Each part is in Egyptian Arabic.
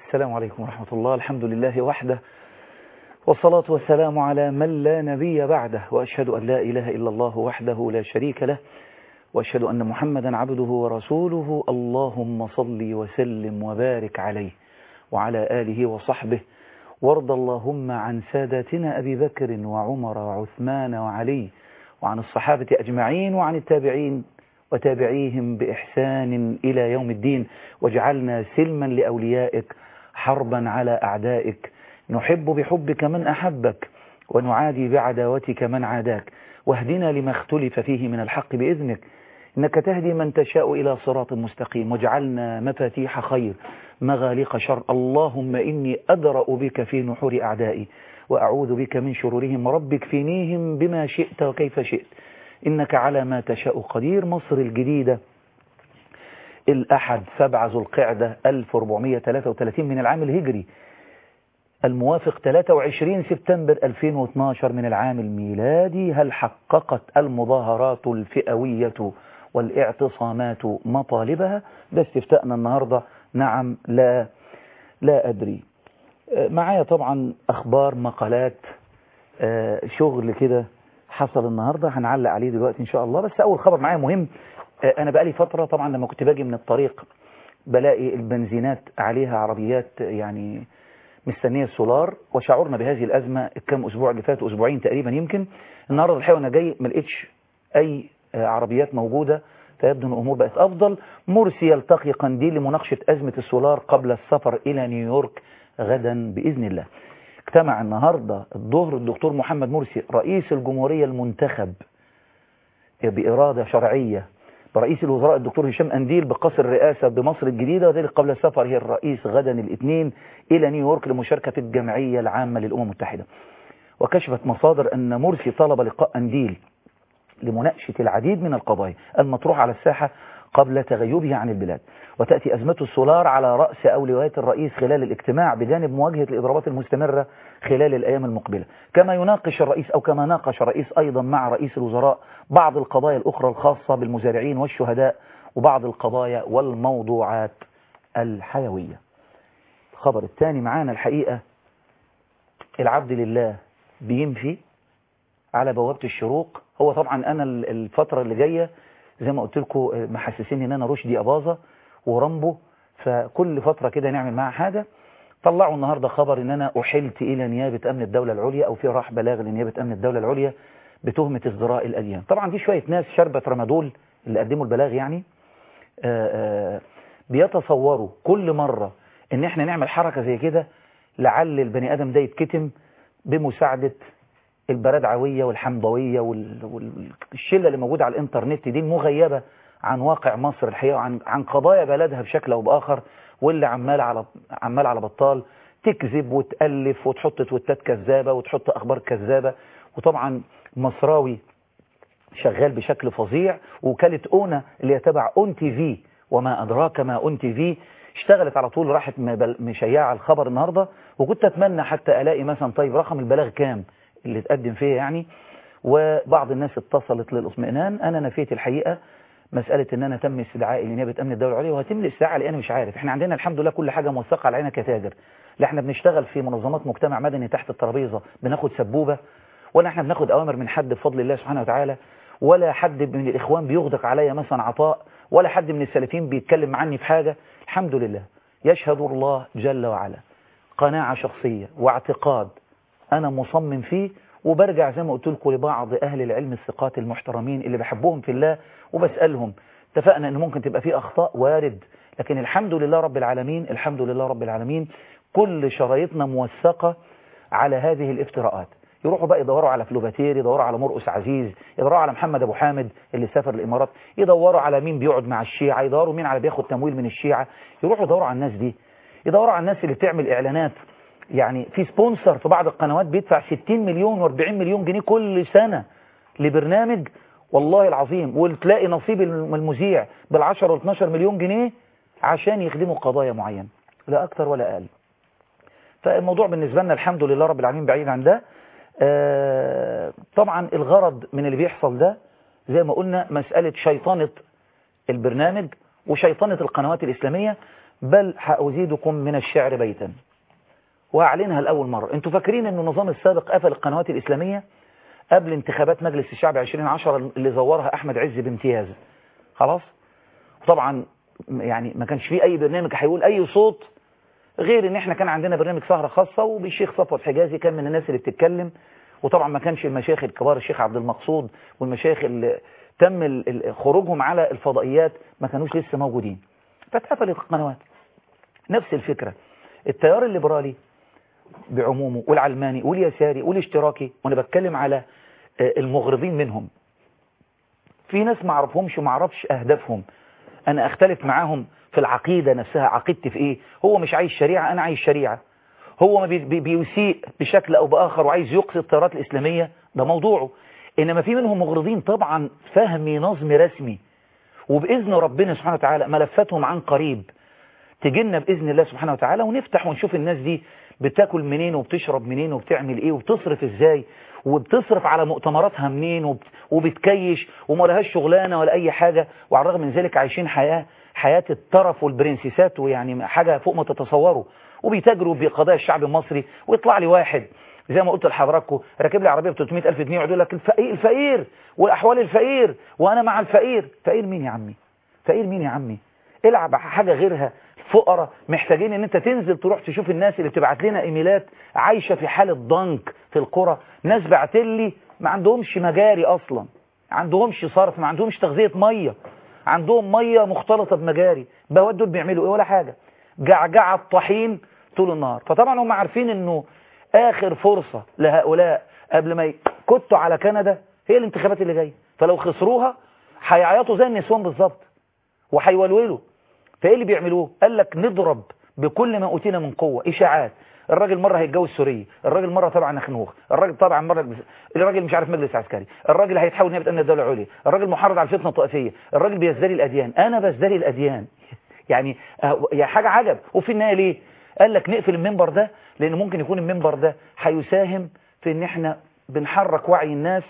السلام عليكم ورحمة الله الحمد لله وحده والصلاة والسلام على من لا نبي بعده وأشهد أن لا إله إلا الله وحده لا شريك له وأشهد أن محمدا عبده ورسوله اللهم صل وسلم وبارك عليه وعلى آله وصحبه وارض اللهم عن ساداتنا أبي بكر وعمر وعثمان وعلي وعن الصحابة أجمعين وعن التابعين وتابعيهم بإحسان إلى يوم الدين واجعلنا سلما لأوليائك حربا على أعدائك نحب بحبك من أحبك ونعادي بعداوتك من عاداك واهدنا لما اختلف فيه من الحق بإذنك إنك تهدي من تشاء إلى صراط مستقيم واجعلنا مفاتيح خير مغاليق شر اللهم إني أدرأ بك في نحور أعدائي وأعوذ بك من شرورهم رب اكفنيهم بما شئت وكيف شئت إنك على ما تشاء قدير مصر الجديدة الأحد سبعة ذو القعدة 1433 من العام الهجري الموافق 23 سبتمبر 2012 من العام الميلادي هل حققت المظاهرات الفئوية والاعتصامات مطالبها ده استفتاءنا النهاردة نعم لا لا أدري معايا طبعا أخبار مقالات شغل كده حصل النهاردة هنعلق عليه دلوقتي إن شاء الله بس أول خبر معايا مهم أنا بقالي فترة طبعا لما كنت باجي من الطريق بلاقي البنزينات عليها عربيات يعني مستنية السولار وشعرنا بهذه الأزمة الكام أسبوع اللي فاتوا أسبوعين تقريبا يمكن النهاردة الحقيقة وأنا جاي ما لقيتش أي عربيات موجودة فيبدو أن الأمور بقت أفضل مرسي يلتقي قنديل لمناقشة أزمة السولار قبل السفر إلى نيويورك غدا بإذن الله اجتمع النهاردة الظهر الدكتور محمد مرسي رئيس الجمهورية المنتخب بإرادة شرعية برئيس الوزراء الدكتور هشام أنديل بقصر الرئاسة بمصر الجديدة وذلك قبل السفر هي الرئيس غدا الاثنين إلى نيويورك لمشاركة الجمعية العامة للأمم المتحدة وكشفت مصادر أن مرسي طلب لقاء أنديل لمناقشة العديد من القضايا المطروحة على الساحة قبل تغيبه عن البلاد وتأتي أزمة السولار على رأس أولويات الرئيس خلال الاجتماع بجانب مواجهة الإضرابات المستمرة خلال الأيام المقبلة كما يناقش الرئيس أو كما ناقش الرئيس أيضا مع رئيس الوزراء بعض القضايا الأخرى الخاصة بالمزارعين والشهداء وبعض القضايا والموضوعات الحيوية الخبر الثاني معانا الحقيقة العبد لله بيمشي على بوابة الشروق هو طبعا أنا الفترة اللي جاية زي ما قلت لكم محسسين ان انا رشدي اباظة ورامبو فكل فترة كده نعمل معها حاجة طلعوا النهاردة خبر ان انا احلت الى نيابة امن الدولة العليا او في راح بلاغ لنيابة امن الدولة العليا بتهمة ازدراء الاديان طبعا في شوية ناس شربت رمادول اللي قدموا البلاغ يعني آآ آآ بيتصوروا كل مرة ان احنا نعمل حركة زي كده لعل البني ادم ده يتكتم بمساعدة البرادعوية والحمضوية والشلة اللي موجودة على الانترنت دي المغيبة عن واقع مصر الحقيقة وعن عن قضايا بلدها بشكل أو بآخر واللي عمال على عمال على بطال تكذب وتألف وتحط تويتات كذابة وتحط أخبار كذابة وطبعا مصراوي شغال بشكل فظيع وكالة أونا اللي يتبع أون تي في وما أدراك ما أون تي في اشتغلت على طول راحت مشيعة الخبر النهاردة وكنت أتمنى حتى ألاقي مثلا طيب رقم البلاغ كام اللي تقدم فيها يعني وبعض الناس اتصلت للاطمئنان انا نفيت الحقيقة مسألة ان انا تم استدعائي لنيابة امن الدولة العليا وهتم الاستدعاء لان مش عارف احنا عندنا الحمد لله كل حاجة موثقة علينا كتاجر لا احنا بنشتغل في منظمات مجتمع مدني تحت الترابيزة بناخد سبوبة ولا احنا بناخد اوامر من حد بفضل الله سبحانه وتعالى ولا حد من الاخوان بيغدق عليا مثلا عطاء ولا حد من السلفيين بيتكلم عني في حاجة الحمد لله يشهد الله جل وعلا قناعة شخصية واعتقاد أنا مصمم فيه وبرجع زي ما قلت لكم لبعض أهل العلم الثقات المحترمين اللي بحبهم في الله وبسألهم اتفقنا أن ممكن تبقى فيه أخطاء وارد لكن الحمد لله رب العالمين الحمد لله رب العالمين كل شرايطنا موثقة على هذه الافتراءات يروحوا بقى يدوروا على فلوباتير يدوروا على مرقس عزيز يدوروا على محمد أبو حامد اللي سافر الإمارات يدوروا على مين بيقعد مع الشيعة يدوروا مين على بياخد تمويل من الشيعة يروحوا يدوروا على الناس دي يدوروا على الناس اللي بتعمل إعلانات يعني في سبونسر في بعض القنوات بيدفع 60 مليون و40 مليون جنيه كل سنة لبرنامج والله العظيم وتلاقي نصيب المذيع بال10 و12 مليون جنيه عشان يخدموا قضايا معينة لا أكتر ولا أقل فالموضوع بالنسبة لنا الحمد لله رب العالمين بعيد عن ده آه طبعا الغرض من اللي بيحصل ده زي ما قلنا مسألة شيطنة البرنامج وشيطنة القنوات الإسلامية بل هأزيدكم من الشعر بيتا وأعلنها لأول مرة انتوا فاكرين أن النظام السابق قفل القنوات الإسلامية قبل انتخابات مجلس الشعب 2010 اللي زورها أحمد عز بامتياز خلاص طبعا يعني ما كانش فيه أي برنامج هيقول أي صوت غير ان احنا كان عندنا برنامج سهرة خاصة وبالشيخ صفوت حجازي كان من الناس اللي بتتكلم وطبعا ما كانش المشايخ الكبار الشيخ عبد المقصود والمشايخ اللي تم خروجهم على الفضائيات ما كانوش لسه موجودين فاتقفلت القنوات نفس الفكرة التيار الليبرالي بعمومه والعلماني واليساري والاشتراكي وانا بتكلم على المغرضين منهم في ناس ما اعرفهمش وما اعرفش اهدافهم انا اختلف معاهم في العقيدة نفسها عقيدتي في ايه هو مش عايز شريعة انا عايز شريعة هو ما بي بيسيء بشكل او باخر وعايز يقصي التيارات الاسلامية ده موضوعه انما في منهم مغرضين طبعا فهمي نظم رسمي وباذن ربنا سبحانه وتعالى ملفاتهم عن قريب تجينا باذن الله سبحانه وتعالى ونفتح ونشوف الناس دي بتاكل منين وبتشرب منين وبتعمل ايه وبتصرف ازاي وبتصرف على مؤتمراتها منين وبتكيش وما لهاش شغلانه ولا اي حاجه وعلى الرغم من ذلك عايشين حياه حياه الترف والبرنسيسات ويعني حاجه فوق ما تتصوروا وبيتاجروا بقضايا الشعب المصري ويطلع لي واحد زي ما قلت لحضراتكم راكب لي عربيه ب 300000 جنيه ويقول لك الفقير الفقير واحوال الفقير وانا مع الفقير فقير مين يا عمي فقير مين يا عمي العب حاجه غيرها فقراء محتاجين ان انت تنزل تروح تشوف الناس اللي بتبعت لنا ايميلات عايشه في حاله ضنك في القرى ناس بعت لي ما عندهمش مجاري اصلا ما عندهمش صرف ما عندهمش تغذيه ميه عندهم ميه مختلطه بمجاري بواد دول بيعملوا ايه ولا حاجه جعجعه الطحين طول النهار فطبعا هم عارفين انه اخر فرصه لهؤلاء قبل ما يكتوا على كندا هي الانتخابات اللي جايه فلو خسروها هيعيطوا زي النسوان بالظبط وهيولولوا فايه اللي بيعملوه قال لك نضرب بكل ما اوتينا من قوه اشاعات الراجل مره هيتجوز سوريه الراجل مره طبعا نخنوخ الراجل طبعا مره الراجل مش عارف مجلس عسكري الراجل هيتحول نائب امن الدوله العليا الراجل محرض على الفتنه الطائفيه الراجل بيزدري الاديان انا بزدري الاديان يعني يا حاجه عجب وفي النهايه ليه قال لك نقفل المنبر ده لان ممكن يكون المنبر ده هيساهم في ان احنا بنحرك وعي الناس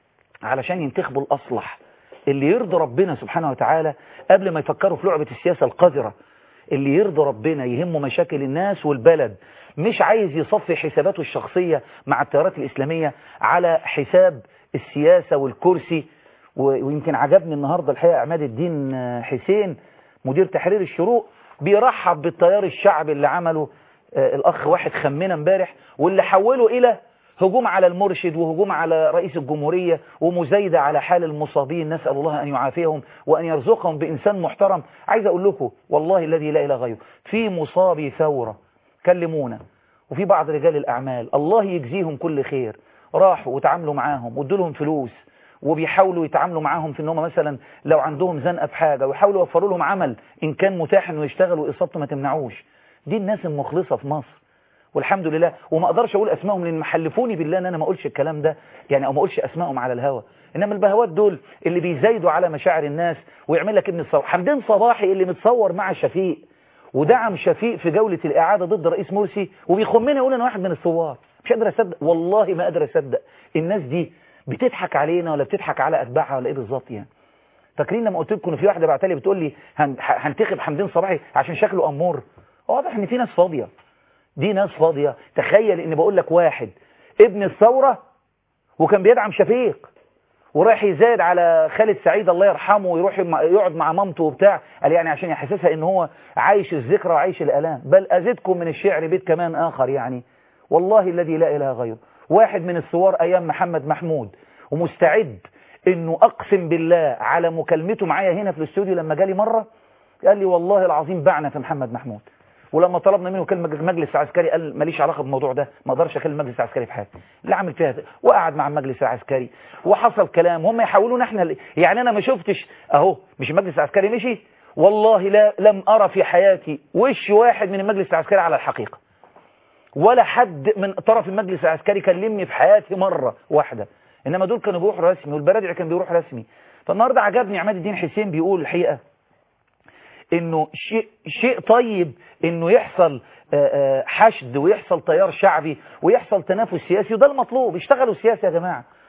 علشان ينتخبوا الاصلح اللي يرضي ربنا سبحانه وتعالى قبل ما يفكروا في لعبة السياسة القذرة اللي يرضي ربنا يهمه مشاكل الناس والبلد مش عايز يصفي حساباته الشخصية مع التيارات الإسلامية على حساب السياسة والكرسي ويمكن عجبني النهاردة الحقيقة عماد الدين حسين مدير تحرير الشروق بيرحب بالتيار الشعبي اللي عمله الأخ واحد خمنا امبارح واللي حوله إلى هجوم على المرشد وهجوم على رئيس الجمهورية ومزايدة على حال المصابين نسأل الله أن يعافيهم وأن يرزقهم بإنسان محترم عايز أقول لكم والله الذي لا إله غيره في مصابي ثورة كلمونا وفي بعض رجال الأعمال الله يجزيهم كل خير راحوا وتعاملوا معاهم وادوا لهم فلوس وبيحاولوا يتعاملوا معاهم في ان هم مثلا لو عندهم زنقه في حاجه ويحاولوا يوفروا لهم عمل ان كان متاح انه يشتغلوا اصابته ما تمنعوش دي الناس المخلصه في مصر والحمد لله وما اقدرش اقول اسمائهم لان محلفوني بالله ان انا ما اقولش الكلام ده يعني او ما اقولش اسمائهم على الهوا انما البهوات دول اللي بيزايدوا على مشاعر الناس ويعمل لك ابن الصباح حمدين صباحي اللي متصور مع شفيق ودعم شفيق في جولة الإعادة ضد رئيس مرسي وبيخمني يقول أنا واحد من الثوار مش قادر أصدق والله ما قادر أصدق الناس دي بتضحك علينا ولا بتضحك على أتباعها ولا إيه بالظبط يعني فاكرين لما قلت لكم إن في واحدة بعتلي بتقول لي هنتخب حمدين صباحي عشان شكله أمور واضح إن في ناس فاضية دي ناس فاضية تخيل ان بقول لك واحد ابن الثورة وكان بيدعم شفيق ورايح يزايد على خالد سعيد الله يرحمه ويروح يقعد مع مامته وبتاع قال يعني عشان يحسسها ان هو عايش الذكرى وعايش الالام بل ازيدكم من الشعر بيت كمان اخر يعني والله الذي لا اله غيره واحد من الثوار ايام محمد محمود ومستعد انه اقسم بالله على مكالمته معايا هنا في الاستوديو لما جالي مرة قال لي والله العظيم بعنا في محمد محمود ولما طلبنا منه كلمة مجلس عسكري قال ماليش علاقة بالموضوع ده ما اقدرش اكلم مجلس عسكري في حاجة اللي عمل فيها ده وقعد مع المجلس العسكري وحصل كلام هم يحاولون احنا اللي يعني انا ما شفتش اهو مش المجلس العسكري مشي والله لا لم ارى في حياتي وش واحد من المجلس العسكري على الحقيقة ولا حد من طرف المجلس العسكري كلمني في حياتي مرة واحدة انما دول كانوا بيروحوا رسمي والبرادع كان بيروح رسمي فالنهارده عجبني عماد الدين حسين بيقول الحقيقة انه شيء, شيء طيب انه يحصل حشد ويحصل تيار شعبي ويحصل تنافس سياسي وده المطلوب اشتغلوا سياسة يا جماعة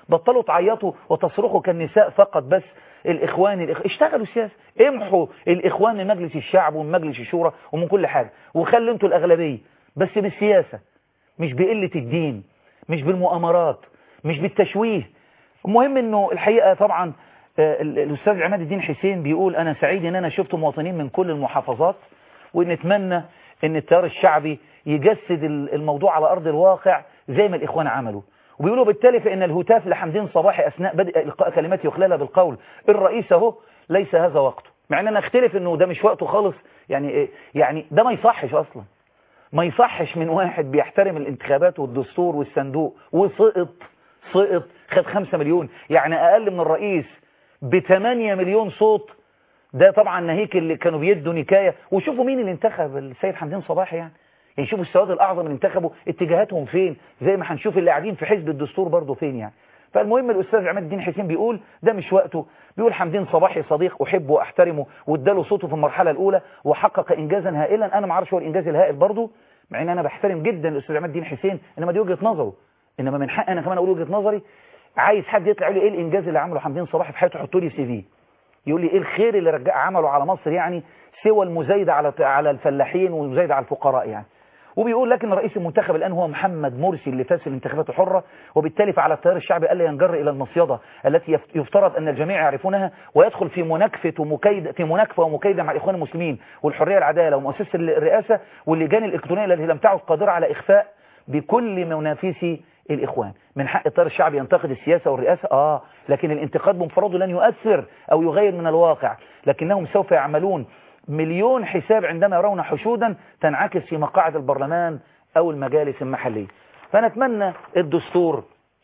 بطلوا تعيطوا وتصرخوا كالنساء فقط بس الإخوان الإخ... اشتغلوا سياسة امحوا الإخوان من مجلس الشعب ومن مجلس الشورى ومن كل حاجة وخلوا انتوا الأغلبية بس بالسياسة مش بقلة الدين مش بالمؤامرات مش بالتشويه المهم انه الحقيقة طبعا الأستاذ عماد الدين حسين بيقول أنا سعيد ان أنا شفت مواطنين من كل المحافظات ونتمنى ان التيار الشعبي يجسد الموضوع على أرض الواقع زي ما الإخوان عملوا وبيقولوا بالتالي فإن الهتاف لحمدين صباحي أثناء بدء إلقاء كلمات يخللها بالقول الرئيس اهو ليس هذا وقته مع ان انا اختلف انه ده مش وقته خالص يعني يعني ده ما يصحش اصلا ما يصحش من واحد بيحترم الانتخابات والدستور والصندوق وسقط سقط خد خمسة مليون يعني اقل من الرئيس بثمانية مليون صوت ده طبعا ناهيك اللي كانوا بيدوا نكاية وشوفوا مين اللي انتخب السيد حمدين صباحي يعني يعني شوفوا السواد الأعظم اللي انتخبوا اتجاهاتهم فين زي ما هنشوف اللي قاعدين في حزب الدستور برضه فين يعني فالمهم الأستاذ عماد الدين حسين بيقول ده مش وقته بيقول حمدين صباحي صديق أحبه وأحترمه واداله صوته في المرحلة الأولى وحقق إنجازا هائلا أنا ما اعرفش هو الإنجاز الهائل برضه مع إن أنا بحترم جدا الأستاذ عماد الدين حسين إنما دي وجهة نظره إنما من حق أنا كمان أقول وجهة نظري عايز حد يطلع يقول لي إيه الإنجاز اللي عمله حمدين صباحي في حياته يحطوا لي سي في يقول لي إيه الخير اللي رجع عمله على مصر يعني سوى المزايدة على على الفلاحين والمزايدة على الفقراء يعني وبيقول لكن رئيس المنتخب الآن هو محمد مرسي اللي فاز في الانتخابات الحرة وبالتالي فعلى التيار الشعبي ألا ينجر إلى المصيدة التي يفترض أن الجميع يعرفونها ويدخل في مناكفة ومكايدة في مناكفة ومكايدة مع الإخوان المسلمين والحرية العدالة ومؤسسة الرئاسة واللجان الإلكترونية التي لم تعد قادرة على إخفاء بكل منافسي الإخوان من حق التيار الشعبي ينتقد السياسة والرئاسة آه لكن الانتقاد بمفرده لن يؤثر أو يغير من الواقع لكنهم سوف يعملون مليون حساب عندما يرون حشودا تنعكس في مقاعد البرلمان أو المجالس المحلية فنتمنى الدستور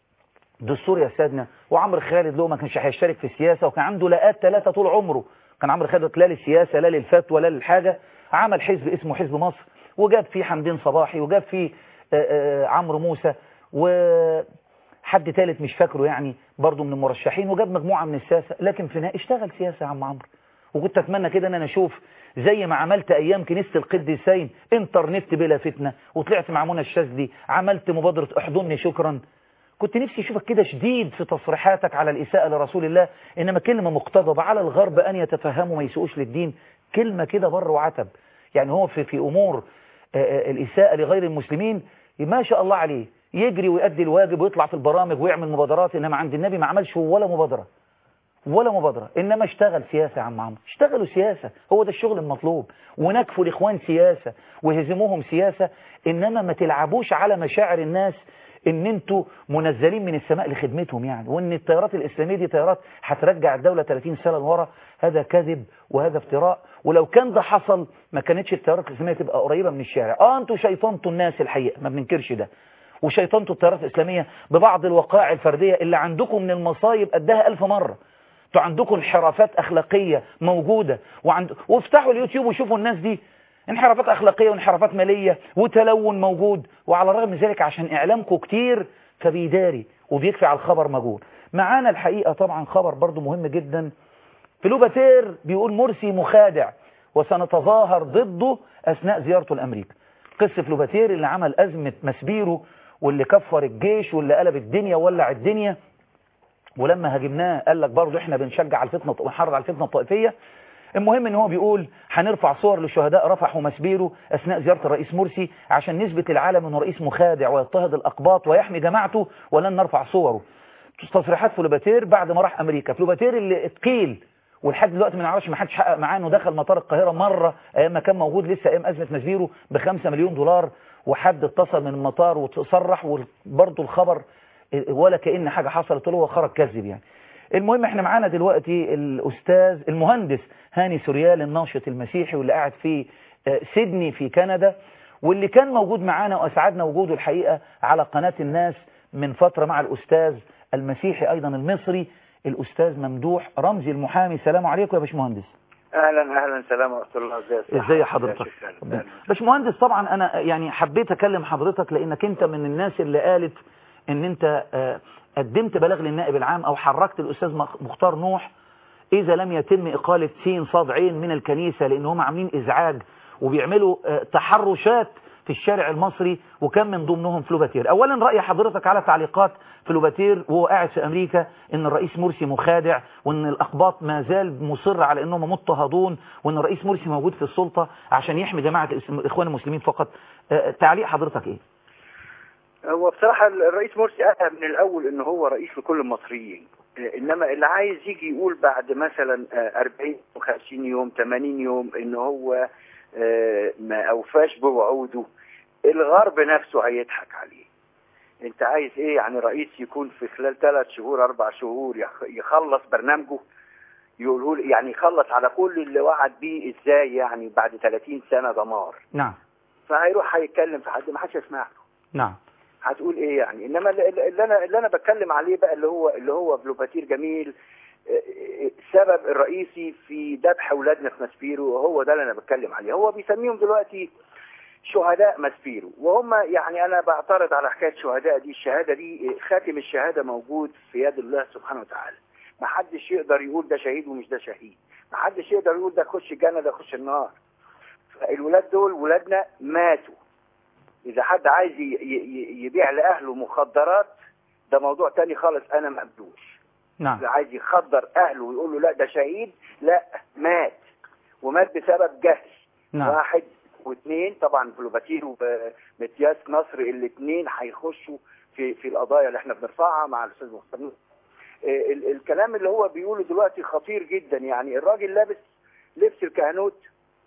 دستور يا سيدنا وعمرو خالد له ما كانش هيشترك في السياسة وكان عنده لاءات ثلاثة طول عمره كان عمرو خالد لا للسياسة لا للفتوى لا للحاجة عمل حزب اسمه حزب مصر وجاب فيه حمدين صباحي وجاب فيه عمرو موسى وحد ثالث مش فاكره يعني برضه من المرشحين وجاب مجموعة من السياسة لكن في النهاية اشتغل سياسة يا عم عمرو وكنت اتمنى كده ان انا اشوف زي ما عملت ايام كنيسة القديسين انترنت بلا فتنة وطلعت مع منى الشاذلي عملت مبادرة احضني شكرا كنت نفسي اشوفك كده شديد في تصريحاتك على الاساءة لرسول الله انما كلمة مقتضبة على الغرب ان يتفهموا ما يسوقوش للدين كلمة كده بر وعتب يعني هو في, في امور الاساءة لغير المسلمين ما شاء الله عليه يجري ويؤدي الواجب ويطلع في البرامج ويعمل مبادرات انما عند النبي ما عملش ولا مبادرة ولا مبادرة إنما اشتغل سياسة يا عم عمرو اشتغلوا سياسة هو ده الشغل المطلوب ونكفوا الإخوان سياسة وهزموهم سياسة إنما ما تلعبوش على مشاعر الناس إن انتوا منزلين من السماء لخدمتهم يعني وإن التيارات الإسلامية دي تيارات هترجع الدولة 30 سنة لورا هذا كذب وهذا افتراء ولو كان ده حصل ما كانتش التيارات الإسلامية تبقى قريبة من الشارع اه انتوا شيطنتوا الناس الحقيقة ما بننكرش ده وشيطنتوا التيارات الإسلامية ببعض الوقائع الفردية اللي عندكم من المصايب قدها ألف مرة انتوا عندكم انحرافات أخلاقية موجودة وعند... وافتحوا اليوتيوب وشوفوا الناس دي انحرافات أخلاقية وانحرافات مالية وتلون موجود وعلى الرغم من ذلك عشان إعلامكم كتير فبيداري وبيكفي على الخبر مجهول معانا الحقيقة طبعا خبر برضو مهم جدا فلوباتير بيقول مرسي مخادع وسنتظاهر ضده أثناء زيارته لأمريكا قصة فلوباتير اللي عمل أزمة مسبيرو واللي كفر الجيش واللي قلب الدنيا وولع الدنيا ولما هاجمناه قال لك برضه احنا بنشجع على الفتنه ونحرض على الفتنه الطائفيه المهم ان هو بيقول هنرفع صور لشهداء رفح ومسبيرو اثناء زياره الرئيس مرسي عشان نثبت العالم انه رئيس مخادع ويضطهد الاقباط ويحمي جماعته ولن نرفع صوره تصريحات فلوباتير بعد ما راح امريكا فلوباتير اللي اتقيل ولحد دلوقتي ما نعرفش ما حدش حقق معاه انه دخل مطار القاهره مره ايام ما كان موجود لسه ايام ازمه مسبيرو ب 5 مليون دولار وحد اتصل من المطار وتصرح وبرضه الخبر ولا كأن حاجة حصلت له وخرج كذب يعني المهم احنا معانا دلوقتي الأستاذ المهندس هاني سوريال الناشط المسيحي واللي قاعد في سيدني في كندا واللي كان موجود معانا وأسعدنا وجوده الحقيقة على قناة الناس من فترة مع الأستاذ المسيحي أيضا المصري الأستاذ ممدوح رمزي المحامي سلام عليكم يا باشمهندس اهلا اهلا سلام ورحمه الله ازي حضرتك باشمهندس طبعا انا يعني حبيت اكلم حضرتك لانك انت من الناس اللي قالت ان انت قدمت بلاغ للنائب العام او حركت الاستاذ مختار نوح اذا لم يتم اقالة سين صاد عين من الكنيسة لان هم عاملين ازعاج وبيعملوا تحرشات في الشارع المصري وكان من ضمنهم فلوباتير اولا رأي حضرتك على تعليقات فلوباتير وهو قاعد في امريكا ان الرئيس مرسي مخادع وان الاقباط ما زال مصر على انهم مضطهدون وان الرئيس مرسي موجود في السلطة عشان يحمي جماعة الاخوان المسلمين فقط آه، تعليق حضرتك ايه هو بصراحة الرئيس مرسي قالها من الأول إن هو رئيس لكل المصريين إنما اللي عايز يجي يقول بعد مثلا آه، 40 و50 يوم 80 يوم إن هو آه، ما أوفاش بوعوده الغرب نفسه هيضحك عليه أنت عايز إيه يعني رئيس يكون في خلال ثلاث شهور أربع شهور يخ- يخلص برنامجه يقولوا لي- يعني يخلص على كل اللي وعد بيه إزاي يعني بعد 30 سنة دمار نعم فهيروح هيتكلم في حد ما حدش يسمع له نعم هتقول ايه يعني انما اللي اللي انا اللي انا بتكلم عليه بقى اللي هو اللي هو بلوباتير جميل آه، السبب الرئيسي في ذبح اولادنا في ماسبيرو هو ده اللي انا بتكلم عليه هو بيسميهم دلوقتي شهداء ماسبيرو وهم يعني انا بعترض على حكايه شهداء دي الشهاده دي خاتم الشهاده موجود في يد الله سبحانه وتعالى ما حدش يقدر يقول ده شهيد ومش ده شهيد ما حدش يقدر يقول ده خش الجنه ده خش النار الولاد دول ولادنا ماتوا اذا حد عايز ي- ي- يبيع لاهله مخدرات ده موضوع تاني خالص انا ما قبلوش نعم اللي عايز يخدر اهله ويقول له لا ده شهيد لا مات ومات بسبب جهل نعم واحد واثنين طبعا فلوباتير ومتياس نصر الاثنين هيخشوا في في القضايا اللي احنا بنرفعها مع الاستاذ مختار نور. آه، ال- الكلام اللي هو بيقوله دلوقتي خطير جدا يعني الراجل لابس لبس الكهنوت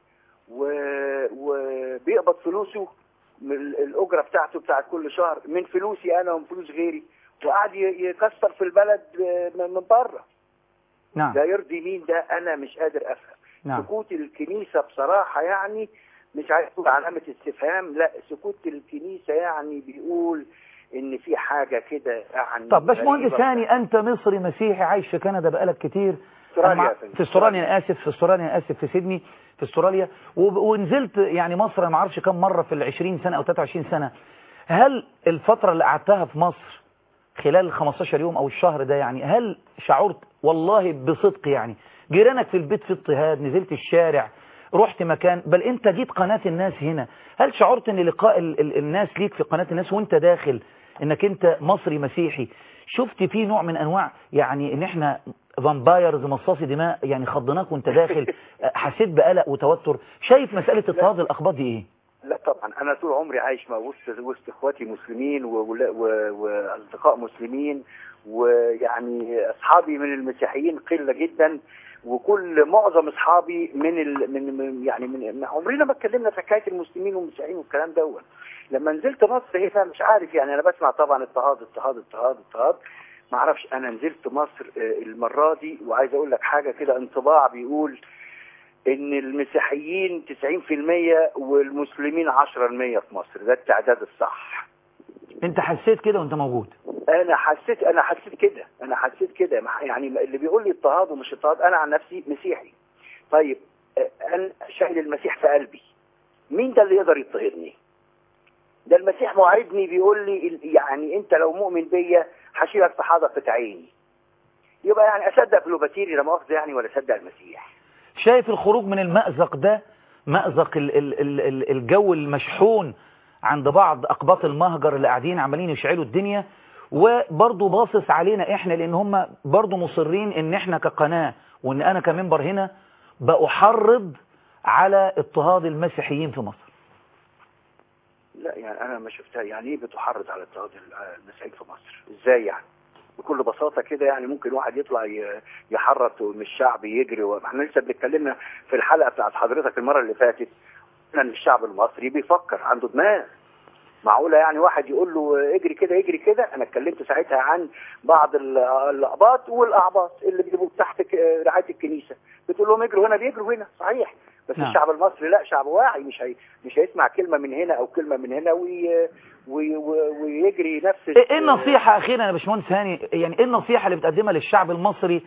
و- وبيقبض فلوسه من ال- الاجره بتاعته بتاعت كل شهر من فلوسي انا ومن فلوس غيري وقعد ي- يكسر في البلد آه، من من بره نعم ده يرضي مين ده انا مش قادر افهم نعم سكوت الكنيسة بصراحة يعني مش عايز تقول علامة استفهام لا سكوت الكنيسة يعني بيقول ان في حاجة كده يعني طب باشمهندس غريبة. هاني انت مصري مسيحي عايش في كندا بقالك كتير استراليا أما- يا فندم. في استراليا انا اسف في استراليا انا اسف في سيدني في استراليا وب- ونزلت يعني مصر أنا ما اعرفش كم مره في ال 20 سنه او 23 سنه هل الفتره اللي قعدتها في مصر خلال ال 15 يوم او الشهر ده يعني هل شعرت والله بصدق يعني جيرانك في البيت في اضطهاد نزلت الشارع رحت مكان بل انت جيت قناة الناس هنا هل شعرت ان لقاء ال ال الناس ليك في قناة الناس وانت داخل انك انت مصري مسيحي شفت فيه نوع من انواع يعني ان احنا فامبايرز مصاصي دماء يعني خضناك وانت داخل حسيت بقلق وتوتر شايف مسألة اضطهاد الاقباط دي ايه لا طبعا انا طول عمري عايش مع وسط وسط اخواتي مسلمين وولا- و- واصدقاء مسلمين ويعني اصحابي من المسيحيين قله جدا وكل معظم اصحابي من ال من من- يعني من عمرنا ما اتكلمنا في حكايه المسلمين والمسيحيين والكلام دوت لما نزلت مصر هنا مش عارف يعني انا بسمع طبعا اضطهاد اضطهاد اضطهاد اضطهاد ما اعرفش انا نزلت مصر آه، المره دي وعايز اقول لك حاجه كده انطباع بيقول ان المسيحيين 90% والمسلمين 10% في مصر ده التعداد الصح انت حسيت كده وانت موجود انا حسيت انا حسيت كده انا حسيت كده يعني اللي بيقول لي اضطهاد ومش اضطهاد انا عن نفسي مسيحي طيب آه، انا شايل المسيح في قلبي مين ده اللي يقدر يضطهدني ده المسيح موعدني بيقول لي ال- يعني انت لو مؤمن بيا هشيلك في حدقة عيني يبقى يعني اصدق فلوباتيري لا مؤاخذه يعني ولا اصدق المسيح شايف الخروج من المأزق ده مأزق ال ال ال ال الجو المشحون عند بعض أقباط المهجر اللي قاعدين عمالين يشعلوا الدنيا وبرضه باصص علينا احنا لان هم برضه مصرين ان احنا كقناة وان انا كمنبر هنا بأحرض على اضطهاد المسيحيين في مصر لا يعني انا ما شفتها يعني ايه بتحرض على اضطهاد المسيحيين في مصر ازاي يعني بكل بساطة كده يعني ممكن واحد يطلع ي- يحرض من الشعب يجري و- احنا لسه بنتكلمنا في الحلقة بتاعت حضرتك المرة اللي فاتت ان الشعب المصري بيفكر عنده دماغ معقولة يعني واحد يقول له اجري كده اجري كده انا اتكلمت ساعتها عن بعض ال- الاقباط والاعباط اللي بيبقوا تحت ك- رعاية الكنيسة بتقول لهم اجروا هنا بيجروا هنا صحيح بس نعم. الشعب المصري لا شعب واعي مش هي مش هيسمع كلمة من هنا او كلمة من هنا وي وي وي ويجري نفس ايه النصيحة اخيرا يا باشمهندس هاني يعني ايه النصيحة اللي بتقدمها للشعب المصري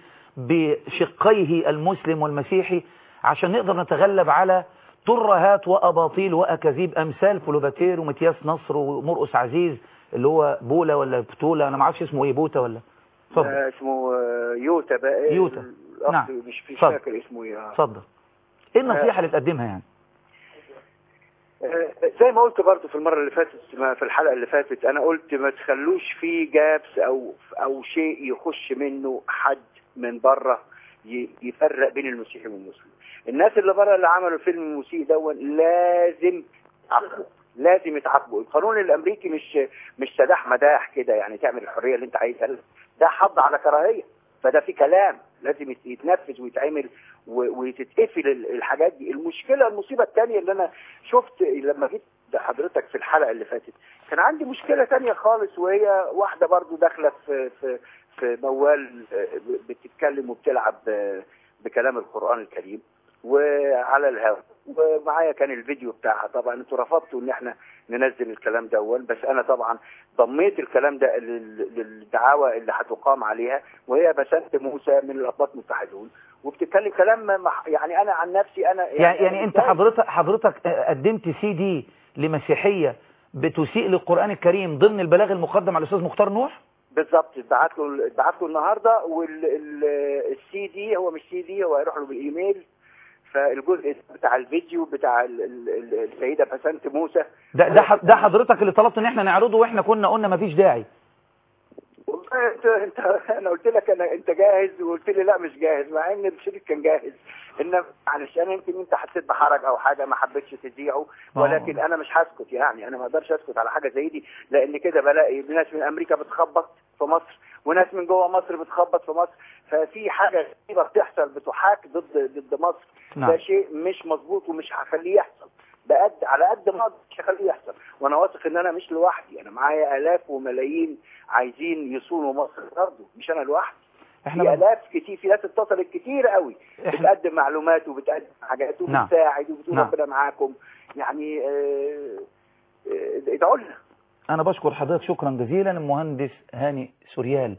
بشقيه المسلم والمسيحي عشان نقدر نتغلب على ترهات واباطيل واكاذيب امثال فلوباتير ومتياس نصر ومرقس عزيز اللي هو بولا ولا بتولا انا ما اعرفش اسمه ايه بوتا ولا اتفضل آه، اسمه آه، يوتا بقى يوتا. الأخ نعم. مش مش اتفضل. فاكر اسمه ايه آه. اتفضل ايه النصيحة اللي تقدمها يعني زي ما قلت برضو في المره اللي فاتت في الحلقه اللي فاتت انا قلت ما تخلوش في جابس او او شيء يخش منه حد من بره يفرق بين المسيحي والمسلم الناس اللي بره اللي عملوا الفيلم المسيء دون لازم يتعاقبوا لازم يتعاقبوا القانون الامريكي مش مش سداح مداح كده يعني تعمل الحريه اللي انت عايزها ده حض على كراهيه فده في كلام لازم يتنفذ ويتعمل وتتقفل الحاجات دي المشكله المصيبه الثانيه اللي انا شفت لما جيت حضرتك في الحلقه اللي فاتت كان عندي مشكله ثانيه خالص وهي واحده برضو داخله في في في موال بتتكلم وبتلعب بكلام القران الكريم وعلى الهواء ومعايا كان الفيديو بتاعها طبعا انتوا رفضتوا ان احنا ننزل الكلام ده بس انا طبعا ضميت الكلام ده للدعاوى اللي هتقام عليها وهي بسنت موسى من الأطباء المتحدون وبتتكلم كلام يعني انا عن نفسي انا يعني, يعني انت حضرتك حضرتك قدمت سي دي لمسيحيه بتسيء للقران الكريم ضمن البلاغ المقدم على الاستاذ مختار نوح بالظبط اتبعت له اتبعت له النهارده والسي دي هو مش سي دي هو هيروح له بالايميل فالجزء بتاع الفيديو بتاع السيده بسنت موسى ده ده ده حضرتك اللي طلبت ان احنا نعرضه واحنا كنا قلنا مفيش داعي والله انت انت انا قلت لك انا انت جاهز وقلت لي لا مش جاهز مع ان الشريك كان جاهز انما معلش انا يمكن انت حسيت بحرج او حاجه ما حبيتش تذيعه ولكن انا مش هسكت يعني انا ما اقدرش اسكت على حاجه زي دي لان كده بلاقي ناس من امريكا بتخبط في مصر وناس من جوه مصر بتخبط في مصر ففي حاجه غريبه بتحصل بتحاك ضد ضد مصر نعم. ده شيء مش مظبوط ومش هخليه يحصل بقد على قد ما اقدر مش هخليه يحصل وانا واثق ان انا مش لوحدي انا معايا الاف وملايين عايزين يصونوا مصر برضه مش انا لوحدي احنا في ما- الاف كتير في ناس اتصلت كتير قوي إحنا- بتقدم معلومات وبتقدم حاجات نعم. وبتساعد وبتقول نعم. ربنا معاكم يعني آه، آه، ادعوا لنا أنا بشكر حضرتك شكرا جزيلا المهندس هاني سوريال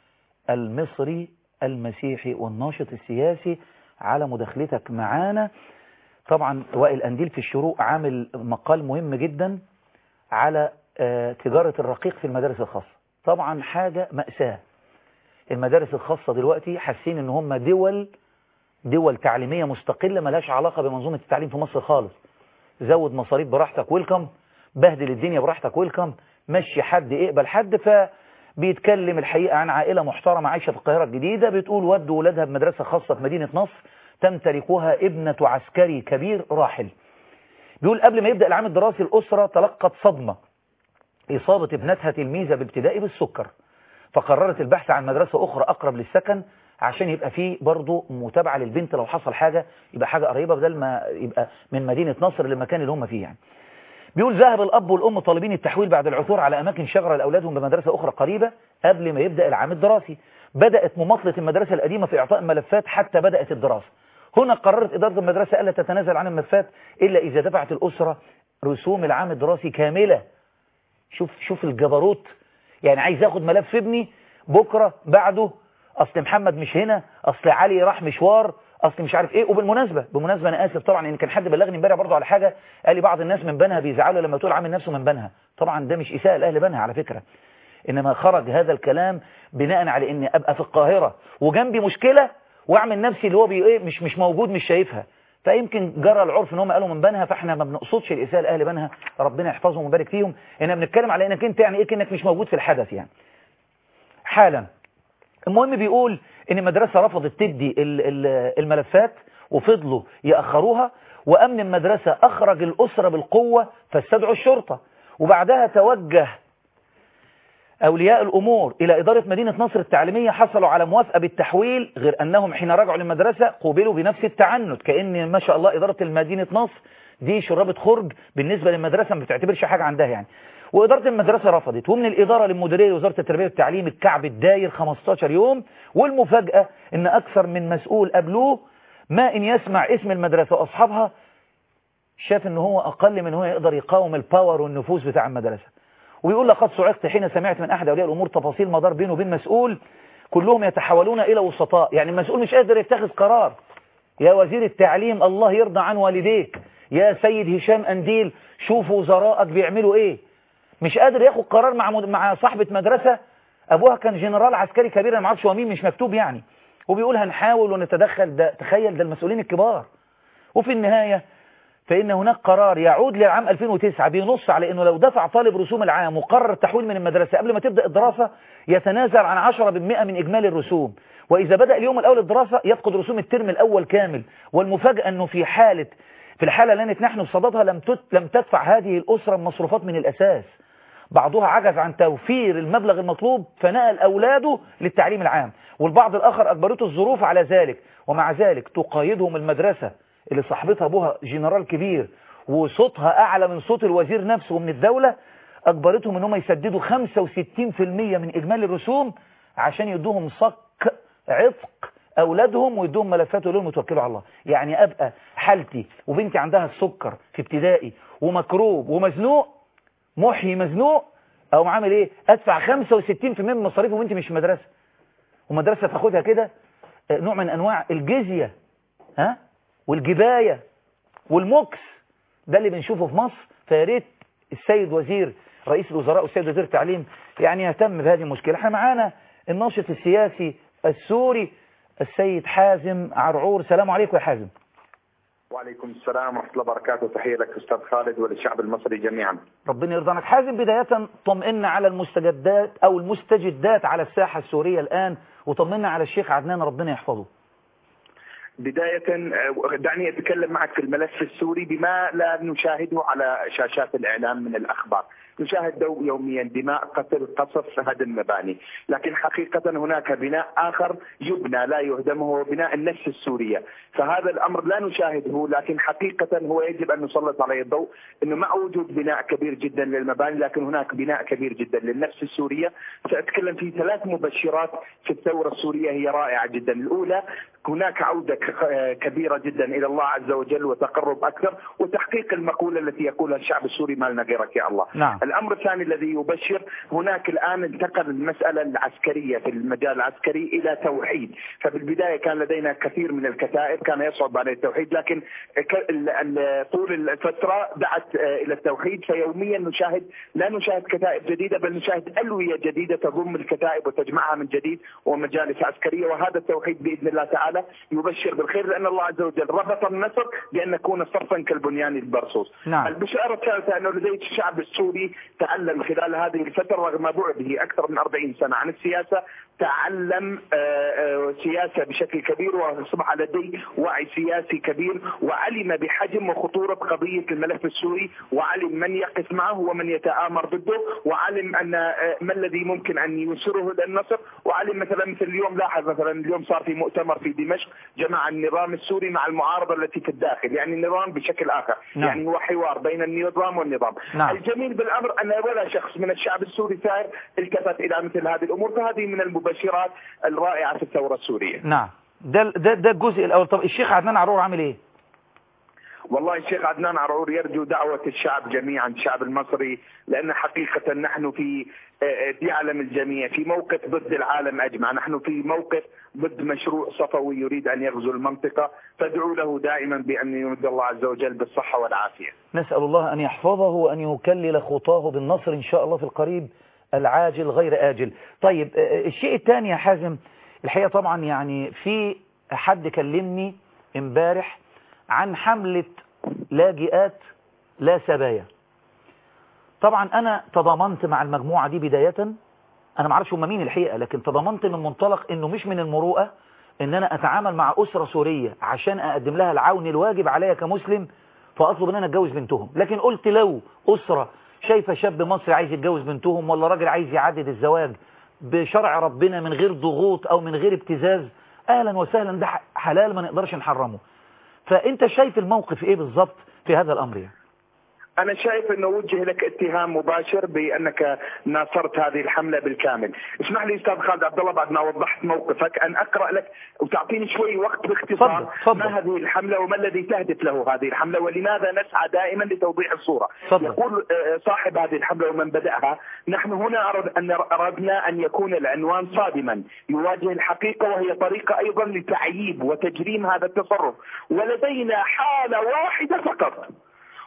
المصري المسيحي والناشط السياسي على مداخلتك معانا طبعا وائل أنديل في الشروق عامل مقال مهم جدا على آه، تجارة الرقيق في المدارس الخاصة طبعا حاجة مأساة المدارس الخاصة دلوقتي حاسين ان هم دول دول تعليمية مستقلة ملهاش علاقة بمنظومة التعليم في مصر خالص زود مصاريف براحتك ويلكم بهدل الدنيا براحتك ويلكم مشي حد اقبل حد فبيتكلم الحقيقة عن عائلة محترمة عايشة في القاهرة الجديدة بتقول ودوا ولادها بمدرسة خاصة في مدينة نصر تمتلكها ابنة عسكري كبير راحل بيقول قبل ما يبدأ العام الدراسي الأسرة تلقت صدمة إصابة ابنتها تلميذة بابتدائي بالسكر فقررت البحث عن مدرسة أخرى أقرب للسكن عشان يبقى فيه برضه متابعة للبنت لو حصل حاجة يبقى حاجة قريبة بدل ما يبقى من مدينة نصر للمكان اللي هم فيه يعني بيقول ذهب الأب والأم طالبين التحويل بعد العثور على أماكن شغرة لأولادهم بمدرسة أخرى قريبة قبل ما يبدأ العام الدراسي بدأت مماطلة المدرسة القديمة في إعطاء الملفات حتى بدأت الدراسة هنا قررت إدارة المدرسة ألا تتنازل عن الملفات إلا إذا دفعت الأسرة رسوم العام الدراسي كاملة شوف شوف الجبروت يعني عايز ياخد ملف ابني بكرة بعده اصل محمد مش هنا اصل علي راح مشوار اصل مش عارف ايه وبالمناسبة بالمناسبة انا اسف طبعا ان كان حد بلغني امبارح برضه على حاجة قال لي بعض الناس من بنها بيزعلوا لما تقول عامل نفسه من بنها طبعا ده مش اساءة لاهل بنها على فكرة انما خرج هذا الكلام بناء على ان ابقى في القاهرة وجنبي مشكلة واعمل نفسي اللي هو بي ايه مش مش موجود مش شايفها فيمكن جرى العرف ان هم قالوا من بنها فاحنا ما بنقصدش الاساءه لاهل بنها ربنا يحفظهم ويبارك فيهم احنا بنتكلم على انك انت يعني ايه كانك مش موجود في الحدث يعني حالا المهم بيقول ان المدرسه رفضت تدي ال- ال- الملفات وفضلوا ياخروها وامن المدرسه اخرج الاسره بالقوه فاستدعوا الشرطه وبعدها توجه أولياء الأمور إلى إدارة مدينة نصر التعليمية حصلوا على موافقة بالتحويل غير أنهم حين رجعوا للمدرسة قوبلوا بنفس التعنت كأن ما شاء الله إدارة المدينة نصر دي شرابة خرج بالنسبة للمدرسة ما بتعتبرش حاجة عندها يعني وإدارة المدرسة رفضت ومن الإدارة للمديرية وزارة التربية والتعليم الكعب الداير 15 يوم والمفاجأة إن أكثر من مسؤول قبلوه ما إن يسمع اسم المدرسة وأصحابها شاف إن هو أقل من هو يقدر يقاوم الباور والنفوذ بتاع المدرسة ويقول لقد صعقت حين سمعت من أحد أولياء الأمور تفاصيل مدار بينه وبين مسؤول كلهم يتحولون إلى وسطاء يعني المسؤول مش قادر يتخذ قرار يا وزير التعليم الله يرضى عن والديك يا سيد هشام أنديل شوف وزرائك بيعملوا إيه مش قادر ياخد قرار مع مد... مع صاحبة مدرسة أبوها كان جنرال عسكري كبير أنا ما اعرفش هو مين مش مكتوب يعني وبيقول هنحاول ونتدخل ده تخيل ده المسؤولين الكبار وفي النهاية فإن هناك قرار يعود للعام 2009 بينص على أنه لو دفع طالب رسوم العام وقرر التحويل من المدرسة قبل ما تبدأ الدراسة يتنازل عن 10% من إجمالي الرسوم وإذا بدأ اليوم الأول الدراسة يفقد رسوم الترم الأول كامل والمفاجأة أنه في حالة في الحالة التي نحن بصددها لم لم تدفع هذه الأسرة المصروفات من الأساس بعضها عجز عن توفير المبلغ المطلوب فنقل أولاده للتعليم العام والبعض الآخر أجبرته الظروف على ذلك ومع ذلك تقايدهم المدرسة اللي صاحبتها أبوها جنرال كبير وصوتها أعلى من صوت الوزير نفسه ومن الدولة أجبرتهم أنهم يسددوا 65% من إجمالي الرسوم عشان يدوهم صك عتق أولادهم ويدوهم ملفات ويقولوا لهم توكلوا على الله يعني أبقى حالتي وبنتي عندها السكر في ابتدائي ومكروب ومزنوق محيي مزنوق أو عامل إيه أدفع 65% من مصاريفه وانت مش في مدرسة ومدرسة تاخدها كده نوع من أنواع الجزية ها والجباية والمكس ده اللي بنشوفه في مصر فياريت السيد وزير رئيس الوزراء والسيد وزير التعليم يعني يهتم بهذه المشكلة احنا معانا الناشط السياسي السوري السيد حازم عرعور سلام عليكم يا حازم وعليكم السلام ورحمة الله وبركاته تحية لك أستاذ خالد وللشعب المصري جميعا ربنا يرضى عنك حازم بداية طمئنا على المستجدات أو المستجدات على الساحة السورية الآن وطمئنا على الشيخ عدنان ربنا يحفظه بداية دعني أتكلم معك في الملف السوري بما لا نشاهده على شاشات الإعلام من الأخبار نشاهد يوميا دماء قتل قصف هدم مباني لكن حقيقة هناك بناء آخر يبنى لا يهدم هو بناء النفس السورية فهذا الأمر لا نشاهده لكن حقيقة هو يجب أن نسلط عليه الضوء أنه مع وجود بناء كبير جدا للمباني لكن هناك بناء كبير جدا للنفس السورية سأتكلم في ثلاث مبشرات في الثورة السورية هي رائعة جدا الأولى هناك عودة كبيرة جدا إلى الله عز وجل وتقرب أكثر وتحقيق المقولة التي يقولها الشعب السوري ما لنا غيرك يا الله نعم. الأمر الثاني الذي يبشر هناك الآن انتقل المسألة العسكرية في المجال العسكري إلى توحيد فبالبداية كان لدينا كثير من الكتائب كان يصعب عليه التوحيد لكن طول الفترة دعت إلى التوحيد فيوميا نشاهد لا نشاهد كتائب جديدة بل نشاهد ألوية جديدة تضم الكتائب وتجمعها من جديد ومجالس عسكرية وهذا التوحيد بإذن الله تعالى يبشر بالخير لأن الله عز وجل ربط النصر بأن نكون صفا كالبنيان المرصوص نعم. البشارة الثالثة أنه لدي الشعب السوري تعلم خلال هذه الفترة رغم بعده أكثر من 40 سنة عن السياسة تعلم سياسة بشكل كبير وأصبح لديه وعي سياسي كبير وعلم بحجم وخطورة قضية الملف السوري وعلم من يقف معه ومن يتآمر ضده وعلم أن ما الذي ممكن أن ينصره للنصر وعلم مثلا مثل اليوم لاحظ مثلا اليوم صار في مؤتمر في دمشق جمع النظام السوري مع المعارضة التي في الداخل يعني النظام بشكل آخر نعم. يعني هو حوار بين النظام والنظام نعم. الجميل بالأمر أن ولا شخص من الشعب السوري ثائر التفت إلى مثل هذه الأمور فهذه من المبشرات الرائعة في الثورة السورية نعم ده ده ده الجزء الأول طب الشيخ عدنان عرور عامل إيه؟ والله الشيخ عدنان عرعور يرجو دعوة الشعب جميعا الشعب المصري لأن حقيقة نحن في يعلم الجميع في موقف ضد العالم أجمع نحن في موقف ضد مشروع صفوي يريد أن يغزو المنطقة فادعوا له دائما بأن يمد الله عز وجل بالصحة والعافية نسأل الله أن يحفظه وأن يكلل خطاه بالنصر إن شاء الله في القريب العاجل غير آجل طيب الشيء الثاني يا حازم الحقيقة طبعا يعني في حد كلمني امبارح عن حملة لاجئات لا سبايا طبعا أنا تضامنت مع المجموعة دي بداية أنا معرفش هم مين الحقيقة لكن تضامنت من منطلق أنه مش من المروءة أن أنا أتعامل مع أسرة سورية عشان أقدم لها العون الواجب عليا كمسلم فأطلب أن أنا أتجوز بنتهم لكن قلت لو أسرة شايفة شاب مصري عايز يتجوز بنتهم ولا راجل عايز يعدد الزواج بشرع ربنا من غير ضغوط أو من غير ابتزاز أهلا وسهلا ده حلال ما نقدرش نحرمه فأنت شايف الموقف إيه بالظبط في هذا الأمر يعني أنا شايف أنه وجه لك اتهام مباشر بأنك ناصرت هذه الحملة بالكامل اسمح لي أستاذ خالد عبد الله بعد ما وضحت موقفك أن أقرأ لك وتعطيني شوي وقت باختصار فضل. فضل. ما هذه الحملة وما الذي تهدف له هذه الحملة ولماذا نسعى دائما لتوضيح الصورة فضل. يقول صاحب هذه الحملة ومن بدأها نحن هنا أرد أن أردنا أن يكون العنوان صادما يواجه الحقيقة وهي طريقة أيضا لتعييب وتجريم هذا التصرف ولدينا حالة واحدة فقط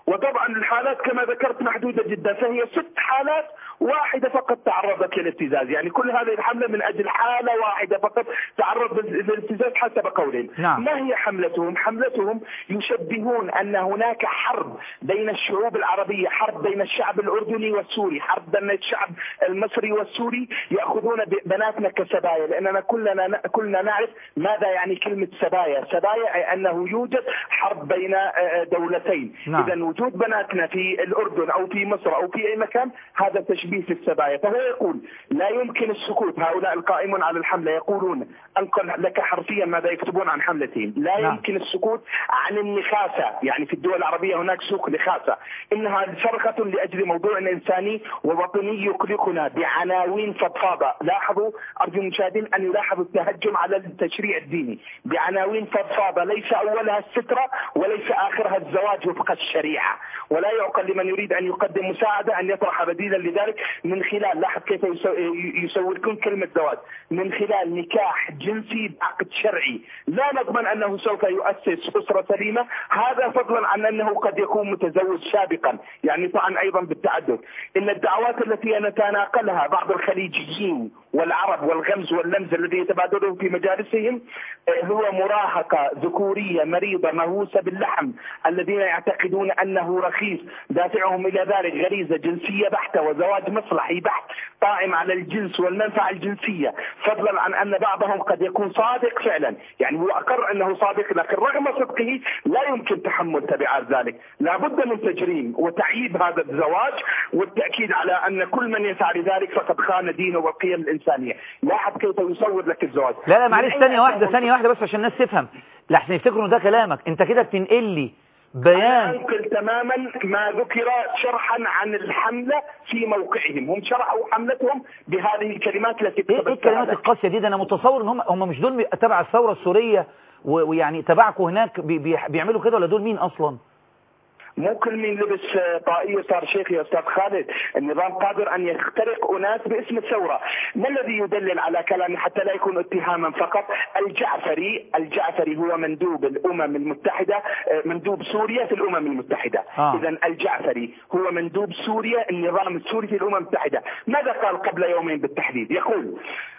وطبعا الحالات كما ذكرت محدودة جدا فهي ست حالات واحدة فقط تعرضت للابتزاز يعني كل هذه الحملة من أجل حالة واحدة فقط تعرض للابتزاز حسب قولهم نعم. ما هي حملتهم حملتهم يشبهون أن هناك حرب بين الشعوب العربية حرب بين الشعب الأردني والسوري حرب بين الشعب المصري والسوري يأخذون بناتنا كسبايا لأننا كلنا كلنا نعرف ماذا يعني كلمة سبايا سبايا أي أنه يوجد حرب بين دولتين نعم. إذا وجود بناتنا في الأردن أو في مصر أو في أي مكان هذا تشبيه في السبايا فهو يقول لا يمكن السكوت هؤلاء القائمون على الحملة يقولون أنقل لك حرفيا ماذا يكتبون عن حملتهم لا نعم. يمكن السكوت عن النخاسة يعني في الدول العربية هناك سوق نخاسة إنها صرخة لأجل موضوع إنساني ووطني يقلقنا بعناوين فضفاضة لاحظوا أرجو المشاهدين أن يلاحظوا التهجم على التشريع الديني بعناوين فضفاضة ليس أولها السترة وليس آخرها الزواج وفق الشريعة ولا يعقل لمن يريد أن يقدم مساعدة أن يطرح بديلا لذلك من خلال لاحظ كيف يسو- يسولكون كلمة زواج من خلال نكاح جنسي بعقد شرعي لا نضمن أنه سوف يؤسس أسرة سليمة هذا فضلا عن أنه قد يكون متزوج سابقا يعني طبعا أيضا بالتعدد إن الدعوات التي نتناقلها بعض الخليجيين والعرب والغمز واللمز الذي يتبادلون في مجالسهم آه، هو مراهقة ذكورية مريضة مهووسة باللحم الذين يعتقدون أنه رخيص دافعهم إلى ذلك غريزة جنسية بحتة وزواج مصلحي بحت قائم على الجنس والمنفعة الجنسية فضلا عن أن بعضهم قد يكون صادق فعلا يعني هو أقر أنه صادق لكن رغم صدقه لا يمكن تحمل تبعات ذلك لابد من تجريم وتعييب هذا الزواج والتأكيد على أن كل من يسعى لذلك فقد خان دينه والقيم الإنسانية لاحظ كيف يصور لك الزواج لا لا معلش من ثانية أين واحدة أتاهم ثانية واحدة بس عشان الناس تفهم لحسن يفتكروا ان ده كلامك انت كده بتنقل لي أنا بيان أنقل تماما ما ذكر شرحا عن الحملة في موقعهم هم شرحوا حملتهم بهذه الكلمات التي ايه ايه الكلمات لك. القاسية دي ده انا متصور ان هم هم مش دول تبع الثورة السورية و- ويعني تبعكم هناك بي بي بيعملوا كده ولا دول مين اصلا مو كل من لبس طاقية صار شيخ يا أستاذ خالد النظام قادر أن يخترق أناس باسم الثورة ما الذي يدلل على كلامي حتى لا يكون اتهاما فقط الجعفري الجعفري هو مندوب الأمم المتحدة آه، مندوب سوريا في الأمم المتحدة آه. إذا الجعفري هو مندوب سوريا النظام السوري في الأمم المتحدة ماذا قال قبل يومين بالتحديد يقول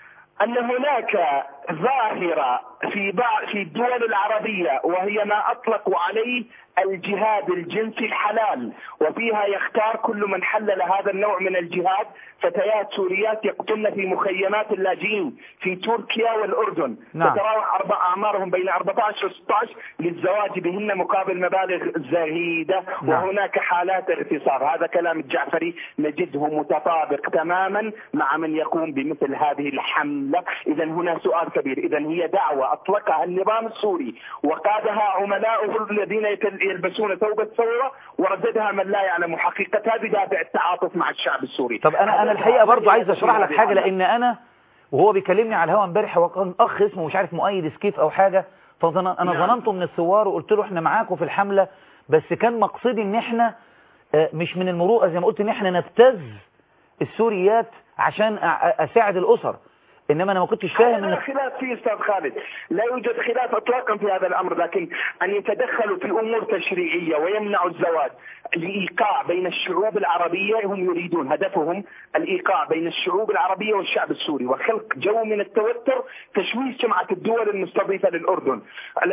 أن هناك ظاهرة في بعض في الدول العربية وهي ما أطلقوا عليه الجهاد الجنسي الحلال وفيها يختار كل من حلل هذا النوع من الجهاد فتيات سوريات يقتلن في مخيمات اللاجئين في تركيا والأردن نعم. تتراوح أربع أعمارهم بين 14 و 16 للزواج بهن مقابل مبالغ زهيدة نعم. وهناك حالات اغتصاب هذا كلام الجعفري نجده متطابق تماما مع من يقوم بمثل هذه الحملة إذا هنا سؤال كبير إذا هي دعوة أطلقها النظام السوري وقادها عملاؤه الذين يتل- يلبسون ثوب الثورة ورددها من لا يعلم حقيقتها بدافع التعاطف مع الشعب السوري طب انا انا الحقيقة برضو عايز اشرح لك حاجة لان انا وهو بيكلمني على الهوا امبارح هو كان اخ اسمه مش عارف مؤيد سكيف او حاجة فظن انا نعم. ظننته من الثوار وقلت له احنا معاكم في الحملة بس كان مقصدي ان احنا آه، مش من المروءة زي ما قلت ان احنا نبتز السوريات عشان أ- اساعد الاسر انما انا ما كنتش فاهم لا ان خلاف فيه استاذ خالد لا يوجد خلاف اطلاقا في هذا الامر لكن ان يتدخلوا في امور تشريعيه ويمنعوا الزواج الايقاع بين الشعوب العربيه هم يريدون هدفهم الايقاع بين الشعوب العربيه والشعب السوري وخلق جو من التوتر تشويش سمعه الدول المستضيفه للاردن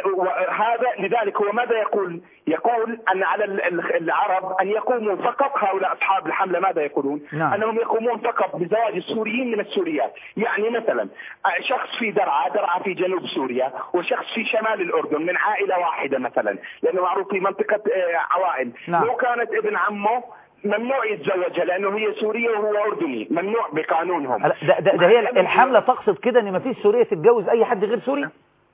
وهذا لذلك هو ماذا يقول؟ يقول ان على ال- ال- العرب ان يقوموا فقط هؤلاء اصحاب الحمله ماذا يقولون؟ نعم. انهم يقومون فقط بزواج السوريين من السوريات يعني مثلا شخص في درعا درعا في جنوب سوريا وشخص في شمال الأردن من عائلة واحدة مثلا لأنه معروف في منطقة آه، عوائل نعم. لو كانت ابن عمه ممنوع يتزوجها لأنه هي سورية وهو أردني ممنوع بقانونهم ده, ده, ده هي الحملة تقصد كده ان مفيش سورية تتجوز اي حد غير سوري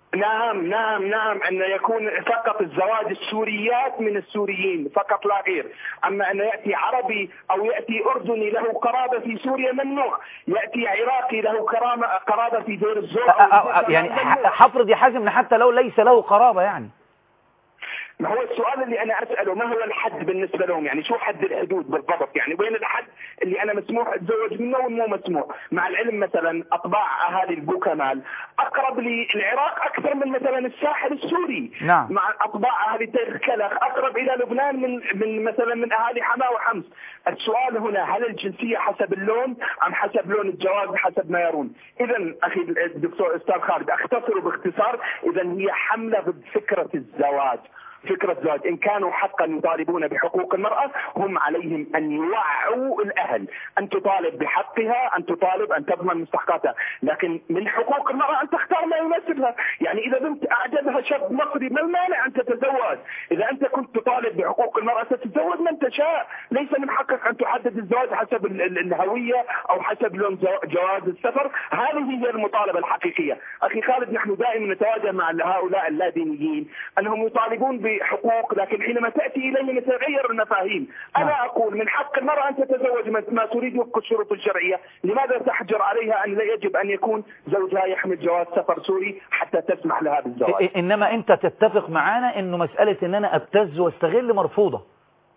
نعم نعم نعم أن يكون فقط الزواج السوريات من السوريين فقط لا غير أما أن يأتي عربي أو يأتي أردني له قرابة في سوريا ممنوع يأتي عراقي له كرامة قرابة في دير الزور أ- أ- أ- يعني ح- حفرض يا حازم ان حتى لو ليس له قرابة يعني ما هو السؤال اللي انا اساله ما هو الحد بالنسبه لهم يعني شو حد الحدود بالضبط يعني وين الحد اللي انا مسموح اتزوج منه ومو مسموح مع العلم مثلا اطباع اهالي البو كمال اقرب للعراق اكثر من مثلا الساحل السوري نعم. مع اطباع اهالي تيغ كلخ اقرب الى لبنان من من مثلا من اهالي حماه وحمص السؤال هنا هل الجنسيه حسب اللون ام حسب لون الجواز حسب ما يرون اذا اخي الدكتور استاذ خالد اختصر باختصار اذا هي حمله ضد فكره الزواج فكرة زواج إن كانوا حقا يطالبون بحقوق المرأة هم عليهم أن يوعوا الأهل أن تطالب بحقها أن تطالب أن تضمن مستحقاتها لكن من حقوق المرأة أن تختار ما يناسبها يعني إذا بنت أعجبها شاب مصري ما المانع أن تتزوج إذا أنت كنت تطالب بحقوق المرأة ستتزوج من تشاء ليس من حقك أن تحدد الزواج حسب الهوية أو حسب لون جواز السفر هذه هي المطالبة الحقيقية أخي خالد نحن دائما نتواجه مع هؤلاء اللادينيين أنهم يطالبون ب حقوق لكن حينما تأتي إليهم يتغير المفاهيم أنا أقول من حق المرأة أن تتزوج ما تريد وفق الشروط الشرعية لماذا تحجر عليها أن لا يجب أن يكون زوجها يحمل جواز سفر سوري حتى تسمح لها بالزواج إنما أنت تتفق معنا أنه مسألة أن أنا أبتز واستغل مرفوضة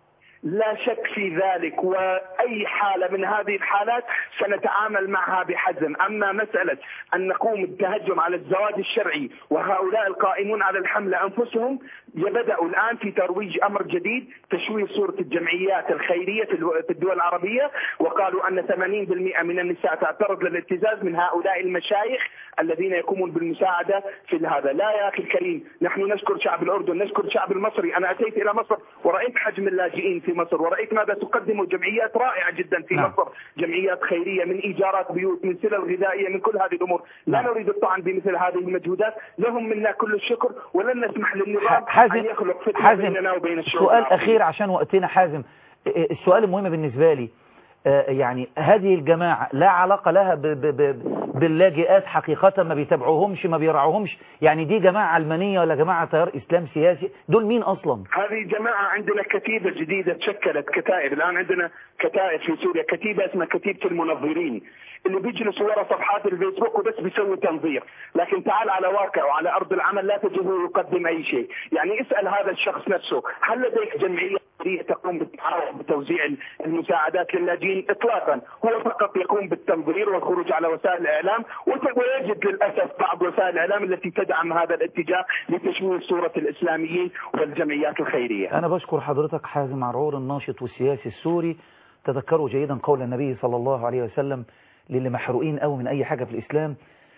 لا شك في ذلك وأي حالة من هذه الحالات سنتعامل معها بحزم أما مسألة أن نقوم بالتهجم على الزواج الشرعي وهؤلاء القائمون على الحمل أنفسهم بدأوا الآن في ترويج أمر جديد تشويه صورة الجمعيات الخيرية في الدول العربية وقالوا أن 80% من النساء تعترض للابتزاز من هؤلاء المشايخ الذين يقومون بالمساعدة في هذا لا يا أخي الكريم نحن نشكر شعب الأردن نشكر الشعب المصري أنا أتيت إلى مصر ورأيت حجم اللاجئين في مصر ورأيت ماذا تقدم جمعيات رائعة جدا في نعم. مصر جمعيات خيرية من إيجارات بيوت من سلل غذائية من كل هذه الأمور لا نعم. نريد الطعن بمثل هذه المجهودات لهم منا كل الشكر ولن نسمح للنظام حازم أن يخلق فتنة حازم بيننا وبين الشعوب سؤال العربية. أخير عشان وقتنا حازم السؤال المهم بالنسبة لي آه، يعني هذه الجماعة لا علاقة لها ب ب ب باللاجئات حقيقة ما بيتابعوهمش ما بيرعوهمش يعني دي جماعة علمانية ولا جماعة تيار إسلام سياسي دول مين أصلا هذه جماعة عندنا كتيبة جديدة تشكلت كتائب الآن عندنا كتائب في سوريا كتيبة اسمها كتيبة المنظرين اللي بيجلسوا ورا صفحات الفيسبوك وبس بيسوي تنظير لكن تعال على واقع وعلى أرض العمل لا تجده يقدم أي شيء يعني اسأل هذا الشخص نفسه هل لديك جمعية تقوم بالتعاون بتوزيع المساعدات للاجئين اطلاقا هو فقط يقوم بالتنظير والخروج على وسائل الاعلام ويجد للاسف بعض وسائل الاعلام التي تدعم هذا الاتجاه لتشويه صوره الاسلاميين والجمعيات الخيريه. أنا بشكر حضرتك حازم عرعور الناشط والسياسي السوري تذكروا جيدا قول النبي صلى الله عليه وسلم للي محروقين قوي من أي حاجة في الإسلام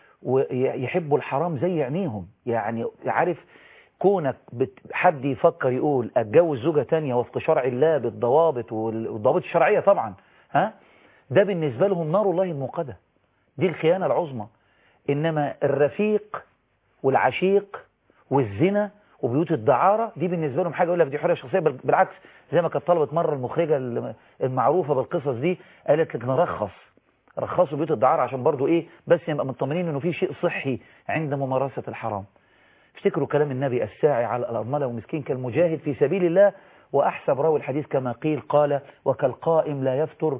ويحبوا الحرام زي عينيهم يعني عارف كونك بت... حد يفكر يقول اتجوز زوجة تانية وفق شرع الله بالضوابط والضوابط الشرعية طبعا ها ده بالنسبة لهم نار الله الموقدة دي الخيانة العظمى إنما الرفيق والعشيق والزنا وبيوت الدعارة دي بالنسبة لهم حاجة يقول لك دي حرية شخصية بل- بالعكس زي ما كانت طلبت مرة المخرجة الم- المعروفة بالقصص دي قالت لك نرخص رخصوا بيوت الدعارة عشان برضو ايه بس يبقى مطمنين انه في شيء صحي عند ممارسة الحرام افتكروا كلام النبي الساعي على الأرملة والمسكين كالمجاهد في سبيل الله وأحسب راوي الحديث كما قيل قال وكالقائم لا يفتر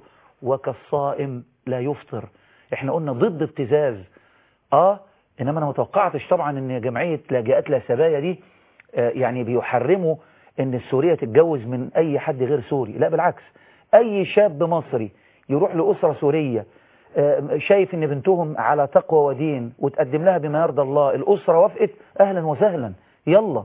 وكالصائم لا يفطر احنا قلنا ضد ابتزاز اه انما انا ما توقعتش طبعا ان جمعية لاجئات لا سبايا دي آه يعني بيحرموا ان السورية تتجوز من اي حد غير سوري لا بالعكس اي شاب مصري يروح لأسرة سورية آه، شايف ان بنتهم على تقوى ودين وتقدم لها بما يرضى الله الأسرة وافقت اهلا وسهلا يلا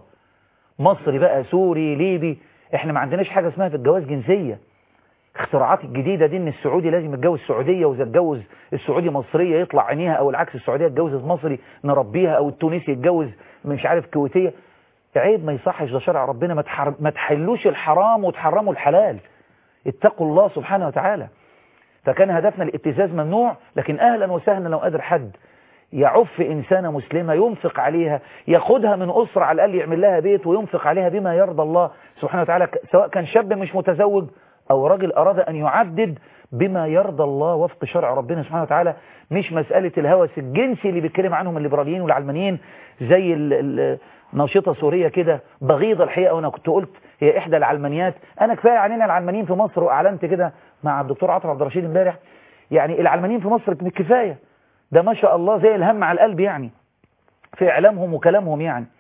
مصري بقى سوري ليبي احنا ما عندناش حاجة اسمها في الجواز جنسية اختراعات الجديدة دي ان السعودي لازم يتجوز سعودية واذا اتجوز السعودي مصرية يطلع عينيها او العكس السعودية اتجوزت مصري نربيها او التونسي يتجوز مش عارف كويتية عيب ما يصحش ده شرع ربنا ما تحر... ما تحلوش الحرام وتحرموا الحلال اتقوا الله سبحانه وتعالى فكان هدفنا الابتزاز ممنوع لكن اهلا وسهلا لو قادر حد يعف إنسانة مسلمة ينفق عليها ياخدها من أسرة على الأقل يعمل لها بيت وينفق عليها بما يرضى الله سبحانه وتعالى سواء كان شاب مش متزوج أو راجل أراد أن يعدد بما يرضى الله وفق شرع ربنا سبحانه وتعالى مش مسألة الهوس الجنسي اللي بيتكلم عنهم الليبراليين والعلمانيين زي ال- ال- ناشطة سورية كده بغيضة الحقيقة وأنا كنت قلت هي إحدى العلمانيات أنا كفاية علينا العلمانيين في مصر وأعلنت كده مع الدكتور عاطف عبد الرشيد امبارح يعني العلمانيين في مصر كفاية ده ما شاء الله زي الهم على القلب يعني في إعلامهم وكلامهم يعني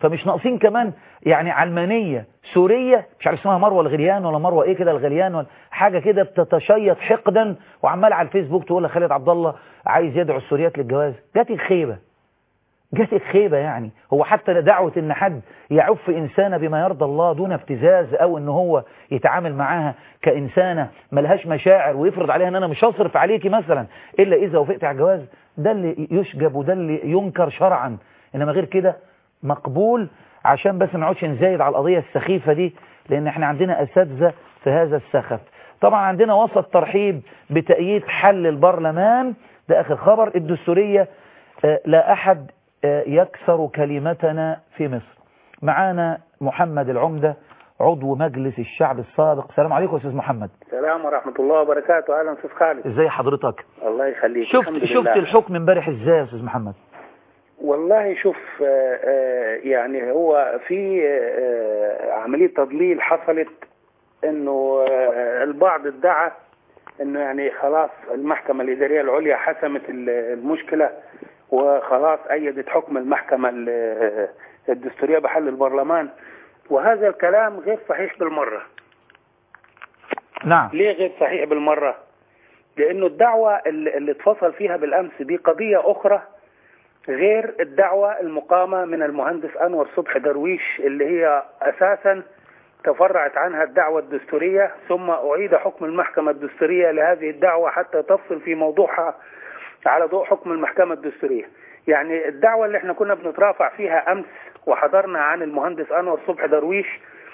فمش ناقصين كمان يعني علمانية سورية مش عارف اسمها مروة الغليان ولا مروة ايه كده الغليان ولا حاجة كده بتتشيط حقدا وعمال على الفيسبوك تقول لخالد عبد الله عايز يدعو السوريات للجواز جات الخيبة جات الخيبة يعني هو حتى دعوة ان حد يعف انسانة بما يرضى الله دون ابتزاز او ان هو يتعامل معاها كانسانة ملهاش مشاعر ويفرض عليها ان انا مش هصرف عليكي مثلا الا اذا وافقت على الجواز ده اللي يشجب وده اللي ينكر شرعا انما غير كده مقبول عشان بس ما نقعدش نزايد على القضية السخيفة دي لان احنا عندنا اساتذة في هذا السخف طبعا عندنا وسط ترحيب بتأييد حل البرلمان ده اخر خبر الدستورية آه، لا احد آه، يكسر كلمتنا في مصر معانا محمد العمدة عضو مجلس الشعب السابق السلام عليكم يا استاذ محمد السلام ورحمة الله وبركاته أهلا أستاذ خالد ازاي حضرتك الله يخليك شفت الحمد شفت لله. الحكم امبارح ازاي يا استاذ محمد والله شوف آه، آه، يعني هو في آه، عملية تضليل حصلت انه آه، البعض ادعى انه يعني خلاص المحكمة الإدارية العليا حسمت ال- المشكلة وخلاص أيدت حكم المحكمة ال- الدستورية بحل البرلمان وهذا الكلام غير صحيح بالمرة نعم ليه غير صحيح بالمرة لأنه الدعوة اللي اللي اتفصل فيها بالأمس دي قضية أخرى غير الدعوة المقامة من المهندس أنور صبحي درويش اللي هي أساسا تفرعت عنها الدعوة الدستورية ثم أعيد حكم المحكمة الدستورية لهذه الدعوة حتى تفصل في موضوعها على ضوء حكم المحكمة الدستورية يعني الدعوة اللي احنا كنا بنترافع فيها أمس وحضرنا عن المهندس أنور صبحي درويش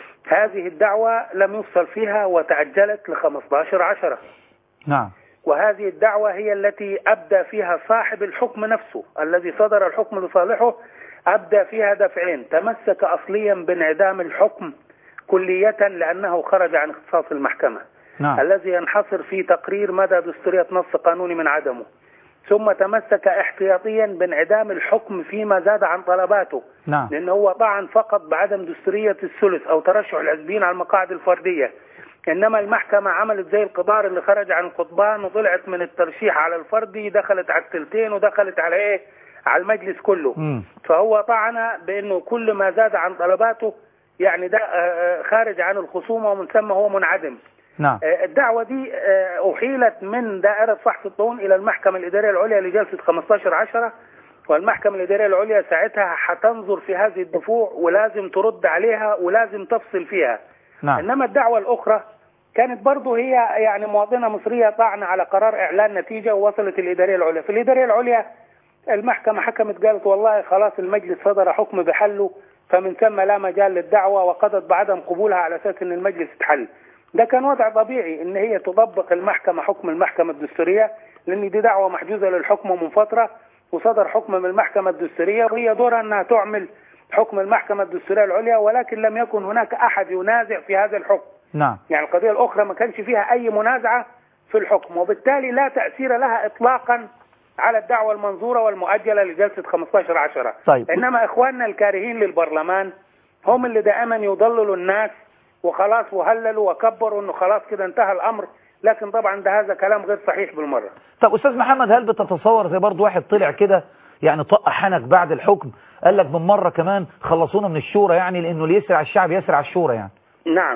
هذه الدعوة لم يفصل فيها وتأجلت ل 15 عشرة نعم وهذه الدعوة هي التي أبدى فيها صاحب الحكم نفسه الذي صدر الحكم لصالحه أبدى فيها دفعين تمسك أصليا بانعدام الحكم كلية لأنه خرج عن اختصاص المحكمة نعم الذي ينحصر في تقرير مدى دستورية نص قانوني من عدمه ثم تمسك احتياطيا بانعدام الحكم فيما زاد عن طلباته نعم لأن هو طعن فقط بعدم دستورية الثلث أو ترشح الحزبيين على المقاعد الفردية إنما المحكمة عملت زي القطار اللي خرج عن القضبان وطلعت من الترشيح على الفردي دخلت على التلتين ودخلت على إيه على المجلس كله مم. فهو طعن بأنه كل ما زاد عن طلباته يعني ده آه، آه، خارج عن الخصومة ومن ثم هو منعدم نعم آه، الدعوة دي آه، أحيلت من دائرة فحص الطعون إلى المحكمة الإدارية العليا لجلسة 15 عشرة والمحكمة الإدارية العليا ساعتها هتنظر في هذه الدفوع ولازم ترد عليها ولازم تفصل فيها نعم إنما الدعوة الأخرى كانت برضه هي يعني مواطنة مصرية طعن على قرار إعلان نتيجة ووصلت الإدارية العليا في الإدارية العليا المحكمة حكمت قالت والله خلاص المجلس صدر حكم بحله فمن ثم لا مجال للدعوة وقضت بعدم قبولها على أساس أن المجلس اتحل ده كان وضع طبيعي ان هي تطبق المحكمة حكم المحكمة الدستورية لان دي دعوة محجوزة للحكم من فترة وصدر حكم من المحكمة الدستورية وهي دورها انها تعمل حكم المحكمة الدستورية العليا ولكن لم يكن هناك احد ينازع في هذا الحكم نعم يعني القضية الاخرى ما كانش فيها اي منازعة في الحكم وبالتالي لا تأثير لها اطلاقا على الدعوة المنظورة والمؤجلة لجلسة 15 عشرة طيب انما اخواننا الكارهين للبرلمان هم اللي دائما يضللوا الناس وخلاص وهللوا وكبروا انه خلاص كده انتهى الامر لكن طبعا ده هذا كلام غير صحيح بالمره طب استاذ محمد هل بتتصور زي برضو واحد طلع كده يعني طق حنك بعد الحكم قال لك من مرة كمان خلصونا من الشورى يعني لانه اللي يسرع الشعب يسرع الشورى يعني نعم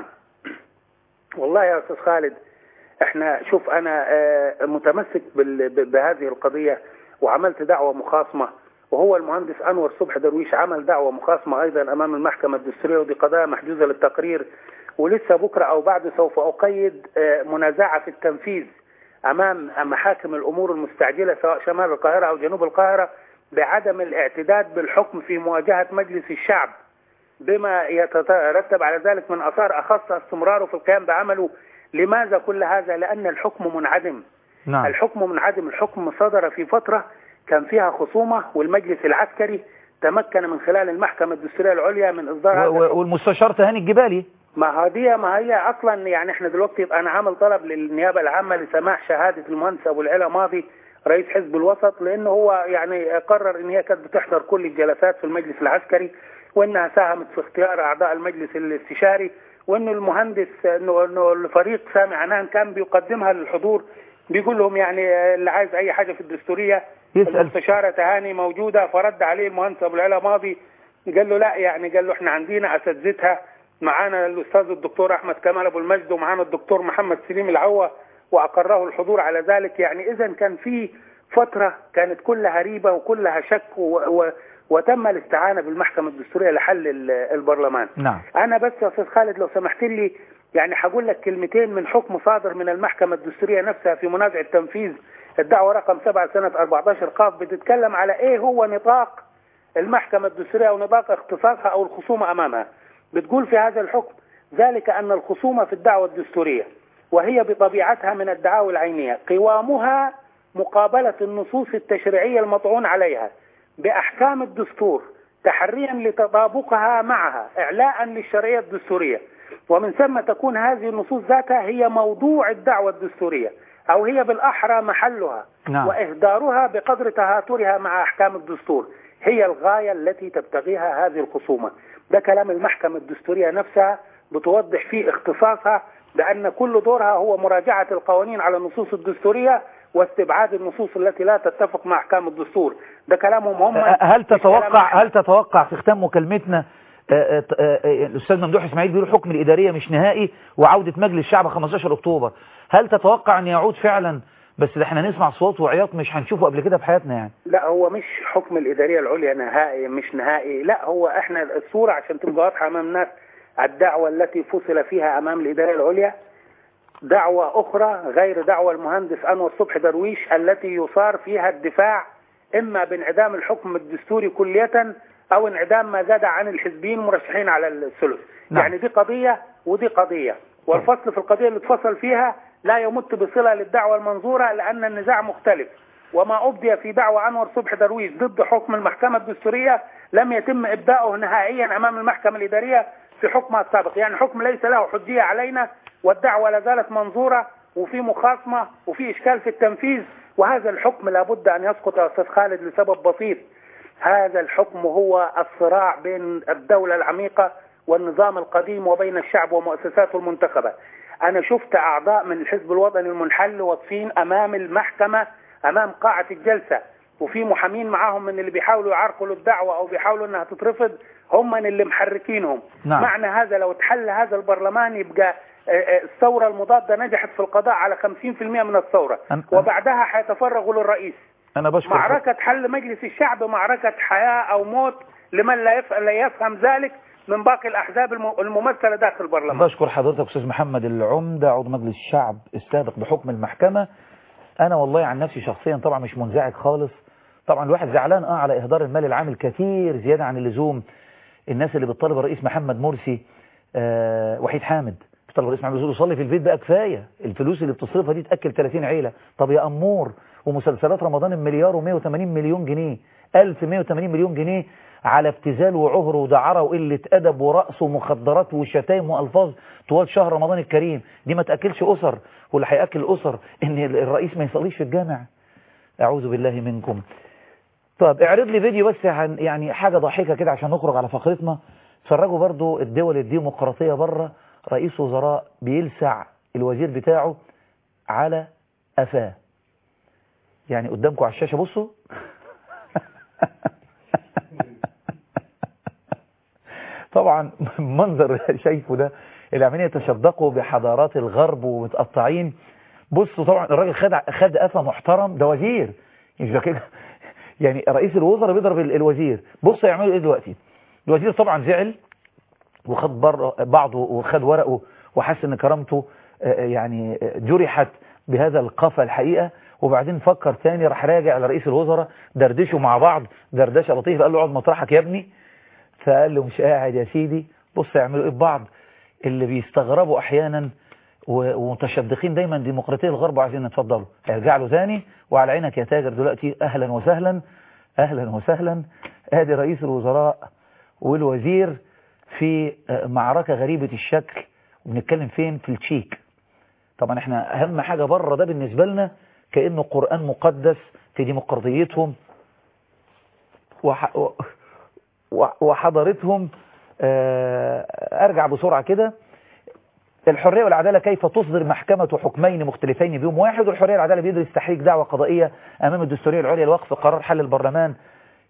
والله يا استاذ خالد احنا شوف انا آه، متمسك بال- ب- بهذه القضيه وعملت دعوه مخاصمه وهو المهندس انور صبحي درويش عمل دعوه مخاصمه ايضا امام المحكمه الدستوريه ودي قضايا محجوزه للتقرير ولسه بكره او بعد سوف اقيد آه، منازعه في التنفيذ امام محاكم الامور المستعجله سواء شمال القاهره او جنوب القاهره بعدم الاعتداد بالحكم في مواجهه مجلس الشعب بما يترتب على ذلك من اثار اخص استمراره في القيام بعمله لماذا كل هذا لان الحكم منعدم نعم الحكم منعدم الحكم صدر في فترة كان فيها خصومة والمجلس العسكري تمكن من خلال المحكمة الدستورية العليا من إصدار هذا و- و- والمستشار تهاني الجبالي ما هي ما هي اصلا يعني احنا دلوقتي يبقى انا عامل طلب للنيابه العامه لسماح شهاده المهندس ابو العلا ماضي رئيس حزب الوسط لانه هو يعني قرر ان هي كانت بتحضر كل الجلسات في المجلس العسكري وانها ساهمت في اختيار اعضاء المجلس الاستشاري وانه المهندس انه انه الفريق سامي عنان كان بيقدمها للحضور بيقول لهم يعني اللي عايز اي حاجه في الدستوريه يسأل المستشاره تهاني موجوده فرد عليه المهندس ابو العلا ماضي قال له لا يعني قال له احنا عندنا اساتذتها معانا الاستاذ الدكتور احمد كمال ابو المجد ومعانا الدكتور محمد سليم العوة واقره الحضور على ذلك يعني اذا كان في فتره كانت كلها ريبه وكلها شك و و وتم الاستعانه بالمحكمه الدستوريه لحل ال- البرلمان نعم انا بس يا استاذ خالد لو سمحت لي يعني هقول لك كلمتين من حكم صادر من المحكمه الدستوريه نفسها في منازعه تنفيذ الدعوه رقم 7 سنه 14 قاف بتتكلم على ايه هو نطاق المحكمه الدستوريه ونطاق اختصاصها او الخصومه امامها بتقول في هذا الحكم ذلك ان الخصومه في الدعوه الدستوريه وهي بطبيعتها من الدعاوى العينيه قوامها مقابله النصوص التشريعيه المطعون عليها باحكام الدستور تحريا لتطابقها معها اعلاء للشرعيه الدستوريه ومن ثم تكون هذه النصوص ذاتها هي موضوع الدعوه الدستوريه او هي بالاحرى محلها نعم. واهدارها بقدر تهاترها مع احكام الدستور هي الغايه التي تبتغيها هذه الخصومه ده كلام المحكمه الدستوريه نفسها بتوضح فيه اختصاصها بان كل دورها هو مراجعه القوانين على النصوص الدستوريه واستبعاد النصوص التي لا تتفق مع احكام الدستور ده كلامهم هم أه، هل مش كلام تتوقع إحنا. هل تتوقع في ختام مكالمتنا أه، أه، أه، الاستاذ ممدوح اسماعيل بيقول الحكم الاداريه مش نهائي وعوده مجلس الشعب 15 اكتوبر هل تتوقع ان يعود فعلا بس ده احنا نسمع صوت وعياط مش هنشوفه قبل كده في حياتنا يعني لا هو مش حكم الإدارية العليا نهائي مش نهائي لا هو احنا الصورة عشان تبقى واضحة أمام الناس الدعوة التي فصل فيها أمام الإدارية العليا دعوة أخرى غير دعوة المهندس أنور صبحي درويش التي يصار فيها الدفاع إما بانعدام الحكم الدستوري كلية أو انعدام ما زاد عن الحزبيين مرشحين على الثلث نعم. يعني دي قضية ودي قضية والفصل في القضية اللي اتفصل فيها لا يمت بصلة للدعوة المنظورة لأن النزاع مختلف وما أبدي في دعوى أنور صبحي درويش ضد حكم المحكمة الدستورية لم يتم إبداؤه نهائيا أمام المحكمة الإدارية في حكمها السابق يعني حكم ليس له حجية علينا والدعوة لا زالت منظورة وفي مخاصمة وفي إشكال في التنفيذ وهذا الحكم لابد أن يسقط يا أستاذ خالد لسبب بسيط هذا الحكم هو الصراع بين الدولة العميقة والنظام القديم وبين الشعب ومؤسساته المنتخبة أنا شفت أعضاء من الحزب الوطني المنحل واقفين أمام المحكمة أمام قاعة الجلسة وفي محامين معاهم من اللي بيحاولوا يعرقلوا الدعوة أو بيحاولوا أنها تترفض هم من اللي محركينهم نعم. معنى هذا لو اتحل هذا البرلمان يبقى آه، آه، الثورة المضادة نجحت في القضاء على 50% من الثورة أنا- وبعدها حيتفرغوا للرئيس انا بشكر معركة حل مجلس الشعب معركة حياة أو موت لمن لا يف- لا يفهم ذلك من باقي الأحزاب الم- الممثلة داخل البرلمان بشكر حضرتك استاذ محمد العمدة عضو مجلس الشعب السابق بحكم المحكمة انا والله عن نفسي شخصيا طبعا مش منزعج خالص طبعا الواحد زعلان اه على اهدار المال العام الكثير زيادة عن اللزوم الناس اللي بتطالب الرئيس محمد مرسي آه وحيد حامد بتطالب الرئيس محمد مرسي يصلي في البيت بقى كفاية الفلوس اللي بتصرفها دي تأكل 30 عيلة طب يا أمور ومسلسلات رمضان المليار و180 مليون جنيه 1180 مليون جنيه على ابتذال وعهر ودعارة وقلة أدب ورأس ومخدرات وشتايم وألفاظ طوال شهر رمضان الكريم دي ما تأكلش أسر واللي هيأكل الأسر إن الرئيس ما يصليش في الجامع أعوذ بالله منكم طب اعرض لي فيديو بس عن يعني حاجة ضحكة كده عشان نخرج على فقرتنا اتفرجوا برضو الدول الديمقراطية بره رئيس وزراء بيلسع الوزير بتاعه على قفاه يعني قدامكم على الشاشة بصوا طبعا منظر شايفه ده اللي عمالين يتشدقوا بحضارات الغرب ومتقطعين بصوا طبعا الراجل خد خد قفا محترم ده وزير مش ده كده يعني رئيس الوزراء بيضرب ال- الوزير بصوا يعملوا ايه دلوقتي الوزير طبعا زعل وخد بره بعضه وخد ورقه وحس ان كرامته آه، يعني آه، جرحت بهذا القفا الحقيقة وبعدين فكر تاني راح راجع لرئيس الوزراء دردشوا مع بعض دردشه لطيفه قال له اقعد مطرحك يا ابني فقال له مش قاعد يا سيدي بص يعملوا ايه ببعض اللي بيستغربوا احيانا و- ومتشدقين دايما ديمقراطيه الغرب وعايزين نتفضلوا هيرجع له تاني وعلى عينك يا تاجر دلوقتي اهلا وسهلا اهلا وسهلا ادي رئيس الوزراء والوزير في آه، معركة غريبة الشكل وبنتكلم فين في التشيك طبعا احنا اهم حاجة بره ده بالنسبة لنا كأنه قرآن مقدس في ديمقراطيتهم وح... و- وحضارتهم آه، ارجع بسرعة كده الحرية والعدالة كيف تصدر محكمة حكمين مختلفين بيوم واحد والحرية والعدالة بيدرس تحريك دعوة قضائية أمام الدستورية العليا لوقف قرار حل البرلمان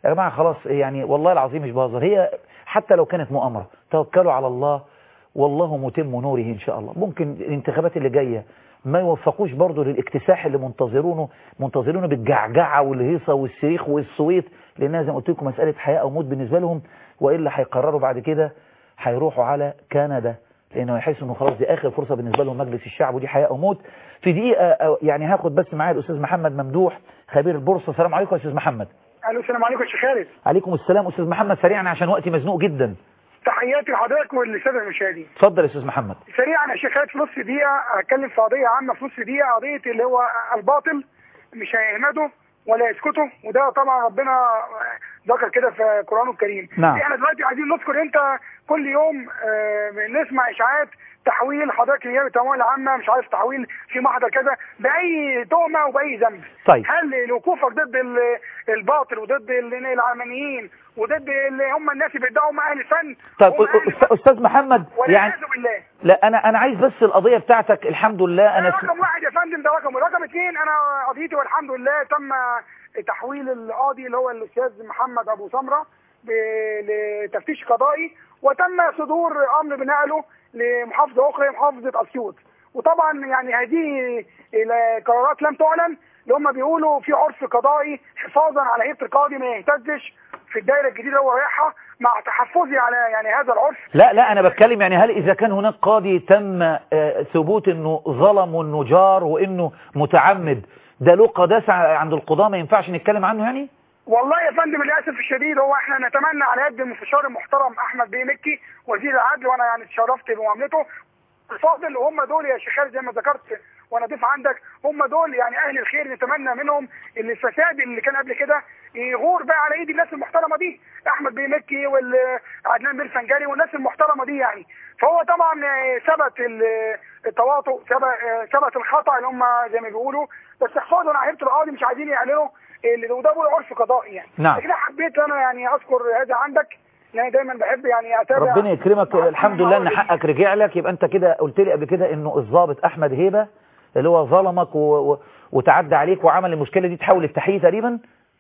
يا جماعة خلاص يعني والله العظيم مش بهزر هي حتى لو كانت مؤامرة توكلوا على الله والله متم نوره إن شاء الله ممكن الانتخابات اللي جاية ما يوفقوش برضه للاكتساح اللي منتظرونه منتظرونه بالجعجعة والهيصة والصريخ والصويت لأنها زي ما قلت لكم مسألة حياة أو موت بالنسبة لهم وإلا هيقرروا بعد كده هيروحوا على كندا لأنه يحس إنه خلاص دي آخر فرصة بالنسبة لهم مجلس الشعب ودي حياة أو موت في دقيقة يعني هاخد بس معايا الأستاذ محمد ممدوح خبير البورصة السلام عليكم يا أستاذ محمد الو السلام عليكم يا شيخ خالد عليكم السلام أستاذ محمد سريعا عشان وقتي مزنوق جدا تحياتي لحضرتك وللساده المشاهدين اتفضل يا أستاذ محمد سريعا يا شيخ خالد في نص دقيقه هتكلم في قضيه عامه في نص دقيقه قضيه اللي هو الباطل مش هيهمدوا ولا يسكتوا وده طبعا ربنا ذكر كده في قرانه الكريم نعم. احنا دلوقتي عايزين نذكر انت كل يوم آه، نسمع اشاعات تحويل حضرتك نيابه الاموال العامه مش عارف تحويل في محضر كذا باي تهمه وباي ذنب طيب. هل وقوفك ضد ال- الباطل وضد ال- العلمانيين وضد اللي هم الناس اللي بيدعوا هم اهل الفن طيب هم أهل أست- أستاذ محمد يعني والعياذ بالله لا أنا أنا عايز بس القضية بتاعتك الحمد لله أنا أنا رقم واحد يا فندم ده رقم رقم اثنين انا قضيتي والحمد لله تم تحويل القاضي اللي هو الاستاذ محمد ابو سمره ب- لتفتيش قضائي وتم صدور امر بنقله لمحافظه اخرى محافظه اسيوط وطبعا يعني هذه القرارات لم تعلن اللي هم بيقولوا في عرف قضائي حفاظا على هيبه القاضي ما يهتزش في الدائره الجديده اللي هو رايحها مع تحفظي على يعني هذا العرف لا لا أنا بتكلم يعني هل إذا كان هناك قاضي تم آه، ثبوت إنه ظلم وإنه جار وإنه متعمد ده له قداسة عند القضاء ما ينفعش نتكلم عنه يعني؟ والله يا فندم للاسف الشديد هو احنا نتمنى على يد المستشار المحترم احمد بيه مكي وزير العدل وانا يعني اتشرفت بمعاملته الفاضل وهم دول يا شيخ خالد زي ما ذكرت وانا ضيف عندك هم دول يعني اهل الخير نتمنى منهم ان الفساد اللي كان قبل كده يغور بقى على ايد الناس المحترمه دي احمد بيه مكي وعدنان بيه الفنجري والناس المحترمه دي يعني فهو طبعا آه، ثبت ال- التواطؤ ثبت آه، ثبت الخطا اللي هم زي ما بيقولوا بس حفاظا على هيبه القاضي مش عايزين يعلنوا اللي وده بقول عرف قضائي يعني نعم. لكن أنا حبيت انا يعني اذكر هذا عندك لان أنا دايما بحب يعني اتابع ربنا يكرمك الحمد لله ان حقك رجع لك يبقى انت كده قلت لي قبل كده انه الضابط احمد هيبه اللي هو ظلمك و... و... وتعدى عليك وعمل المشكله دي تحول التحقيق تقريبا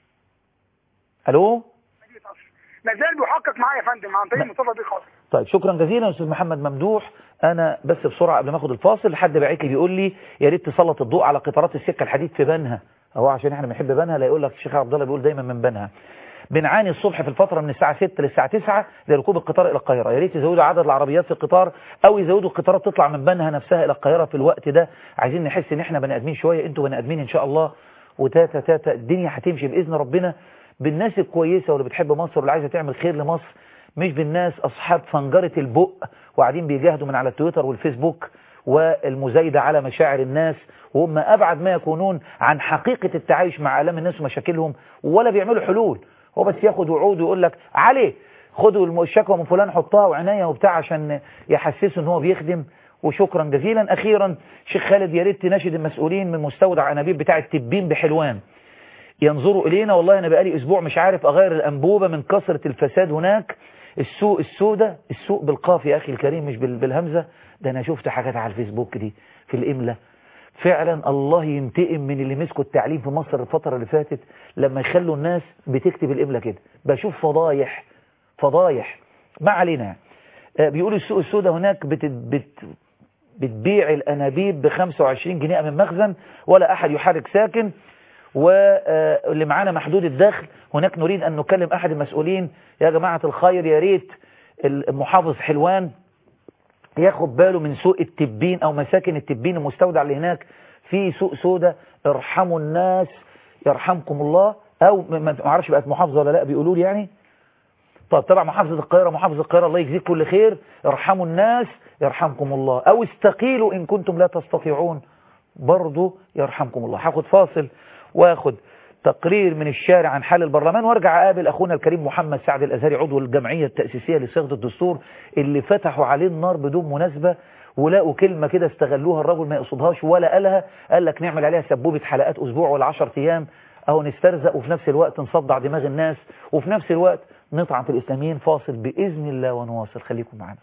الو ما زال بيحقق معايا يا فندم عن طريق مصطفى بيه خاطر طيب شكرا جزيلا استاذ محمد ممدوح انا بس بسرعه قبل ما اخد الفاصل حد باعت لي بيقول لي يا ريت تسلط الضوء على قطارات السكه الحديد في بنها اهو عشان احنا بنحب بنها لا يقول لك الشيخ عبد الله بيقول دايما من بنها بنعاني الصبح في الفتره من الساعه 6 للساعه 9 لركوب القطار الى القاهره يا ريت يزودوا عدد العربيات في القطار او يزودوا القطارات تطلع من بنها نفسها الى القاهره في الوقت ده عايزين نحس ان احنا بني ادمين شويه انتوا بني ادمين ان شاء الله وتاتا تاتا الدنيا هتمشي باذن ربنا بالناس الكويسه واللي بتحب مصر واللي عايزه تعمل خير لمصر مش بالناس اصحاب فنجره البق وقاعدين بيجاهدوا من على التويتر والفيسبوك والمزايده على مشاعر الناس وهم ابعد ما يكونون عن حقيقه التعايش مع الام الناس ومشاكلهم ولا بيعملوا حلول هو بس ياخد وعود ويقول لك علي خدوا الشكوى من فلان حطها وعناية وبتاع عشان يحسسوا ان هو بيخدم وشكرا جزيلا اخيرا شيخ خالد يا ريت تناشد المسؤولين من مستودع انابيب بتاع التبين بحلوان ينظروا الينا والله انا بقالي اسبوع مش عارف اغير الانبوبه من كثره الفساد هناك السوق السوداء السوق بالقاف يا اخي الكريم مش بال- بالهمزه ده انا شفت حاجات على الفيسبوك دي في الاملا فعلا الله ينتقم من اللي مسكوا التعليم في مصر الفتره اللي فاتت لما يخلوا الناس بتكتب الاملا كده بشوف فضايح فضايح ما علينا آه، بيقولوا السوق السوداء هناك بت بت بتبيع الانابيب ب 25 جنيه من مخزن ولا احد يحرك ساكن واللي معانا محدود الدخل هناك نريد أن نكلم أحد المسؤولين يا جماعة الخير يا ريت المحافظ حلوان ياخد باله من سوق التبين أو مساكن التبين المستودع اللي هناك في سوق سودة ارحموا الناس يرحمكم الله أو ما ما اعرفش بقت محافظة ولا لا بيقولوا لي يعني طب طبعا محافظة القاهرة محافظة القاهرة الله يجزيك كل خير ارحموا الناس يرحمكم الله أو استقيلوا إن كنتم لا تستطيعون برضو يرحمكم الله هاخد فاصل واخد تقرير من الشارع عن حال البرلمان وارجع اقابل اخونا الكريم محمد سعد الازهري عضو الجمعيه التاسيسيه لصياغه الدستور اللي فتحوا عليه النار بدون مناسبه ولقوا كلمه كده استغلوها الرجل ما يقصدهاش ولا قالها قال لك نعمل عليها سبوبه حلقات اسبوع ولا 10 ايام اهو نسترزق وفي نفس الوقت نصدع دماغ الناس وفي نفس الوقت نطعن في الاسلاميين فاصل باذن الله ونواصل خليكم معانا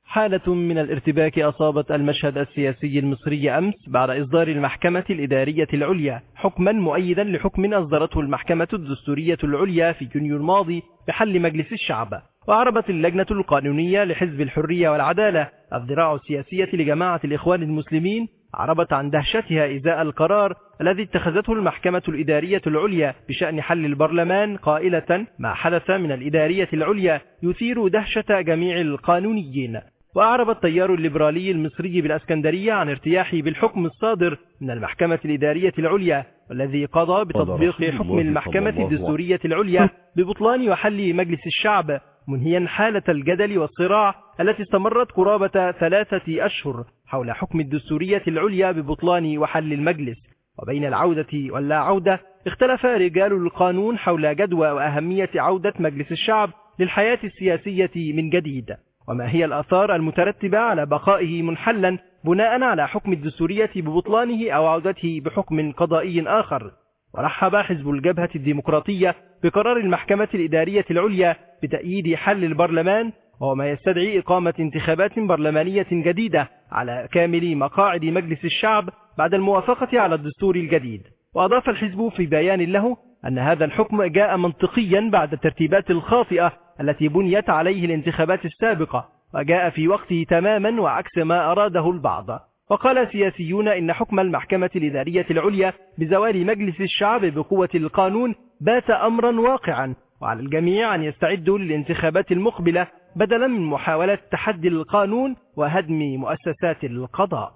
حالة من الارتباك أصابت المشهد السياسي المصري أمس بعد إصدار المحكمة الإدارية العليا حكما مؤيدا لحكم أصدرته المحكمة الدستورية العليا في يونيو الماضي بحل مجلس الشعب وأعربت اللجنة القانونية لحزب الحرية والعدالة الذراع السياسية لجماعة الإخوان المسلمين عربت عن دهشتها إزاء القرار الذي اتخذته المحكمة الإدارية العليا بشأن حل البرلمان قائلة ما حدث من الإدارية العليا يثير دهشة جميع القانونيين وأعرب التيار الليبرالي المصري بالأسكندرية عن ارتياحه بالحكم الصادر من المحكمة الإدارية العليا والذي قضى بتطبيق حكم المحكمة الدستورية العليا ببطلان وحل مجلس الشعب منهيا حالة الجدل والصراع التي استمرت قرابة ثلاثة أشهر حول حكم الدستورية العليا ببطلان وحل المجلس وبين العودة واللا عودة اختلف رجال القانون حول جدوى وأهمية عودة مجلس الشعب للحياة السياسية من جديد وما هي الآثار المترتبة على بقائه منحلا بناء على حكم الدستورية ببطلانه أو عودته بحكم قضائي آخر ورحب حزب الجبهة الديمقراطية بقرار المحكمة الإدارية العليا بتأييد حل البرلمان وهو ما يستدعي إقامة انتخابات برلمانية جديدة على كامل مقاعد مجلس الشعب بعد الموافقة على الدستور الجديد وأضاف الحزب في بيان له أن هذا الحكم جاء منطقيا بعد الترتيبات الخاطئة التي بنيت عليه الانتخابات السابقة وجاء في وقته تماما وعكس ما أراده البعض وقال سياسيون إن حكم المحكمة الإدارية العليا بزوال مجلس الشعب بقوة القانون بات أمرا واقعا وعلى الجميع أن يستعدوا للانتخابات المقبلة بدلا من محاولة تحدي القانون وهدم مؤسسات القضاء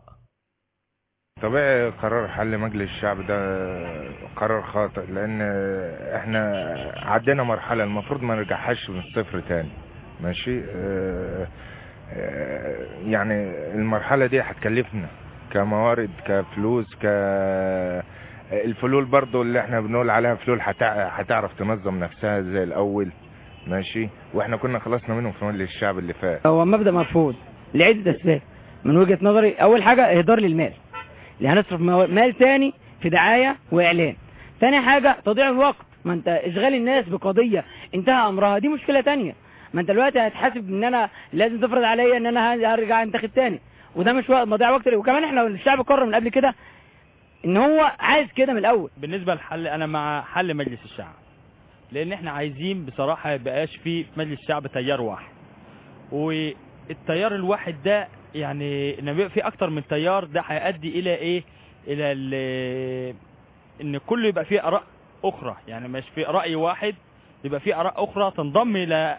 طبيعي قرار حل مجلس الشعب ده قرار خاطئ لان احنا عدينا مرحلة المفروض ما نرجعهاش من الصفر تاني ماشي اه اه يعني المرحلة دي هتكلفنا كموارد كفلوس ك الفلول برضو اللي احنا بنقول عليها فلول هتعرف تنظم نفسها زي الاول ماشي واحنا كنا خلصنا منهم في مجلس الشعب اللي فات هو مبدأ مرفوض لعدة اسباب من وجهة نظري اول حاجة اهدار للمال اللي هنصرف مال تاني في دعاية واعلان تاني حاجة تضيع الوقت ما انت اشغال الناس بقضية انتهى امرها دي مشكلة تانية ما انت دلوقتي هتحاسب ان انا لازم تفرض عليا ان انا هرجع انتخب تاني وده مش وقت مضيع وقت وكمان احنا الشعب قرر من قبل كده ان هو عايز كده من الاول بالنسبة للحل انا مع حل مجلس الشعب لان احنا عايزين بصراحة يبقاش في مجلس الشعب تيار واحد والتيار الواحد ده يعني ان يبقى في اكتر من تيار ده هيؤدي الى ايه الى ان كله يبقى فيه اراء اخرى يعني مش في راي واحد يبقى فيه اراء اخرى تنضم الى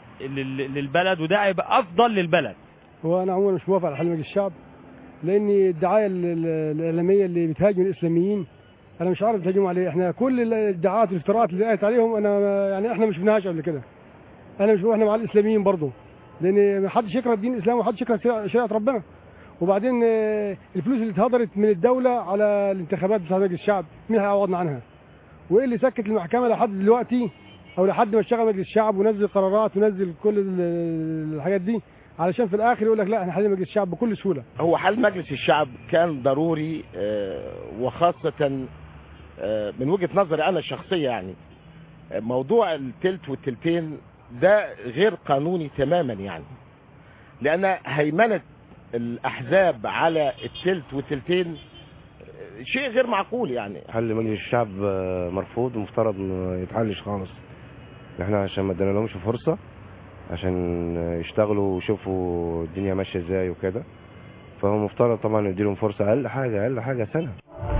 للبلد وده هيبقى افضل للبلد هو انا عموما مش موافق على حل مجلس الشعب لان الدعايه الاعلاميه اللي بتهاجم الاسلاميين انا مش عارف تهاجموا عليه احنا كل الادعاءات والافتراءات اللي قالت عليهم انا يعني احنا مش شفناهاش قبل كده انا مش احنا مع الاسلاميين برضه لان ما حدش يكره الدين الاسلامي ومحدش يكره شريعه ربنا وبعدين الفلوس اللي اتهدرت من الدوله على الانتخابات بتاعت مجلس الشعب مين هيعوضنا عنها وايه اللي سكت المحكمه لحد دلوقتي او لحد ما اشتغل مجلس الشعب ونزل قرارات ونزل كل الحاجات دي علشان في الاخر يقول لك لا احنا حل مجلس الشعب بكل سهوله هو حل مجلس الشعب كان ضروري وخاصه من وجهه نظري انا الشخصيه يعني موضوع التلت والتلتين ده غير قانوني تماما يعني لان هيمنه الاحزاب على التلت والتلتين شيء غير معقول يعني حل مجلس الشعب مرفوض ومفترض ما يتحلش خالص احنا عشان ما ادينا لهمش فرصه عشان يشتغلوا ويشوفوا الدنيا ماشيه ازاي وكده فهو مفترض طبعا نديلهم فرصه اقل حاجه اقل حاجه سنه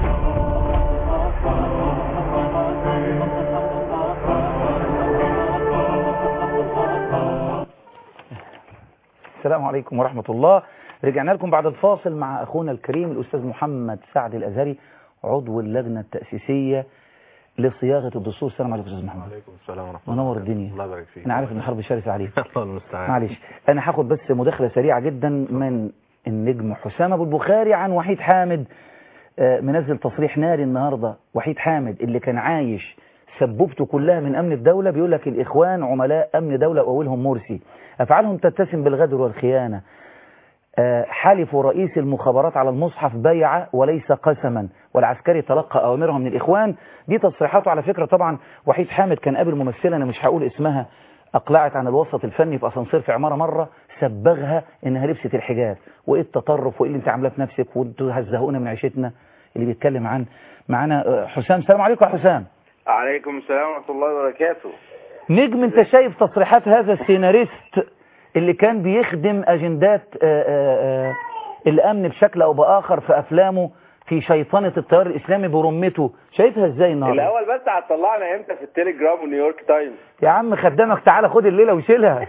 السلام عليكم ورحمة الله رجعنا لكم بعد الفاصل مع أخونا الكريم الأستاذ محمد سعد الأزهري عضو اللجنة التأسيسية لصياغة الدستور السلام عليكم أستاذ محمد وعليكم السلام ورحمة الله منور الدنيا الله يبارك فيك أنا عارف إن الحرب شرسة عليك الله المستعان معلش أنا هاخد بس مداخلة سريعة جدا من النجم حسام أبو البخاري عن وحيد حامد منزل تصريح ناري النهاردة وحيد حامد اللي كان عايش سببته كلها من أمن الدولة بيقول لك الإخوان عملاء أمن دولة وأولهم مرسي أفعالهم تتسم بالغدر والخيانة حلفوا رئيس المخابرات على المصحف بيعة وليس قسما والعسكري تلقى أوامرهم من الإخوان دي تصريحاته على فكرة طبعا وحيد حامد كان قابل ممثلة أنا مش هقول اسمها اقلعت عن الوسط الفني في اسانسير في عماره مره سبغها انها لبست الحجاب وايه التطرف وايه اللي انت عاملاه في نفسك وانتوا هزهقونا من عيشتنا اللي بيتكلم عن معانا آه، حسام السلام عليكم يا حسام عليكم السلام ورحمة الله وبركاته نجم انت شايف تصريحات هذا السيناريست اللي كان بيخدم اجندات آه، آه، آه، الامن بشكل او باخر في افلامه في شيطنة التيار الاسلامي برمته شايفها ازاي النهارده الأول بس هتطلعنا إمتى في التليجرام ونيويورك تايمز يا عم خدامك تعالى خد الليله وشيلها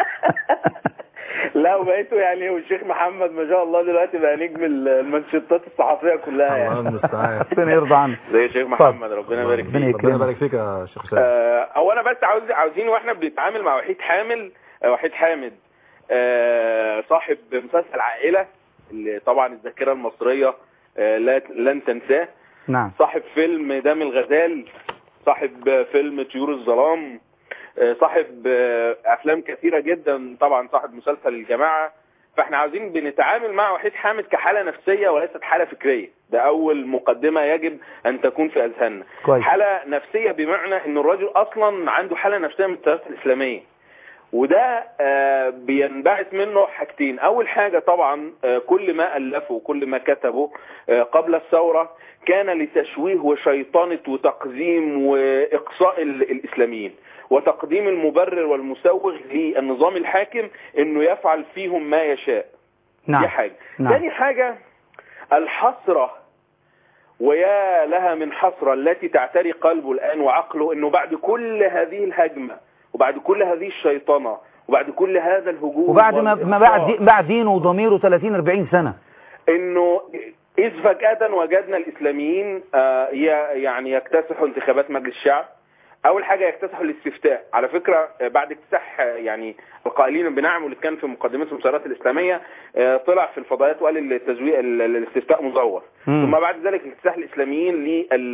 لا وبقيتوا يعني والشيخ محمد ما شاء الله دلوقتي بقى نجم المنشطات الصحفية كلها يعني الله المستعان ربنا يرضى عنك زي الشيخ محمد ربنا يبارك ربنا فيك يكرمك. ربنا يبارك فيك يا شيخ حسام آه، هو انا بس عاوز عاوزين واحنا بنتعامل مع وحيد حامل آه، وحيد حامد آه، صاحب مسلسل عائلة اللي طبعا الذاكرة المصرية آه، لا لن تنساه نعم صاحب فيلم دم الغزال صاحب آه، فيلم طيور الظلام آه، صاحب آه، افلام كثيرة جدا طبعا صاحب مسلسل الجماعة فاحنا عاوزين بنتعامل مع وحيد حامد كحالة نفسية وليست حالة فكرية ده اول مقدمة يجب ان تكون في اذهاننا كويس. حالة نفسية بمعنى ان الرجل اصلا عنده حالة نفسية من التيارات الاسلامية وده آه، بينبعث منه حاجتين اول حاجة طبعا آه، كل ما الفه وكل ما كتبه آه، قبل الثورة كان لتشويه وشيطنة وتقزيم واقصاء ال- الاسلاميين وتقديم المبرر والمسوغ للنظام الحاكم انه يفعل فيهم ما يشاء نعم دي حاجة نعم. ثاني حاجة الحسرة ويا لها من حسرة التي تعتري قلبه الآن وعقله أنه بعد كل هذه الهجمة وبعد كل هذه الشيطنة وبعد كل هذا الهجوم وبعد ما ما بعد والإخفاق، دي بعد دينه وضميره 30 40 سنه انه اذ فجأة وجدنا الاسلاميين آه، ي- يعني يكتسحوا انتخابات مجلس الشعب اول حاجة يكتسحوا الاستفتاء على فكرة آه، بعد اكتساح آه، يعني القائلين بنعم واللي كان في مقدمة المسارات الاسلامية آه، طلع في الفضائيات وقال التزوير ال- الاستفتاء مزور مم. ثم بعد ذلك اكتساح الاسلاميين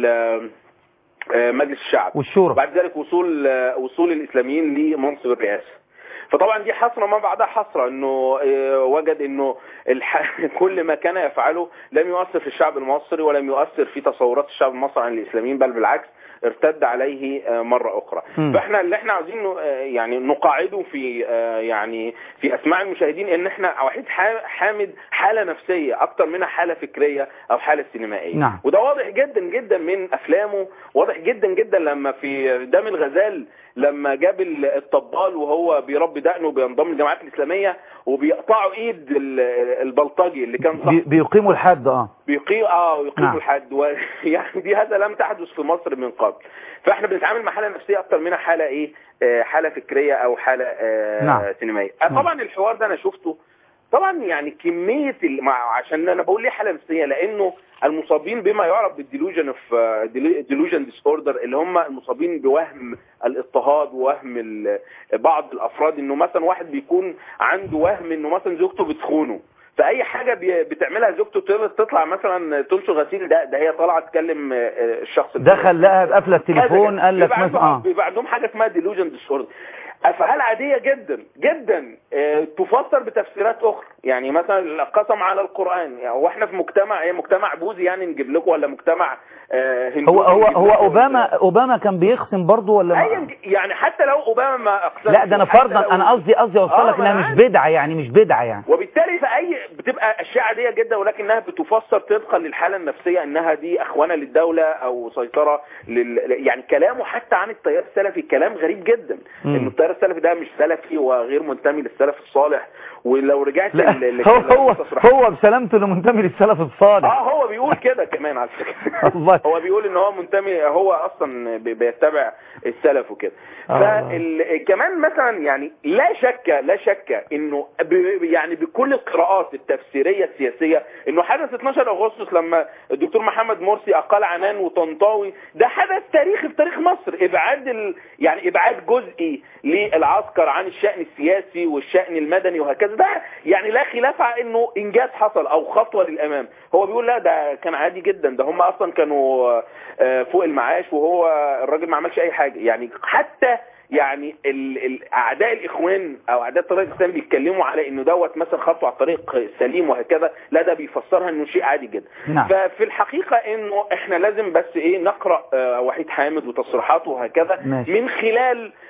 لمجلس الشعب والشورى. بعد ذلك وصول آه، وصول الاسلاميين لمنصب الرئاسة فطبعا دي حسرة ما بعدها حسرة انه آه، وجد انه الح... كل ما كان يفعله لم يؤثر في الشعب المصري ولم يؤثر في تصورات الشعب المصري عن الاسلاميين بل بالعكس ارتد عليه آه، مرة اخرى مم. فاحنا اللي احنا عاوزين ن- آه، يعني نقاعده في آه، يعني في اسماع المشاهدين ان احنا وحيد حا- حامد حالة نفسية اكتر منها حالة فكرية او حالة سينمائية نعم. وده واضح جدا جدا من افلامه واضح جدا جدا لما في دم الغزال لما جاب ال- الطبال وهو بيربي دقنه وبينضم للجماعات الاسلاميه وبيقطعوا ايد ال- البلطجي اللي كان بي- صاحب بيقيموا الحد اه بيقيم اه ويقيموا نعم. الحد و... يعني دي هذا لم تحدث في مصر من قبل فاحنا بنتعامل مع حاله نفسيه اكتر منها حاله ايه آه حاله فكريه او حاله آه نعم. سينمائيه آه طبعا الحوار ده انا شفته طبعا يعني كميه ال... مع... عشان انا بقول ليه حاله نفسيه لانه المصابين بما يعرف بالديلوجن اوف ديلوجن ديس اوردر اللي هم المصابين بوهم الاضطهاد ووهم ال... بعض الافراد انه مثلا واحد بيكون عنده وهم انه مثلا زوجته بتخونه فاي حاجه بي- بتعملها زوجته تل- تطلع مثلا تنشر غسيل ده ده هي طالعه تكلم آه، آه، الشخص دخل لقى بقفله التليفون كذا. قال لك بيبقى مثلا عندهم- اه بيبقى عندهم حاجه اسمها ديلوجن ديسوردر افعال عاديه جدا جدا آه، تفسر بتفسيرات اخرى يعني مثلا قسم على القران يعني هو احنا في مجتمع ايه مجتمع بوذي يعني نجيب لكم ولا مجتمع آه، هندوسي هو هو نجيب هو لكم؟ اوباما اوباما كان بيخصم برضه ولا ما- أيا ك- يعني حتى لو اوباما ما اقسمش لا ده انا وحتى فرضا لو- انا قصدي قصدي اوصل آه، لك ما انها أنا مش عارف. بدعه يعني مش بدعه يعني وبالتالي في اي بتبقى اشياء عاديه جدا ولكنها بتفسر طبقا للحاله النفسيه انها دي اخوانه للدوله او سيطره لل... يعني كلامه حتى عن التيار السلفي كلام غريب جدا مم. انه التيار السلفي ده مش سلفي وغير منتمي للسلف الصالح ولو رجعت لا ل- هو لكلام هو التصريحات- هو بسلامته اللي منتمي للسلف الصالح اه هو بيقول كده كمان على فكره الله. هو بيقول ان هو منتمي هو اصلا بي- بيتبع السلف وكده آه. فكمان مثلا يعني لا شك لا شك انه ب- يعني بكل القراءات التفسيريه السياسيه انه حدث 12 اغسطس لما الدكتور محمد مرسي اقال عنان وطنطاوي ده حدث تاريخي في تاريخ مصر ابعاد ال يعني ابعاد جزئي للعسكر عن الشان السياسي والشان المدني وهكذا ده يعني لا خلاف على انه انجاز حصل او خطوه للامام هو بيقول لا ده كان عادي جدا ده هم اصلا كانوا آه، فوق المعاش وهو الراجل ما عملش اي حاجه يعني حتى يعني ال- ال- اعداء الاخوان او اعداء الطريق الاسلامي بيتكلموا على انه دوت مثلا خطوه على الطريق السليم وهكذا لا ده بيفسرها انه شيء عادي جدا نعم. ففي الحقيقه انه احنا لازم بس ايه نقرا آه، وحيد حامد وتصريحاته وهكذا ماشي. من خلال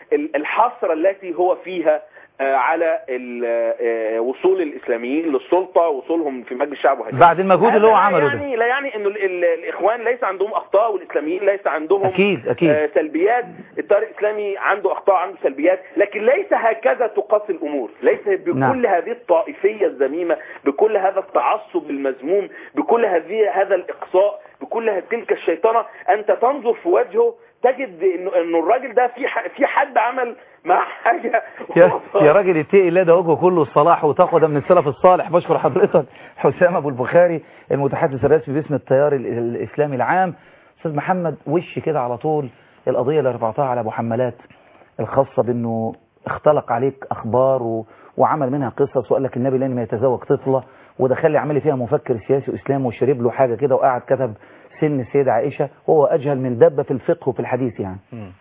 ال- الحسره التي هو فيها آه، على ال- آه، وصول الاسلاميين للسلطه وصولهم في مجلس الشعب وهكذا بعد المجهود اللي هو هذا لا عمله ده. يعني لا يعني انه ال- ال- الاخوان ليس عندهم اخطاء والاسلاميين ليس عندهم أكيد، أكيد. آه، سلبيات التيار الاسلامي عنده اخطاء عنده سلبيات لكن ليس هكذا تقاس الامور ليس بكل نعم. هذه الطائفيه الذميمه بكل هذا التعصب المذموم بكل هذه هذا الاقصاء بكل هذه- تلك الشيطنه انت تنظر في وجهه تجد انه انه الراجل ده في ح- في حد عمل مع حاجه يا, يا راجل اتقي الله ده وجهه كله الصلاح وتقوى ده من السلف الصالح بشكر حضرتك حسام ابو البخاري المتحدث الرسمي باسم التيار ال- الاسلامي العام استاذ محمد وش كده على طول القضيه اللي رفعتها على ابو حمالات الخاصه بانه اختلق عليك اخبار و... وعمل منها قصص وقال لك النبي لن يتزوج طفله ودخل لي عمل فيها مفكر سياسي واسلامي وشرب له حاجه كده وقعد كتب سن السيده عائشه وهو اجهل من دبه في الفقه وفي الحديث يعني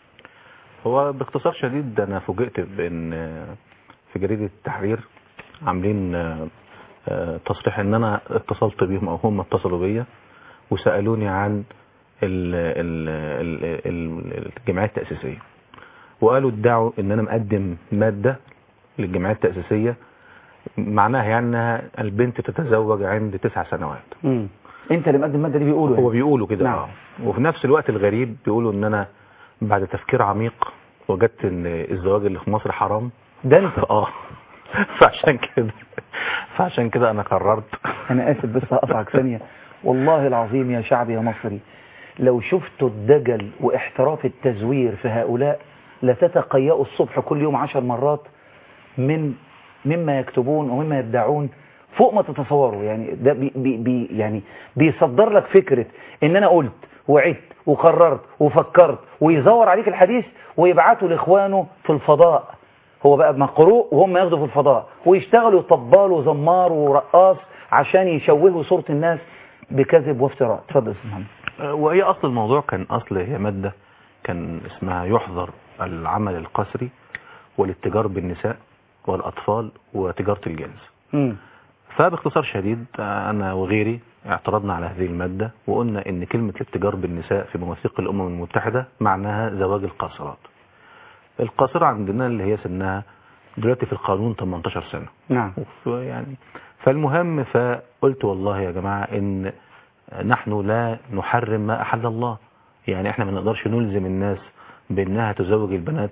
هو باختصار شديد انا فوجئت بان في جريدة التحرير عاملين آه، آه، تصريح ان انا اتصلت بيهم او هم اتصلوا بيا وسألوني عن ال- ال- ال- ال- الجمعيات التأسيسية وقالوا ادعوا ان انا مقدم مادة للجمعيات التأسيسية معناها يعني انها البنت تتزوج عند تسع سنوات امم انت اللي مقدم الماده دي بيقولوا هو يعني. بيقولوا كده نعم. اه وفي نفس الوقت الغريب بيقولوا ان انا بعد تفكير عميق وجدت ان الزواج اللي في مصر حرام ده انت اه فعشان كده فعشان كده انا قررت انا اسف بس هقطعك ثانيه والله العظيم يا شعب يا مصري لو شفتوا الدجل واحتراف التزوير في هؤلاء لتتقيأوا الصبح كل يوم عشر مرات من مما يكتبون ومما يدعون فوق ما تتصوروا يعني ده بي بي بي يعني بيصدر لك فكرة ان انا قلت وعدت وقررت وفكرت ويزور عليك الحديث ويبعته لاخوانه في الفضاء هو بقى مقروء وهم ياخدوا في الفضاء ويشتغلوا طبال وزمار ورقاص عشان يشوهوا صورة الناس بكذب وافتراء اتفضل يا استاذ محمد آه، وهي اصل الموضوع كان اصل هي مادة كان اسمها يحظر العمل القسري والاتجار بالنساء والاطفال وتجارة الجنس مم. فباختصار شديد آه، انا وغيري اعترضنا على هذه المادة وقلنا ان كلمة الاتجار بالنساء في مواثيق الامم المتحدة معناها زواج القاصرات القاصرة عندنا اللي هي سنها دلوقتي في القانون 18 سنة نعم يعني فالمهم فقلت والله يا جماعة ان نحن لا نحرم ما احل الله يعني احنا ما نقدرش نلزم الناس بانها تزوج البنات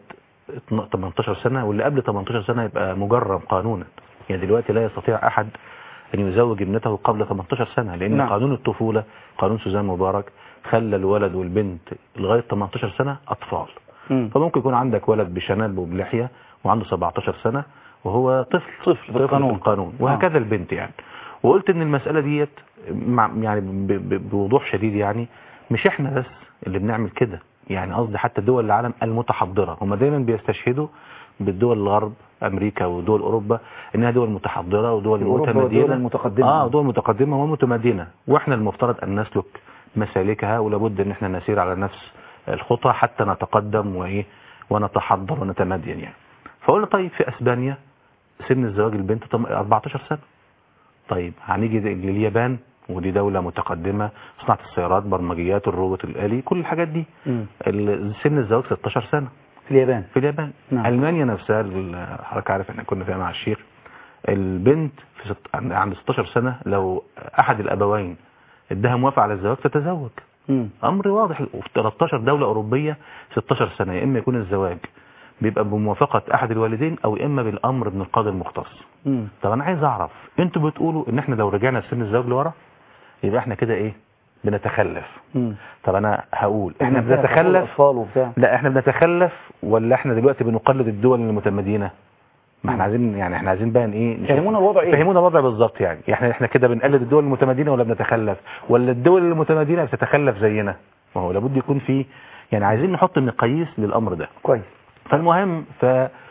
18 سنة واللي قبل 18 سنة يبقى مجرم قانونا يعني دلوقتي لا يستطيع احد ان يزوج ابنته قبل 18 سنة لان نعم. نعم. قانون الطفولة قانون سوزان مبارك خلى الولد والبنت لغاية 18 سنة اطفال مم. فممكن يكون عندك ولد بشنب وبلحية وعنده 17 سنة وهو طفل طفل بالقانون. في القانون وهكذا البنت يعني وقلت ان المسألة ديت مع يعني ب- ب- بوضوح شديد يعني مش احنا بس اللي بنعمل كده يعني قصدي حتى دول العالم المتحضرة هم دايما بيستشهدوا بالدول الغرب امريكا ودول اوروبا انها دول متحضرة ودول أوروبا متمدنة ودول متقدمة. اه دول متقدمة ومتمدنة واحنا المفترض ان نسلك مسالكها ولابد ان احنا نسير على نفس الخطى حتى نتقدم وايه ونتحضر ونتمدن يعني فقلنا طيب في اسبانيا سن الزواج البنت طم- 14 سنة طيب هنيجي لليابان ودي دولة متقدمة صناعة السيارات برمجيات الروبوت الآلي كل الحاجات دي مم. ال- سن الزواج 16 سنة في اليابان في اليابان نعم. ألمانيا نفسها ال- حضرتك عارف احنا كنا فيها مع الشيخ البنت في ست... عند- عند 16 سنة لو أحد الأبوين ادها موافقة على الزواج تتزوج مم. امر واضح وفي 13 دولة اوروبية 16 سنة يا اما يكون الزواج بيبقى بموافقة احد الوالدين او اما بالامر من القاضي المختص مم. طب انا عايز اعرف انتوا بتقولوا ان احنا لو رجعنا سن الزواج لورا يبقى احنا كده ايه بنتخلف مم. طب انا هقول احنا إحنا فيها بنتخلف اطفال وبتاع لا احنا بنتخلف ولا احنا دلوقتي بنقلد الدول المتمدينة ما احنا عايزين يعني احنا عايزين بقى ايه نشوف- فهمونا الوضع ايه؟ فهمونا الوضع بالظبط يعني احنا احنا كده بنقلد الدول المتمدنه ولا بنتخلف ولا الدول المتمدنه بتتخلف زينا ما هو لابد يكون في يعني عايزين نحط مقاييس للامر ده كويس فالمهم ف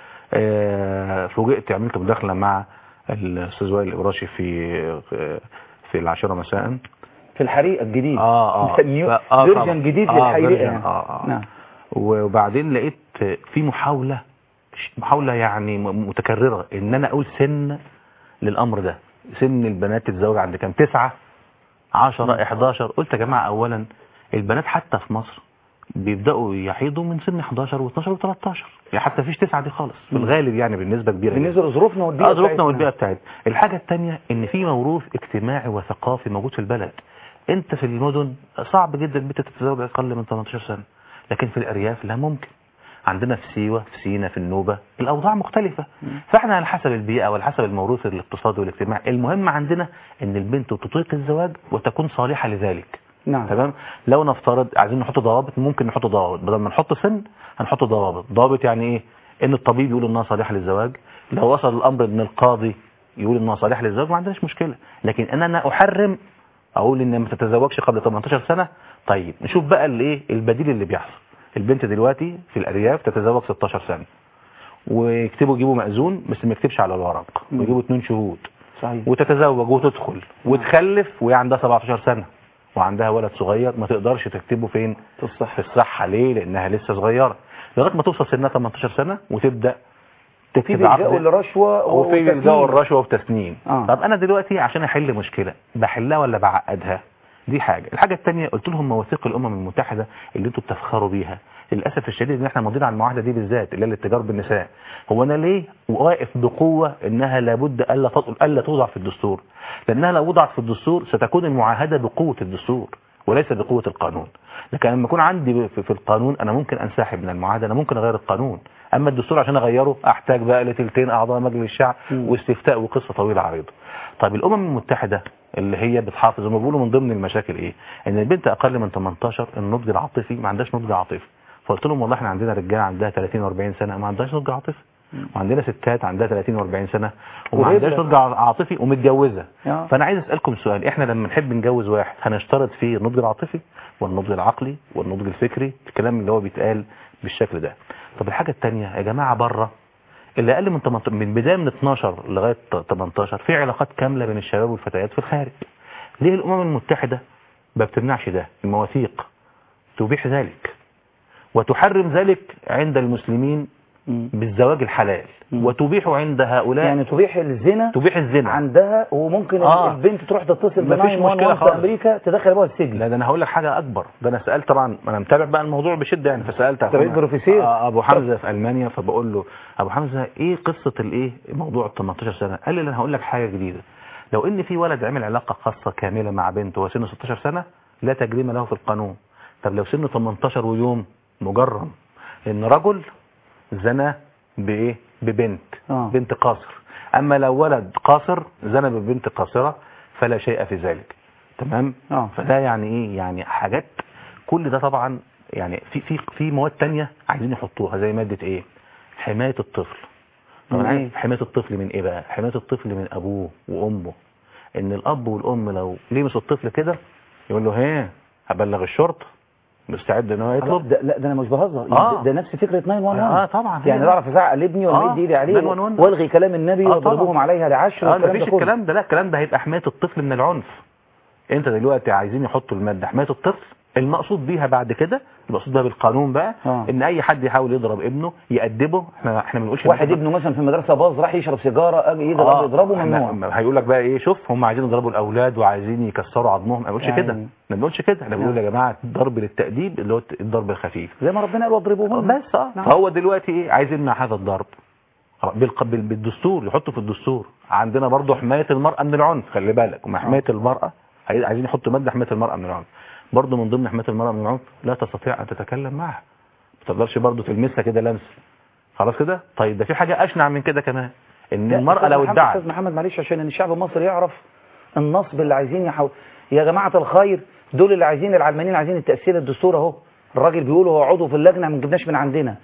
آه، فوجئت عملت مداخله مع الاستاذ وائل الابراشي في آه، في العاشره مساء في الحريق الجديد اه اه نيو- ف- آه فيرجن طبعا. جديد آه للحريق فيرجن، يعني. اه اه نعم وبعدين لقيت في محاولة محاولة يعني م- متكررة ان انا اقول سن للامر ده سن البنات تتزوج عند كام تسعة عشرة احداشر قلت يا جماعة اولا البنات حتى في مصر بيبداوا يحيضوا من سن 11 و12 و13 يعني حتى فيش تسعه دي خالص في الغالب يعني بالنسبه كبيره بالنسبه لظروفنا والبيئه اه ظروفنا بتاعتنا. والبيئه بتاعتنا الحاجه الثانيه ان في موروث اجتماعي وثقافي موجود في البلد انت في المدن صعب جدا البنت تتزوج اقل من 18 سنه لكن في الارياف لا ممكن عندنا في سيوه في سينا في النوبه الاوضاع مختلفه فاحنا على حسب البيئه وعلى حسب الموروث الاقتصادي والاجتماعي المهم عندنا ان البنت تطيق الزواج وتكون صالحه لذلك نعم تمام لو نفترض عايزين نحط ضوابط ممكن نحط ضوابط بدل ما نحط سن هنحط ضوابط ضوابط يعني ايه ان الطبيب يقول انها صالحه للزواج لو وصل الامر ان القاضي يقول انها صالحه للزواج ما عندناش مشكله لكن ان انا احرم اقول ان ما تتزوجش قبل 18 سنه طيب نشوف بقى الايه البديل اللي بيحصل البنت دلوقتي في الارياف تتزوج 16 سنه ويكتبوا يجيبوا مأذون بس ما يكتبش على الورق ويجيبوا اثنين شهود صحيح وتتزوج وتدخل وتخلف وهي عندها 17 سنة وعندها ولد صغير ما تقدرش تكتبه فين في الصحة في الصحة ليه لانها لسه صغيرة لغايه ما توصل سنها 18 سنة وتبدا في تكتب بيلجأوا عقد لرشوة وفي وتسليم. بيلجأوا الرشوة وتسنين آه. طب انا دلوقتي عشان احل مشكلة بحلها ولا بعقدها دي حاجة الحاجة الثانية قلت لهم مواثيق الامم المتحدة اللي انتوا بتفخروا بيها للاسف الشديد ان احنا ماضيين على المعاهدة دي بالذات اللي هي الاتجار بالنساء هو انا ليه واقف بقوة انها لابد الا تط- الا توضع في الدستور لانها لو وضعت في الدستور ستكون المعاهدة بقوة الدستور وليس بقوة القانون لكن لما يكون عندي في في القانون انا ممكن انسحب من المعاهدة انا ممكن اغير القانون اما الدستور عشان اغيره احتاج بقى لتلتين اعضاء مجلس الشعب واستفتاء وقصة طويلة عريضة طيب الامم المتحدة اللي هي بتحافظ هم بيقولوا من ضمن المشاكل ايه ان البنت اقل من 18 النضج العاطفي ما عندهاش نضج عاطفي فقلت لهم والله احنا عندنا رجاله عندها 30 و40 سنه ما عندهاش نضج عاطفي وعندنا ستات عندها 30 و40 سنه وما وهبلة. عندهاش نضج عاطفي ومتجوزه آه. فانا عايز اسالكم سؤال احنا لما نحب نجوز واحد هنشترط فيه النضج العاطفي والنضج العقلي والنضج الفكري الكلام اللي هو بيتقال بالشكل ده طب الحاجه الثانيه يا جماعه بره اللي اقل من 18 من بدايه من 12 لغايه 18 في علاقات كامله بين الشباب والفتيات في الخارج ليه الامم المتحده ما بتمنعش ده المواثيق تبيح ذلك وتحرم ذلك عند المسلمين بالزواج الحلال وتبيح عند هؤلاء يعني تبيح الزنا تبيح الزنا عندها وممكن آه. البنت تروح تتصل ب مفيش 911 مشكلة في خالص. امريكا تدخل ابوها السجن لا ده انا هقول لك حاجه اكبر ده انا سالت طبعا انا متابع بقى الموضوع بشده يعني فسالت أنت بقيت أخونا- بروفيسور. آه، ابو حمزه في المانيا فبقول له ابو حمزه ايه قصه الايه موضوع ال 18 سنه قال لي انا هقول لك حاجه جديده لو ان في ولد عمل علاقه خاصه كامله مع بنت وهو سنه 16 سنه لا تجريم له في القانون طب لو سنه 18 ويوم مجرم ان رجل زنى بايه ببنت آه. بنت قاصر اما لو ولد قاصر زنى ببنت قاصره فلا شيء في ذلك تمام آه. فده يعني ايه يعني حاجات كل ده طبعا يعني في في في مواد تانية عايزين يحطوها زي ماده ايه حمايه الطفل من طبعا إيه؟ حمايه الطفل من ايه بقى حمايه الطفل من ابوه وامه ان الاب والام لو لمسوا الطفل كده يقول له ها هبلغ الشرطه مستعد ان هو يطلب ده لا ده انا مش بهزر آه. ده, ده نفس فكره 911 اه طبعا يعني هي- بعرف ازعق ابني ولا آه. مد ايدي عليه 911. والغي كلام النبي آه واضربهم طبعا. عليها لعشر اه والكلام مفيش ده كله. الكلام ده لا الكلام ده هيبقى حمايه الطفل من العنف انت دلوقتي عايزين يحطوا الماده حمايه الطفل المقصود بيها بعد كده المقصود بيها بالقانون بقى آه. ان اي حد يحاول يضرب ابنه يأدبه احنا احنا ما بنقولش واحد ابنه مثلا في المدرسه باظ راح يشرب سيجاره اجي يجي آه، يضربه إحنا- ممنوع هيقول لك بقى ايه شوف هم عايزين يضربوا الاولاد وعايزين يكسروا عظمهم ما بنقولش يعني. كده ما بنقولش كده احنا بنقول يا جماعه الضرب للتأديب اللي هو الضرب الخفيف زي ما ربنا قال واضربوهم بس اه فهو دلوقتي ايه عايز يمنع هذا الضرب خلاص، بالق- بال- بالدستور يحطه في الدستور عندنا برضه حمايه المراه من العنف خلي بالك وما حمايه المراه عايز- عايزين يحطوا ماده حمايه المراه من العنف برضه من ضمن حمايه المراه من العنف لا تستطيع ان تتكلم معها ما تقدرش برضه تلمسها كده لمس خلاص كده طيب ده في حاجه اشنع من كده كمان ان لا، المراه أستاذ لو محمد- ادعت استاذ محمد معلش عشان ان الشعب المصري يعرف النصب اللي عايزين يحاول يا جماعه الخير دول اللي عايزين العلمانيين عايزين التاثير الدستور اهو الراجل بيقول هو عضو في اللجنه ما جبناش من عندنا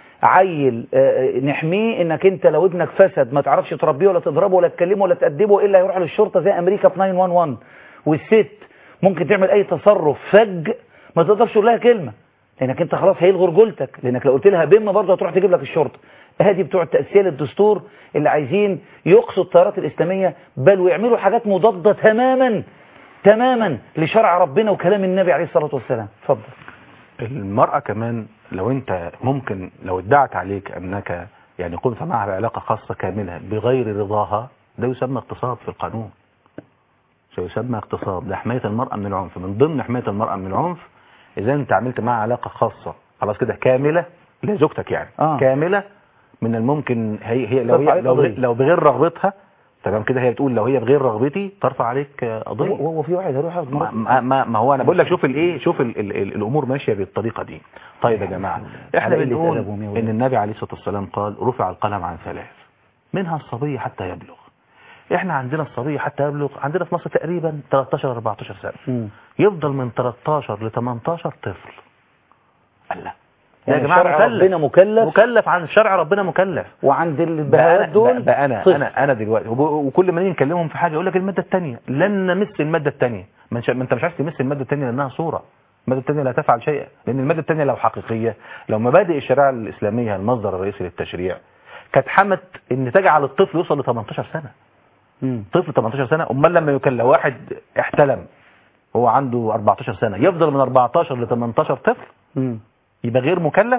عيل آه، نحميه انك انت لو ابنك فسد ما تعرفش تربيه ولا تضربه ولا تكلمه ولا تأدبه الا يروح للشرطه زي امريكا في 911 والست ممكن تعمل اي تصرف فج ما تقدرش تقول لها كلمه لانك انت خلاص هيلغي رجولتك لانك لو قلت لها بم برضه هتروح تجيب لك الشرطه ادي بتوع التأسيس للدستور اللي عايزين يقصوا التيارات الاسلاميه بل ويعملوا حاجات مضاده تماما تماما لشرع ربنا وكلام النبي عليه الصلاه والسلام اتفضل المرأة كمان لو انت ممكن لو ادعت عليك انك يعني قمت معها بعلاقة خاصة كاملة بغير رضاها ده يسمى اغتصاب في القانون سيسمى اغتصاب ده حماية المرأة من العنف من ضمن حماية المرأة من العنف اذا انت عملت معاه علاقه خاصه خلاص كده كامله لزوجتك يعني آه. كامله من الممكن هي هي لو ترفع هي عليك لو, قضية. لو بغير رغبتها تمام كده هي بتقول لو هي بغير رغبتي ترفع عليك آه، قضيه هو هو في واحد هيروح ياخد ما, مراته ما, ما, ما هو انا بقول لك شوف الايه شوف ال ال ال الامور ماشيه بالطريقه دي طيب يا جماعه احنا على قلة بنقول أدبهم يا ولاد. ان النبي عليه الصلاه والسلام قال رفع القلم عن ثلاث منها الصبي حتى يبلغ احنا عندنا الصبي حتى يبلغ عندنا في مصر تقريبا 13 14 سنه مم. يفضل من 13 ل 18 طفل الله يعني يا جماعه شرع مكلف ربنا مكلف مكلف عن شرع ربنا مكلف وعند بقى البهوات أنا- دول بقى انا طفل. انا انا دلوقتي وب- وكل ما نيجي نكلمهم في حاجه يقول لك الماده الثانيه لن نمس الماده الثانيه ما انت ما انت مش عايز تمس الماده الثانيه لانها صوره الماده الثانيه لا تفعل شيئا لان الماده الثانيه لو حقيقيه لو مبادئ الشريعه الاسلاميه المصدر الرئيسي للتشريع كانت حمت ان تجعل الطفل يوصل ل 18 سنه مم. طفل 18 سنه امال لما يكون لو واحد احتلم هو عنده 14 سنه يفضل من 14 ل 18 طفل مم. يبقى غير مكلف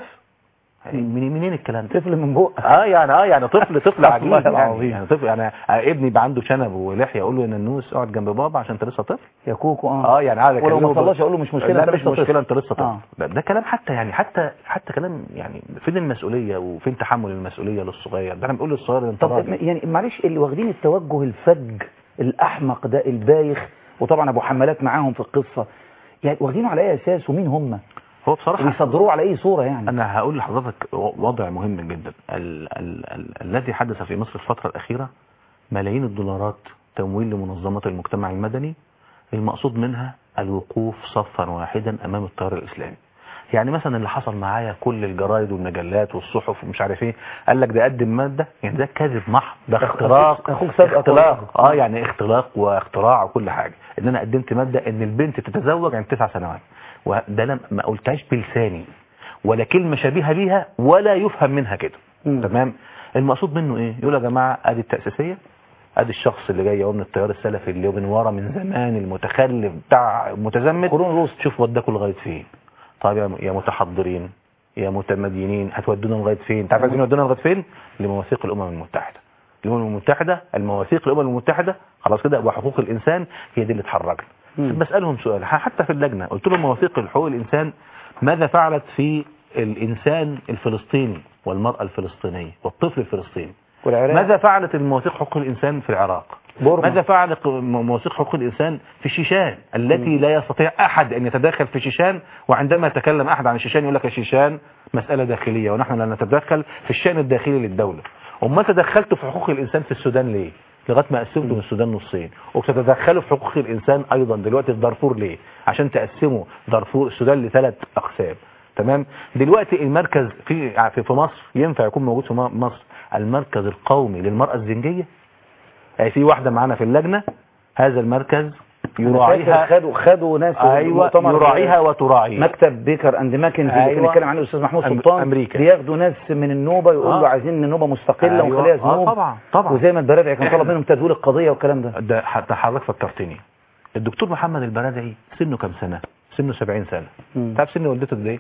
منين منين الكلام ده طفل من بق اه يعني اه يعني طفل طفل عجيب والله يعني, العظيم. يعني طفل يعني ابني يبقى عنده شنب ولحيه اقول له يا ننوس اقعد جنب بابا عشان انت لسه طفل يا كوكو اه اه يعني قاعد ولو ما أكلمه صلاش ب- اقول له مش مشكله لا انت مش لسه طفل. مشكله انت لسه طفل آه. ده, ده كلام حتى يعني حتى حتى كلام يعني فين المسؤوليه وفين تحمل المسؤوليه للصغير ده انا بقول للصغير انت طب راجل. يعني معلش اللي واخدين التوجه الفج الاحمق ده البايخ وطبعا ابو حمالات معاهم في القصه يعني واخدينه على اي اساس ومين هم هو بصراحه ويصدروه على اي صوره يعني انا هقول لحضرتك وضع مهم جدا ال ال ال الذي حدث في مصر الفتره الاخيره ملايين الدولارات تمويل لمنظمات المجتمع المدني المقصود منها الوقوف صفا واحدا امام التيار الاسلامي يعني مثلا اللي حصل معايا كل الجرايد والمجلات والصحف ومش عارف ايه قال لك ده قدم ماده يعني ده كذب محض ده اختراق أخوك سابقك اختلاق اه يعني اختلاق واختراع وكل حاجه ان انا قدمت ماده ان البنت تتزوج عند تسع سنوات وده لم ما قلتهاش بلساني ولا كلمه شبيهه بيها ولا يفهم منها كده تمام المقصود منه ايه يقول يا جماعه ادي التاسيسيه ادي الشخص اللي جاي هو من التيار السلفي اللي هو من ورا من زمان المتخلف بتاع متزمت قرون الوسطى شوف وداكوا لغايه فين طيب يا- يا متحضرين يا متمدينين هتودونا لغايه فين انت عارف عايزين يودونا لغايه فين لمواثيق الامم المتحده الامم المتحده المواثيق الامم المتحده خلاص كده وحقوق الانسان هي دي اللي اتحركت بسالهم سؤال ح- حتى في اللجنه قلت لهم مواثيق حقوق الانسان ماذا فعلت في الانسان الفلسطيني والمراه الفلسطينيه والطفل الفلسطيني والعراق ماذا فعلت المواثيق حقوق الانسان في العراق بورما. ماذا فعلت مواثيق حقوق الانسان في الشيشان التي لا يستطيع احد ان يتدخل في الشيشان وعندما يتكلم احد عن الشيشان يقول لك الشيشان مساله داخليه ونحن لا نتدخل في الشان الداخلي للدوله وما تدخلتوا في حقوق الانسان في السودان ليه لغايه ما قسمتوا السودان نصين وبتتدخلوا في حقوق الانسان ايضا دلوقتي في دارفور ليه عشان تقسموا دارفور السودان لثلاث اقسام تمام دلوقتي المركز في في في مصر ينفع يكون موجود في م- مصر المركز القومي للمرأة الزنجية يعني في واحدة معانا في اللجنة هذا المركز يراعيها خدوا خدوا ناس ايوه مؤتمر يراعيها وتراعيه مكتب بيكر اند ماكنزي اللي كان أيوة. بيتكلم عنه الاستاذ محمود أم- سلطان أمريكا. بياخدوا ناس من النوبه يقولوا له آه. عايزين النوبه مستقله أيوة. ونخليها آه، ذنوب طبعا طبعا وزي ما البرادعي كان طلب إحنا- منهم تدوير القضيه والكلام ده ده حتى حضرتك فكرتني الدكتور محمد البرادعي سنه كام سنة سنه 70 سنة مم. تعرف سن والدته قد ايه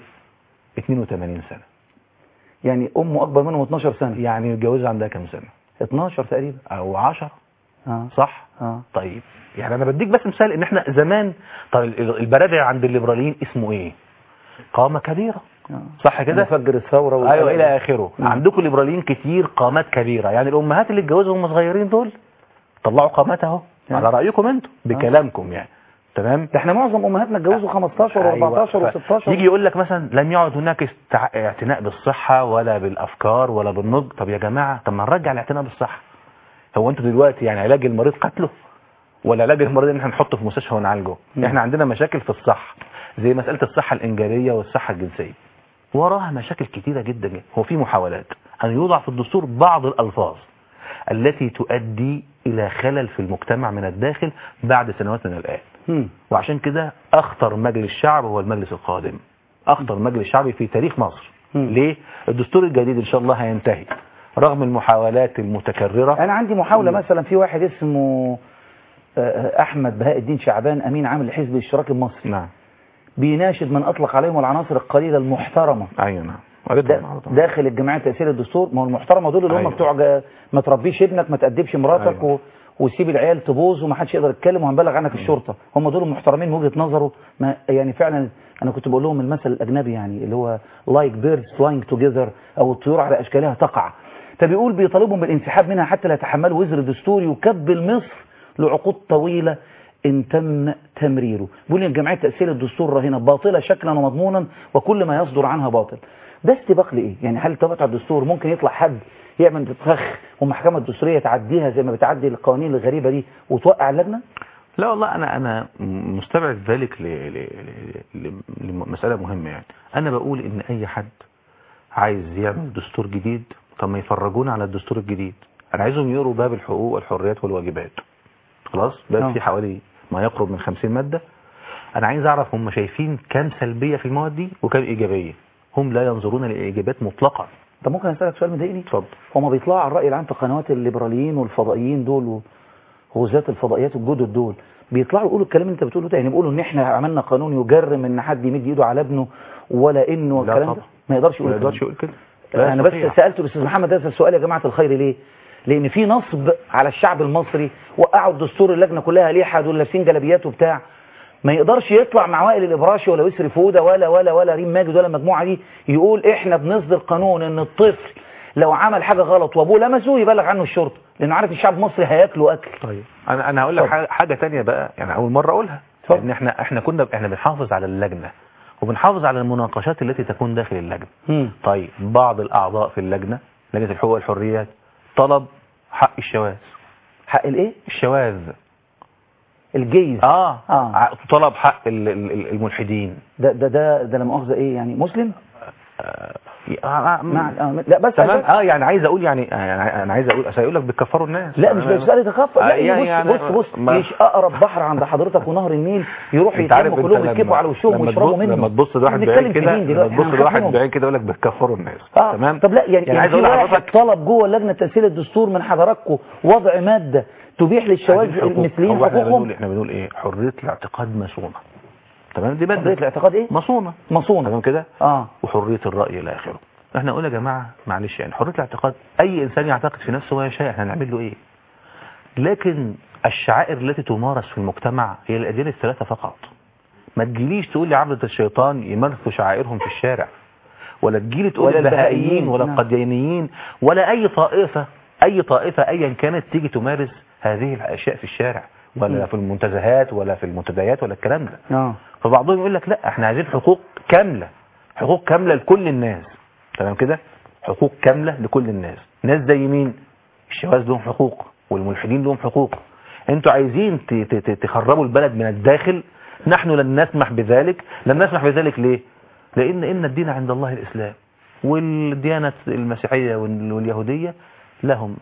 82 سنة يعني امه اكبر منهم 12 سنه يعني متجوزة عندها كام سنة 12 تقريبا او 10 اه صح اه طيب يعني انا بديك بس مثال ان احنا زمان طيب ال- البرادعي عند الليبراليين اسمه ايه قامة كبيرة آه. صح كده مفجر الثوره ايوه والكلام الى ده. اخره مم. عندكم ليبراليين كتير قامات كبيره يعني الامهات اللي اتجوزوا وهم صغيرين دول طلعوا قامات اهو آه. على رايكم انتم بكلامكم يعني تمام ده احنا معظم امهاتنا اتجوزوا 15 أيوة. و14 ف- و16 يجي يقول لك مثلا لم يعد هناك استع... اعتناء بالصحه ولا بالافكار ولا بالنضج طب يا جماعه طب ما نرجع الاعتناء بالصحه هو انتوا دلوقتي يعني علاج المريض قتله ولا علاج المريض ان احنا نحطه في مستشفى ونعالجه مم. احنا عندنا مشاكل في الصحه زي مساله الصحه الانجابيه والصحه الجنسيه وراها مشاكل كتيره جدا جدا. هو في محاولات ان يوضع في الدستور بعض الالفاظ التي تؤدي الى خلل في المجتمع من الداخل بعد سنوات من الان مم. وعشان كده اخطر مجلس شعب هو المجلس القادم اخطر مجلس شعبي في تاريخ مصر مم. ليه الدستور الجديد ان شاء الله هينتهي رغم المحاولات المتكررة انا عندي محاوله مثلا في واحد اسمه آه، احمد بهاء الدين شعبان امين عام لحزب الاشتراك المصري نعم بيناشد من اطلق عليهم العناصر القليله المحترمه ايوه نعم قريتها دا- النهارده. داخل الجمعيه تاثير الدستور ما هو المحترمه دول اللي هم أيوة. بتوع جا- ما تربيش ابنك ما تأدبش مراتك أيوة. و... وسيب العيال تبوظ وما حدش يقدر يتكلم وهنبلغ عنك الشرطه هم دول المحترمين من وجهه نظره ما يعني فعلا انا كنت بقول لهم المثل الاجنبي يعني اللي هو like birds flying together او الطيور على اشكالها تقع فبيقول بيطالبهم بالانسحاب منها حتى لا يتحملوا وزر دستوري يكبل مصر لعقود طويله ان تم تمريره بيقول ان جمعيه تاثير الدستور راهنه باطله شكلا ومضمونا وكل ما يصدر عنها باطل ده استباق لايه يعني هل تبع الدستور ممكن يطلع حد يعمل فخ والمحكمه الدستوريه تعديها زي ما بتعدي القوانين الغريبه دي وتوقع اللجنه لا والله انا انا مستبعد ذلك ل... ل... ل... لمساله مهمه يعني انا بقول ان اي حد عايز يعمل دستور جديد طب ما يفرجونا على الدستور الجديد انا عايزهم يقروا باب الحقوق والحريات والواجبات خلاص باب آه. فيه حوالي ما يقرب من 50 ماده انا عايز اعرف هم شايفين كام سلبيه في المواد دي وكام ايجابيه هم لا ينظرون للايجابيات مطلقا طب ممكن اسالك سؤال مضايقني اتفضل هما بيطلعوا على الراي العام في قنوات الليبراليين والفضائيين دول وغزاة الفضائيات الجدد دول بيطلعوا يقولوا الكلام اللي انت بتقوله ده يعني بيقولوا ان احنا عملنا قانون يجرم ان حد يمد ايده على ابنه ولا انه لا والكلام ده طبعا. ما يقدرش يقول ما الكلام يقدرش ده. يقول كده لا انا بس يستطيع. سالته الاستاذ محمد هذا السؤال يا جماعه الخير ليه لان في نصب على الشعب المصري وقعوا الدستور اللجنه كلها ليحة دول لابسين جلابيات وبتاع ما يقدرش يطلع مع وائل الابراشي ولا يسري فوده ولا ولا ولا ريم ماجد ولا المجموعه دي يقول احنا بنصدر قانون ان الطفل لو عمل حاجه غلط وابوه لمسه يبلغ عنه الشرطه لانه عارف الشعب المصري هياكله اكل طيب انا انا هقول لك اتفضل. حاجه حاجة تانية بقى يعني اول مره اقولها اتفضل. ان احنا احنا كنا احنا بنحافظ على اللجنه وبنحافظ على المناقشات التي تكون داخل اللجنه مم. طيب بعض الاعضاء في اللجنه لجنه الحقوق والحريات طلب حق الشواذ حق الايه الشواذ الجيز اه, آه. ع- طلب حق ال- ال- ال- الملحدين ده ده ده ده لا مؤاخذه ايه يعني مسلم آه آه مع آه لا بس تمام بس- اه يعني عايز اقول يعني يعني انا عايز اقول اصل هيقول لك بتكفروا الناس لا مش أنا- بسأل يتخفى لا آه، إيه يعني- بص يعني بص بص ما- مش اقرب بحر عند حضرتك ونهر النيل يروح انت عارف يتلموا انت كلهم يتكبوا لما- على وشهم لما ويشربوا تبص- منه لما تبص لواحد احنا بعيد بنتكلم كده في دين لما دلوقتي تبص احنا لواحد هنخاف منهم. بعيد كده يقول لك بتكفروا الناس اه تمام طب لا يعني, يعني يعني عايز في اقول واحد لحضرتك طلب جوه لجنه تسهيل الدستور من حضراتكم وضع ماده تبيح للشواذ عايزين حقوق. المثليين هو احنا بنقول حقوقهم احنا بنقول ايه حريه الاعتقاد مصونه تمام دي حريه ماده الاعتقاد ايه مصونه مصونه تمام كده اه وحريه الراي الى اخره احنا نقول يا جماعه معلش يعني حريه الاعتقاد اي انسان يعتقد في نفسه ما يشاء احنا هنعمل له ايه لكن الشعائر التي تمارس في المجتمع هي الاديان الثلاثه فقط ما تجيليش تقول لي عبدة الشيطان يمارسوا شعائرهم في الشارع ولا تجيلي تقول ولا البهائيين البهائيين، ولا نعم. القديانيين ولا اي طائفة اي طائفة ايا كانت تيجي تمارس هذه الاشياء في الشارع ولا م. في المنتزهات ولا في المنتديات ولا الكلام ده اه فبعضهم يقول لك لا احنا عايزين حقوق كاملة حقوق كاملة لكل الناس تمام كده حقوق كاملة لكل الناس ناس زي مين الشواذ لهم حقوق والملحدين لهم حقوق انتوا عايزين ت- ت- ت- تخربوا البلد من الداخل نحن لن نسمح بذلك لن نسمح بذلك ليه لان ان الدين عند الله الاسلام والديانة المسيحية وال- واليهودية لهم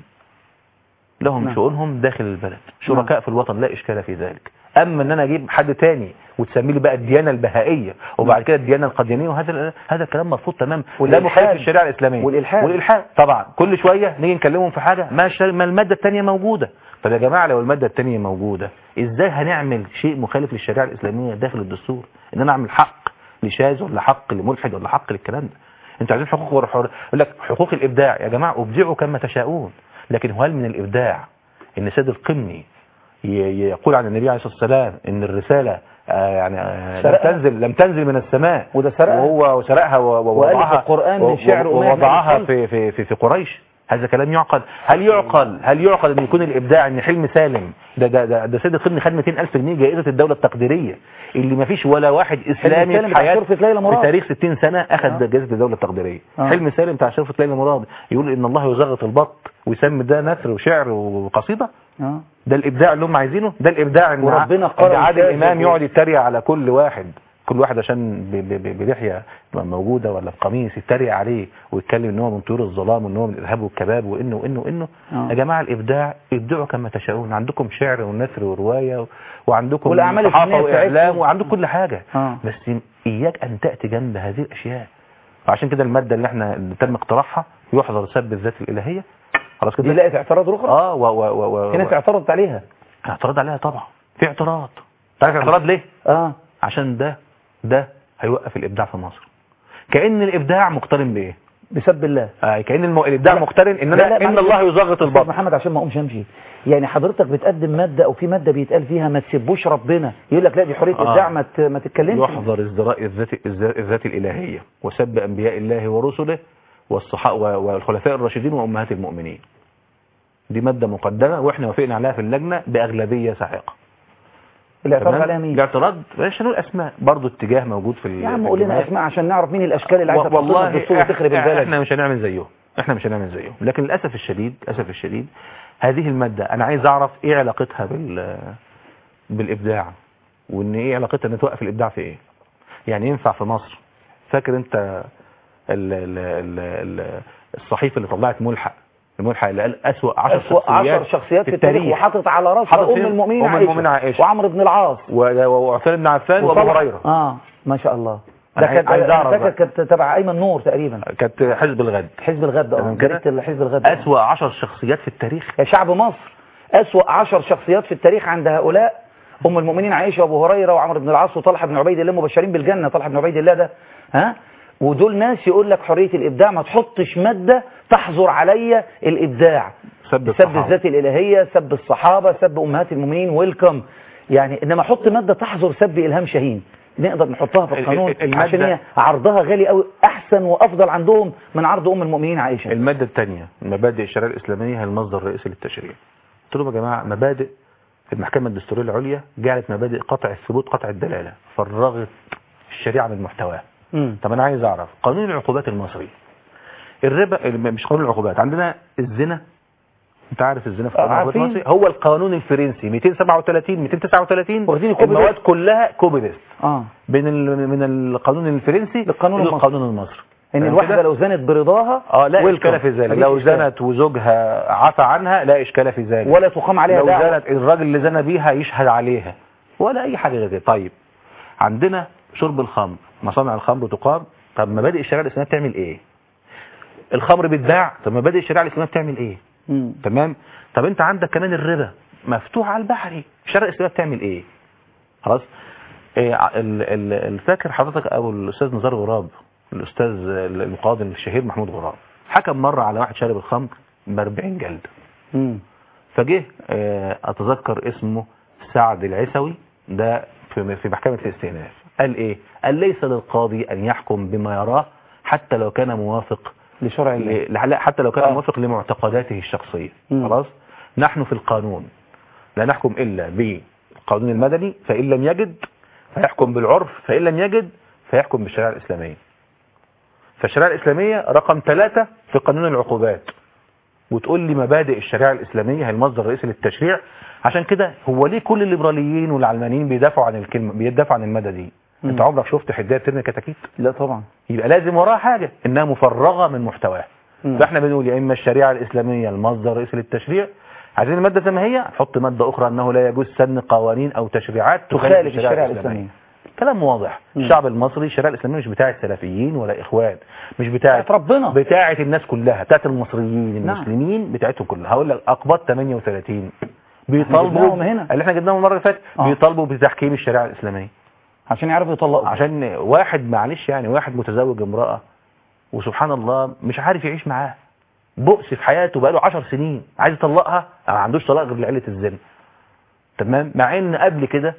لهم نعم. شؤونهم داخل البلد شركاء في الوطن لا اشكال في ذلك اما ان انا اجيب حد تاني وتسمي لي بقى الديانه البهائيه وبعد كده الديانه القديانيه وهذا هذا الكلام مرفوض تماما لا والإلحاد. مخالف للشريعه الاسلاميه والإلحاد. والالحاد طبعا كل شويه نيجي نكلمهم في حاجه ما, الشر... ما الماده الثانيه موجوده طب يا جماعه لو الماده الثانيه موجوده ازاي هنعمل شيء مخالف للشريعه الاسلاميه داخل الدستور ان انا اعمل حق لشاذ ولا حق لملحد ولا حق للكلام ده انتوا عايزين حقوق ولا حر يقول لك حقوق الابداع يا جماعه ابدعوا كما تشاءون لكن هل من الابداع ان سيد القمني ي- يقول عن النبي عليه الصلاه والسلام ان الرساله آه، يعني آه، لم سرقها. تنزل لم تنزل من السماء وده سرقها. وهو سرقها و- و- وألف ووضعها القرآن من و- شعر و- أمية بن ووضعها الخلف. في في في, في قريش هذا كلام يعقل هل يعقل هل يعقل ان يكون الابداع ان حلم سالم ده ده ده, ده سيد القمني خد 200000 جنيه جائزه الدوله التقديريه اللي ما فيش ولا واحد اسلامي سالم في بتاع حياته شرفة ليلى مراد. في تاريخ 60 سنه اخذ آه. جائزه الدوله التقديريه آه. حلم سالم بتاع شرفة ليلى مراد يقول ان الله يزغط البط ويسمي ده نثر وشعر وقصيده اه ده الابداع اللي هم عايزينه ده الابداع ان وربنا ع- قرأ ان عادل الكاتب امام و- يقعد يتريق على كل واحد كل واحد عشان ب- ب- ب- بلحيه موجوده ولا بقميص يتريق عليه ويتكلم ان هو من طيور الظلام وان هو من الارهاب والكباب وانه وانه وانه آه. يا جماعه الابداع ابدعوا كما تشاءون عندكم شعر ونثر وروايه و- وعندكم والأعمال صحافه الفنية واعلام بتاعتكم. وعندكم كل حاجه اه بس اياك ان تاتي جنب هذه الاشياء وعشان كده الماده اللي احنا اللي تم اقتراحها يحظر سب الذات الالهيه خلاص دي كده لقت اعتراض اخرى اه و و و و في ناس اعترضت عليها اعتراض عليها طبعا في اعتراض تعرف اعتراض ليه اه عشان ده ده هيوقف الابداع في مصر كأن الابداع مقترن بايه بسب الله آه كأن الم... الابداع مقترن ان لا، انا لا، ان معلش. الله يزغط أستاذ الباطل محمد عشان ما اقومش امشي يعني حضرتك بتقدم ماده او في ماده بيتقال فيها ما تسبوش ربنا يقول لك لا دي حريه آه. ابداع ما ت- ما تتكلمش يحظر ازدراء الذات الذات الذات الالهيه وسب انبياء الله ورسله والصحاء والخلفاء الراشدين وامهات المؤمنين دي ماده مقدمه واحنا وافقنا عليها في اللجنه باغلبيه ساحقه الاعتراض تمام؟ عليها مين الاعتراض مش هنقول اسماء برضه اتجاه موجود في يا عم في قول لنا الجمعية. اسماء عشان نعرف مين الاشكال اللي عايزه تحطنا والله الدستور وتخرب إح- البلد احنا مش هنعمل زيهم احنا مش هنعمل زيهم لكن للاسف الشديد للاسف الشديد هذه الماده انا عايز اعرف ايه علاقتها بال بالابداع وان ايه علاقتها ان توقف الابداع في ايه يعني ينفع في مصر فاكر انت ال ال ال ال الصحيفه اللي طلعت ملحق الملحق اللي قال اسوأ 10 أسوأ شخصيات, عشر شخصيات في التاريخ وحاطط على راسها حاطط ام فيهم المؤمنين ام المؤمنين عائشه وعمرو بن العاص و- وعثمان بن عفان وابو وطلحة. هريره اه ما شاء الله أنا ده كانت عايز أنا أعرف فاكر بقى. كانت تبع ايمن نور تقريبا كانت حزب الغد حزب الغد اه تمام كده؟ جريده حزب الغد آه. اسوأ 10 شخصيات في التاريخ يا شعب مصر أسوأ عشر شخصيات في التاريخ عند هؤلاء أم المؤمنين عائشة وأبو هريرة وعمرو بن العاص وطلحة بن عبيد الله مبشرين بالجنة طلحة بن عبيد الله ده ها ودول ناس يقول لك حرية الإبداع ما تحطش مادة تحظر عليا الإبداع سب سب الذات الإلهية سب الصحابة سب أمهات المؤمنين ويلكم يعني إنما حط مادة تحظر سب إلهام شاهين نقدر نحطها في ال- القانون ال- المادة- عشان هي عرضها غالي قوي أحسن وأفضل عندهم من عرض أم المؤمنين عائشة المادة الثانية مبادئ الشريعة الإسلامية هي المصدر الرئيسي للتشريع قلت لهم يا جماعة مبادئ المحكمة الدستورية العليا جعلت مبادئ قطع الثبوت قطع الدلالة فرغت الشريعة من محتواها مم. طب أنا عايز أعرف قانون العقوبات المصري الربا مش قانون العقوبات عندنا الزنا انت عارف الزنا في قانون العقوبات عارفين. المصري هو القانون الفرنسي 237 239 واخدين كوبي المواد بيست. كلها كوبي بيست اه بين ال- من القانون الفرنسي للقانون المصري. للقانون المصري ان فاهم الواحدة كده؟ لو زنت برضاها اه لا ويلكم. اشكال في ذلك مفيش لو إشكال. زنت وزوجها عفى عنها لا اشكال في ذلك ولا تقام عليها لو دعوة. زنت الراجل اللي زنى بيها يشهد عليها ولا اي حاجه غير كده طيب عندنا شرب الخمر مصانع الخمر تقام طب مبادئ الشريعه الاسلاميه بتعمل ايه الخمر بيتباع طب مبادئ الشريعه الاسلاميه بتعمل ايه مم. تمام طب انت عندك كمان الربا مفتوح على البحري الشريعه الاسلاميه بتعمل ايه خلاص إيه ع- ال- ال- الفاكر حضرتك او الاستاذ نزار غراب الاستاذ القاضي الشهير محمود غراب حكم مره على واحد شارب الخمر ب 40 جلده مم. فجه آه، اتذكر اسمه سعد العسوي ده في في محكمه الاستئناف قال ايه قال ليس للقاضي ان يحكم بما يراه حتى لو كان موافق لشرع الله ل- لا حتى لو كان آه. موافق لمعتقداته الشخصيه مم. خلاص نحن في القانون لا نحكم الا بالقانون المدني فان لم يجد فيحكم بالعرف فان لم يجد فيحكم بالشريعه الاسلاميه فالشريعه الاسلاميه رقم ثلاثة في قانون العقوبات وتقول لي مبادئ الشريعه الاسلاميه هي المصدر الرئيسي للتشريع عشان كده هو ليه كل الليبراليين والعلمانيين بيدافعوا عن الكلمه بيدافعوا عن الماده دي مم. انت عمرك شفت حدايه بترمي كتاكيت لا طبعا يبقى لازم وراها حاجه انها مفرغه من محتواها مم. فاحنا بنقول يا اما الشريعه الاسلاميه المصدر الرئيسي للتشريع عايزين الماده زي ما هي نحط ماده اخرى انه لا يجوز سن قوانين او تشريعات تخالف الشريعة الإسلامية كلام واضح مم. الشعب المصري الشريعه الاسلاميه مش بتاعه سلفيين ولا اخوان مش بتاعه بتاعت ربنا بتاعه الناس كلها بتاعه المصريين نعم. المسلمين بتاعتهم كلها هقول لك اقباط 38 جبناهم بيطالبوا هنا. اللي احنا جبناهم المره اللي فاتت آه. بيطالبوا بتحكيم الشريعه الاسلاميه عشان يعرفوا يطلقوا عشان واحد معلش يعني واحد متزوج امرأة وسبحان الله مش عارف يعيش معاها بؤس في حياته بقاله عشر سنين عايز يطلقها ما عندوش طلاق غير لعلة الزنا تمام مع ان قبل كده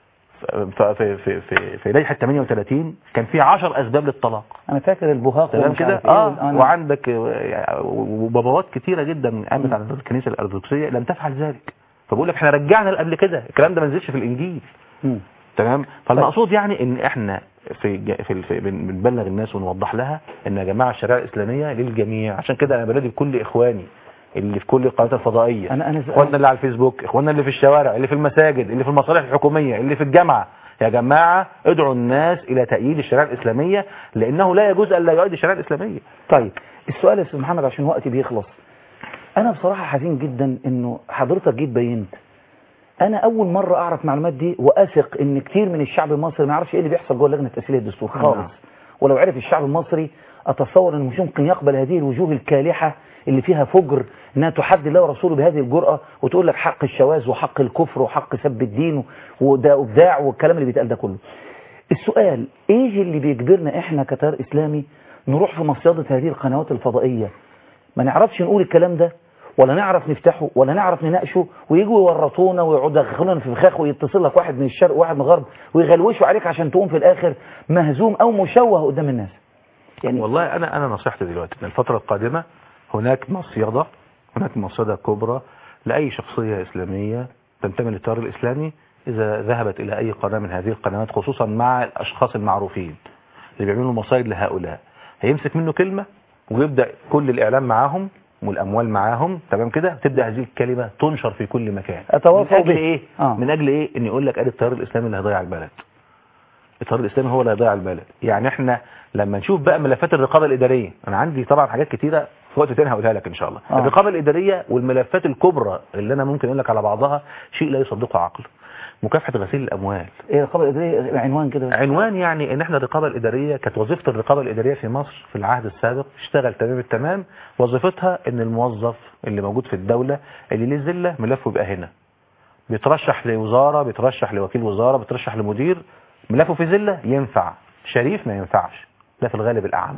ف- في في في في لائحه 38 كان في 10 اسباب للطلاق انا فاكر البهاق تمام ومش كده عارف إيه اه وال- وعندك آه، وبابوات كتيره جدا قامت على الكنيسه الارثوذكسيه لم تفعل ذلك فبقول لك احنا رجعنا اللي قبل كده الكلام ده ما نزلش في الانجيل مم. تمام فالمقصود يعني ان احنا في ج- في, في بن- بنبلغ الناس ونوضح لها ان يا جماعه الشريعه الاسلاميه للجميع عشان كده انا بنادي بكل اخواني اللي في كل القنوات الفضائيه أنا- أنا ز- اخواننا اللي على الفيسبوك اخواننا اللي في الشوارع اللي في المساجد اللي في المصالح الحكوميه اللي في الجامعه يا جماعه ادعوا الناس الى تأييد الشريعه الاسلاميه لانه لا يجوز الا يؤيد الشريعه الاسلاميه طيب السؤال يا استاذ محمد عشان وقتي بيخلص انا بصراحة حزين جدا انه حضرتك جيت بينت انا اول مرة اعرف معلومات دي واثق ان كتير من الشعب المصري ما يعرفش ايه اللي بيحصل جوه لجنة تسهيل الدستور خالص نعم. ولو عرف الشعب المصري اتصور انه مش يمكن يقبل هذه الوجوه الكالحة اللي فيها فجر انها تحدي الله ورسوله بهذه الجرأة وتقول لك حق الشواذ وحق الكفر وحق سب الدين وده ابداع والكلام اللي بيتقال ده كله السؤال ايه اللي بيجبرنا احنا كتيار اسلامي نروح في مصيدة هذه القنوات الفضائية ما نعرفش نقول الكلام ده ولا نعرف نفتحه ولا نعرف نناقشه ويجوا يورطونا ويقعدوا يدخلونا في فخاخ ويتصل لك واحد من الشرق وواحد من الغرب ويغلوشوا عليك عشان تقوم في الاخر مهزوم او مشوه قدام الناس يعني والله انا انا نصيحتي دلوقتي ان الفتره القادمه هناك مصيده هناك مصيده كبرى لاي شخصيه اسلاميه تنتمي للتيار الاسلامي اذا ذهبت الى اي قناه من هذه القنوات خصوصا مع الاشخاص المعروفين اللي بيعملوا مصايد لهؤلاء هيمسك منه كلمه ويبدا كل الاعلام معاهم والاموال معاهم تمام كده تبدا هذه الكلمه تنشر في كل مكان أتواصل من اجل به. ايه آه. من اجل ايه ان يقول لك ادي التيار الاسلامي اللي هيضيع البلد التيار الاسلامي هو اللي هيضيع البلد يعني احنا لما نشوف بقى ملفات الرقابه الاداريه انا عندي طبعا حاجات كتيره في وقت تاني هقولها لك ان شاء الله آه. الرقابه الاداريه والملفات الكبرى اللي انا ممكن اقول لك على بعضها شيء لا يصدقه عقل مكافحه غسيل الاموال ايه الرقابه الاداريه عنوان كده عنوان يعني ان احنا الرقابه الاداريه كانت وظيفه الرقابه الاداريه في مصر في العهد السابق اشتغل تمام التمام وظيفتها ان الموظف اللي موجود في الدوله اللي ليه زله ملفه يبقى هنا بيترشح لوزاره بيترشح لوكيل وزاره بيترشح لمدير ملفه في زله ينفع شريف ما ينفعش ده في الغالب الاعم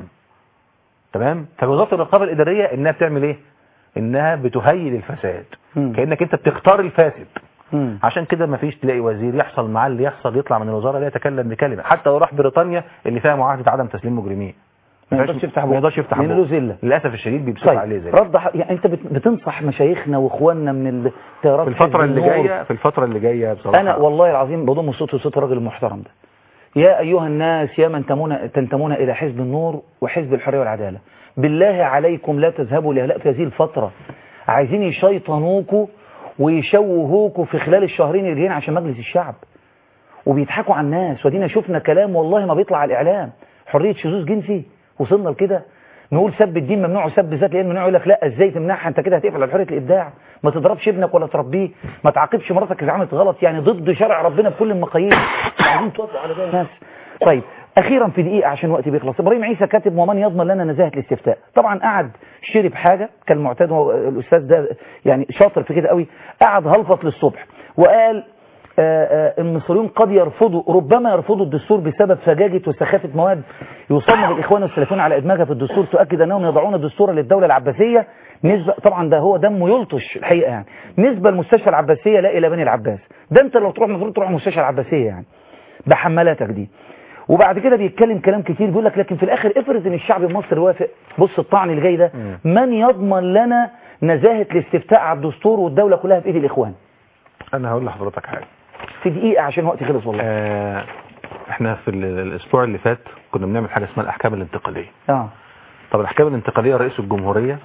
تمام فوظيفه الرقابه الاداريه انها بتعمل ايه انها بتهيئ الفساد كانك انت بتختار الفاسد عشان كده ما فيش تلاقي وزير يحصل معاه اللي يحصل يطلع من الوزاره لا يتكلم بكلمه حتى لو راح بريطانيا اللي فيها معاهده عدم تسليم مجرمين ما يقدرش يفتح ما يقدرش يفتح لأن بقه. له زله للاسف الشديد بيبصق طيب عليه زي رد ح- يعني انت بت- بتنصح مشايخنا واخواننا من التيارات في الفتره حزب اللي النور. جايه في الفتره اللي جايه بصراحه انا والله العظيم بضم صوتي وصوت الراجل المحترم ده يا ايها الناس يا من تمون تنتمون الى حزب النور وحزب الحريه والعداله بالله عليكم لا تذهبوا لهلاء في هذه الفتره عايزين يشيطنوكوا ويشوهوكوا في خلال الشهرين اللي جايين عشان مجلس الشعب وبيضحكوا على الناس ودينا شفنا كلام والله ما بيطلع على الاعلام حريه شذوذ جنسي وصلنا لكده نقول سب الدين ممنوع وسب ذات العلم ممنوع يقول لك لا ازاي تمنعها انت كده هتقفل على حريه الابداع ما تضربش ابنك ولا تربيه ما تعاقبش مراتك اذا عملت غلط يعني ضد شرع ربنا بكل المقاييس عايزين توافقوا على ده يا ناس طيب اخيرا في دقيقه عشان وقتي بيخلص ابراهيم عيسى كاتب ومن يضمن لنا نزاهه الاستفتاء طبعا قعد شرب حاجه كالمعتاد هو الاستاذ ده يعني شاطر في كده قوي قعد هلفط للصبح وقال آه، آه، المصريون قد يرفضوا ربما يرفضوا الدستور بسبب سجاجة وسخافة مواد يصمم الإخوان والسلفيون على إدماجها في الدستور تؤكد أنهم يضعون دستورا للدولة العباسية نسبة طبعا ده هو دمه يلطش الحقيقة يعني نسبة المستشفى العباسية لا إلى بني العباس ده أنت لو تروح المفروض تروح المستشفى العباسية يعني بحملاتك دي وبعد كده بيتكلم كلام كتير بيقول لك لكن في الآخر افرض إن الشعب المصري وافق بص الطعن اللي جاي ده من يضمن لنا نزاهة الاستفتاء على الدستور والدولة كلها في إيد الإخوان انا هقول لحضرتك حاجه في دقيقة عشان وقتي خلص والله آه احنا في ال- الاسبوع اللي فات كنا بنعمل حاجه اسمها الاحكام الانتقاليه اه طب الاحكام الانتقاليه رئيس الجمهوريه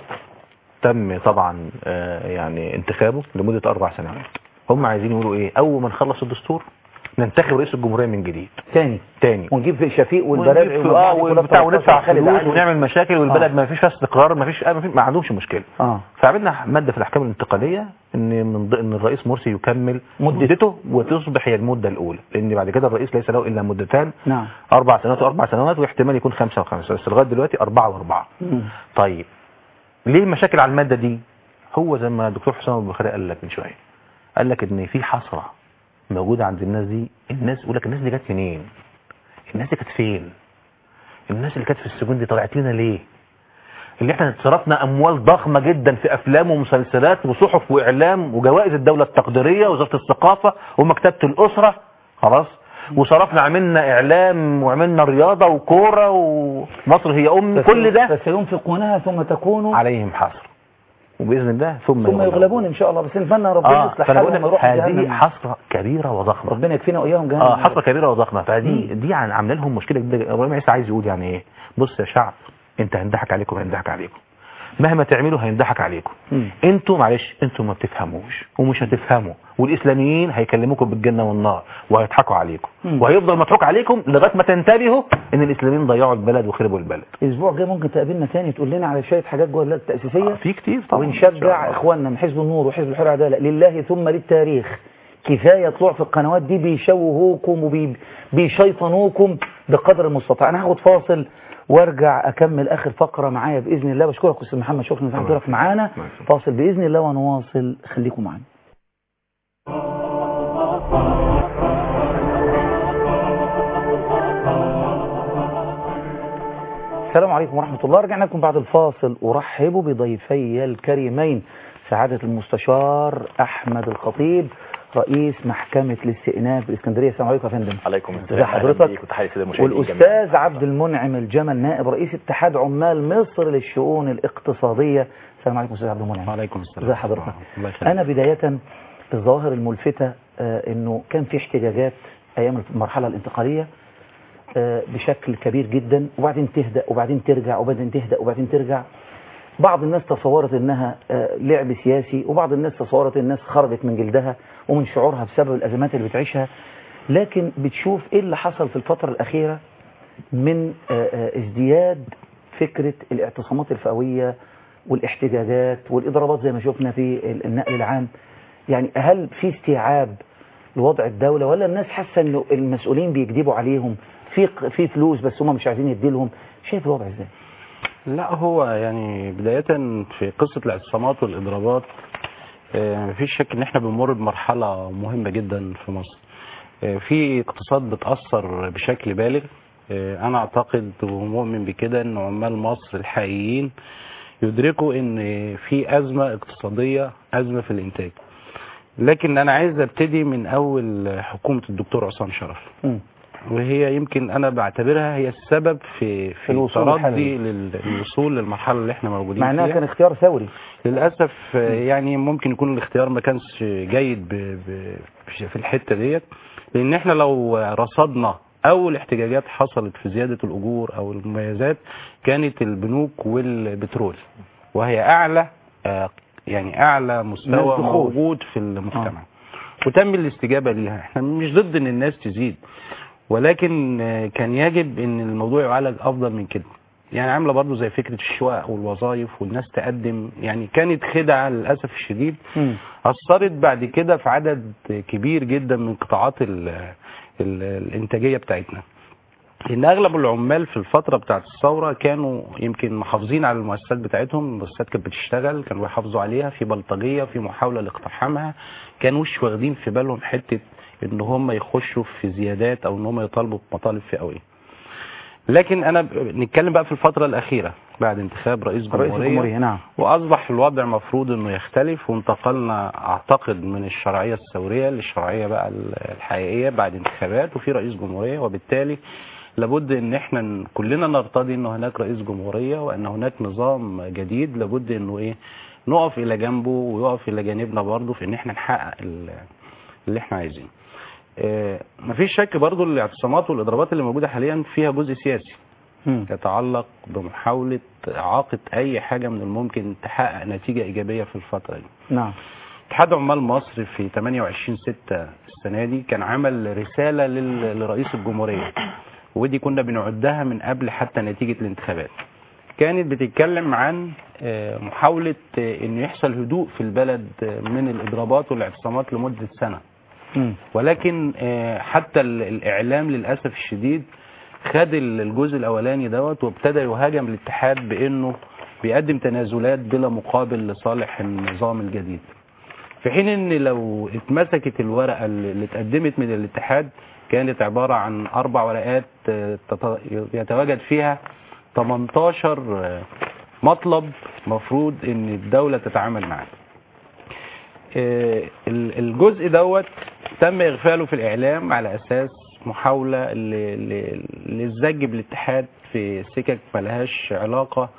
تم طبعا آه يعني انتخابه لمده اربع سنوات هم عايزين يقولوا ايه اول ما نخلص الدستور ننتخب رئيس الجمهوريه من جديد تاني تاني ونجيب في شفيق والبلد ونجيب في- اه وبتاع وندفع فلوس ونعمل مشاكل والبلد ما فيش فيها استقرار ما فيش ما, فيش ما عندهمش مشكله اه فعملنا ماده في الاحكام الانتقاليه ان من ضمن ان الرئيس مرسي يكمل مدته وتصبح هي المده الاولى لان بعد كده الرئيس ليس له الا مدتان نعم اربع سنوات واربع سنوات واحتمال يكون خمسه وخمسه بس لغايه دلوقتي اربعه واربعه مم. طيب ليه مشاكل على الماده دي هو زي ما الدكتور حسام ابو بخاري قال لك من شويه قال لك ان في حسره موجوده عند الناس دي الناس يقول لك الناس دي جت منين الناس دي كانت فين الناس اللي كانت في السجون دي طلعت لنا ليه اللي احنا صرفنا اموال ضخمه جدا في افلام ومسلسلات وصحف واعلام وجوائز الدوله التقديريه ووزاره الثقافه ومكتبه الاسره خلاص وصرفنا عملنا اعلام وعملنا رياضه وكوره ومصر هي ام كل ده فسينفقونها ثم تكون عليهم حصر وباذن الله ثم, ثم يغلبون ان شاء الله بس نتمنى ربنا اه يصلح فانا بقول حالهم لك ويروحوا هذه جهنم. حسره كبيره وضخمه ربنا يكفينا واياهم جهنم اه حسره كبيره وضخمه فدي دي عن- عامله لهم مشكله كبيره ابراهيم عيسى عايز يقول يعني ايه بص يا شعب انت هينضحك عليكم هينضحك عليكم مهما تعملوا هينضحك عليكم مم. انتوا معلش انتوا ما بتفهموش ومش هتفهموا والاسلاميين هيكلموكم بالجنه والنار وهيضحكوا عليكم مم. وهيفضل مضحوك عليكم لغايه ما تنتبهوا ان الاسلاميين ضيعوا البلد وخربوا البلد الاسبوع الجاي ممكن تقابلنا تاني تقول لنا على شويه حاجات جوه اللجنه التاسيسيه في كتير طبعا إن شاء ونشجع الله. اخواننا من حزب النور وحزب الحريه والعداله لله ثم للتاريخ كفايه طلوع في القنوات دي بيشوهوكم وبيشيطنوكم بقدر المستطاع انا هاخد فاصل وارجع اكمل اخر فقره معايا باذن الله بشكرك استاذ محمد شكرا لك حضرتك معانا فاصل باذن الله ونواصل خليكم معانا السلام عليكم ورحمة الله رجعنا لكم بعد الفاصل أرحب بضيفي الكريمين سعادة المستشار أحمد الخطيب رئيس محكمة الاستئناف بالإسكندرية السلام عليكم يا فندم عليكم ازي السلام حضرتك وتحية سيد المشاهدين جميعاً. والأستاذ عبد المنعم الجمل نائب رئيس اتحاد عمال مصر للشؤون الاقتصادية السلام عليكم أستاذ عبد المنعم وعليكم السلام ازي حضرتك الله يخليك. أنا بداية الظواهر الملفتة آه، إنه كان في احتجاجات أيام المرحلة الانتقالية آه، بشكل كبير جدا وبعدين تهدأ وبعدين ترجع وبعدين تهدأ وبعدين ترجع بعض الناس تصورت انها آه، لعب سياسي وبعض الناس تصورت الناس خرجت من جلدها ومن شعورها بسبب الازمات اللي بتعيشها لكن بتشوف ايه اللي حصل في الفترة الاخيرة من آه، آه، ازدياد فكرة الاعتصامات الفئوية والاحتجاجات والاضرابات زي ما شفنا في النقل العام يعني هل في استيعاب لوضع الدولة ولا الناس حاسة انه المسؤولين بيكذبوا عليهم في في فلوس بس هم مش عايزين يديلهم شايف الوضع ازاي لا هو يعني بداية في قصة الاعتصامات والإضرابات آه، مفيش شك إن إحنا بنمر بمرحلة مهمة جدا في مصر. آه، في اقتصاد بتأثر بشكل بالغ آه، أنا أعتقد ومؤمن بكده إن عمال مصر الحقيقيين يدركوا إن في أزمة اقتصادية أزمة في الإنتاج. لكن أنا عايز أبتدي من أول حكومة الدكتور عصام شرف. مم. وهي يمكن انا بعتبرها هي السبب في في الوصول تردي للحل. لل- للوصول للمرحله اللي احنا موجودين مع انها فيها كان اختيار ثوري للاسف آه، يعني ممكن يكون الاختيار ما كانش جيد ب... ب... في الحته ديت لان احنا لو رصدنا اول احتجاجات حصلت في زياده الاجور او المميزات كانت البنوك والبترول وهي اعلى آه، يعني اعلى مستوى من الدخول. موجود في المجتمع وتم الاستجابه ليها احنا مش ضد ان الناس تزيد ولكن آه، كان يجب ان الموضوع يعالج افضل من كده يعني عامله برضو زي فكره الشقق والوظائف والناس تقدم يعني كانت خدعه للاسف الشديد اثرت بعد كده في عدد كبير جدا من قطاعات ال ال الانتاجيه بتاعتنا لان اغلب العمال في الفتره بتاعت الثوره كانوا يمكن محافظين على المؤسسات بتاعتهم المؤسسات كانت بتشتغل كانوا بيحافظوا عليها في بلطجيه في محاوله لاقتحامها كانوش واخدين في بالهم حته ان هم يخشوا في زيادات او ان هم يطالبوا بمطالب فئويه لكن انا ب- نتكلم بقى في الفتره الاخيره بعد انتخاب رئيس رئيس جمهوريه الجمهورية نعم واصبح الوضع مفروض انه يختلف وانتقلنا اعتقد من الشرعيه الثوريه للشرعيه بقى ال- الحقيقيه بعد انتخابات وفي رئيس جمهوريه وبالتالي لابد ان احنا ن- كلنا نرتضي ان هناك رئيس جمهوريه وان هناك نظام جديد لابد انه ايه نقف الى جنبه ويقف الى جانبنا برضه في ان احنا نحقق ال- اللي احنا عايزينه. آه، مفيش شك برضه الاعتصامات والاضرابات اللي موجوده حاليا فيها جزء سياسي. يتعلق بمحاولة إعاقة أي حاجة من الممكن تحقق نتيجة إيجابية في الفترة دي نعم اتحاد عمال مصر في 28 6 السنة دي كان عمل رسالة لل- لرئيس الجمهورية ودي كنا بنعدها من قبل حتى نتيجة الانتخابات كانت بتتكلم عن آه، محاولة آه، انه يحصل هدوء في البلد آه، من الاضرابات والاعتصامات لمدة سنة ولكن آه، حتى ال- الاعلام للاسف الشديد خد ال- الجزء الاولاني دوت وابتدى يهاجم الاتحاد بانه بيقدم تنازلات بلا مقابل لصالح النظام الجديد في حين ان لو اتمسكت الورقه اللي اللي اتقدمت من الاتحاد كانت عباره عن اربع ورقات آه، تت- يتواجد فيها 18 آه، مطلب مفروض ان الدوله تتعامل معاه آه، ال- الجزء دوت تم اغفاله في الاعلام على اساس محاوله ل- ل- للزج بالاتحاد في سكك ملهاش علاقه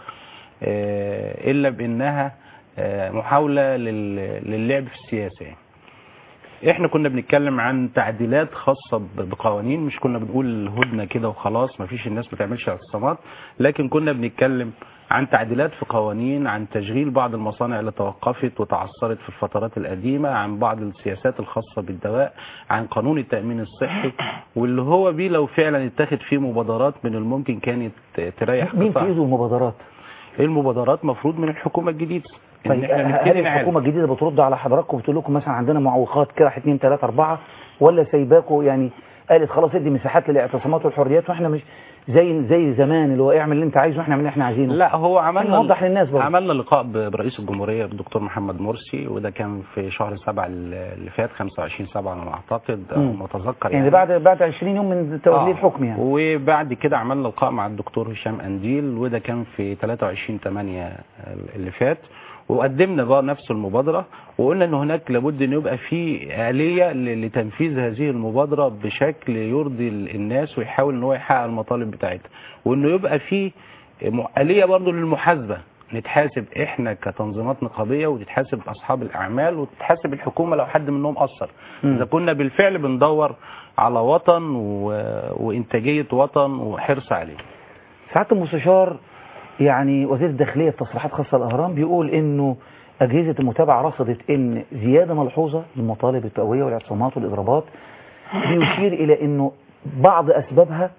آه، الا بانها آه، محاوله لل- للعب في السياسه يعني. احنا كنا بنتكلم عن تعديلات خاصه ب- بقوانين مش كنا بنقول هدنه كده وخلاص مفيش الناس ما تعملش اعتصامات لكن كنا بنتكلم عن تعديلات في قوانين عن تشغيل بعض المصانع اللي توقفت وتعثرت في الفترات القديمه عن بعض السياسات الخاصه بالدواء عن قانون التامين الصحي واللي هو بيه لو فعلا اتخذ فيه مبادرات من الممكن كانت تريح مين قطاع. في ايده المبادرات المبادرات مفروض من الحكومه الجديده ان طيب احنا هل نبتدي نعالج الحكومة الجديدة بترد على حضراتكم وتقول لكم مثلا عندنا معوقات كده 1 2 3 4 ولا سايباكوا يعني قالت خلاص ادي مساحات للاعتصامات والحريات واحنا مش زي زي زمان اللي هو اعمل اللي انت عايزه واحنا نعمل اللي احنا عايزينه لا هو عملنا نوضح للناس برضه عملنا لقاء ب- برئيس الجمهوريه الدكتور محمد مرسي وده كان في شهر سبعة اللي فات 25 سبعة على ما اعتقد او مم. ما اتذكر يعني بعد بعد 20 يوم من توليه آه. الحكم يعني وبعد كده عملنا لقاء مع الدكتور هشام انديل وده كان في 23 8 اللي فات وقدمنا بقى نفس المبادرة وقلنا ان هناك لابد ان يبقى في آلية ل- لتنفيذ هذه المبادرة بشكل يرضي ال- الناس ويحاول ان هو يحقق المطالب بتاعتها وانه يبقى في م- آلية برضه للمحاسبة نتحاسب احنا كتنظيمات نقابية وتتحاسب اصحاب الاعمال وتتحاسب الحكومة لو حد منهم قصر مم. اذا كنا بالفعل بندور على وطن و... وانتاجية وطن وحرص عليه سعاده المستشار يعني وزير الداخليه في تصريحات خاصه الاهرام بيقول انه اجهزه المتابعه رصدت ان زياده ملحوظه للمطالب التقويه والاعتصامات والاضرابات بيشير الى انه بعض اسبابها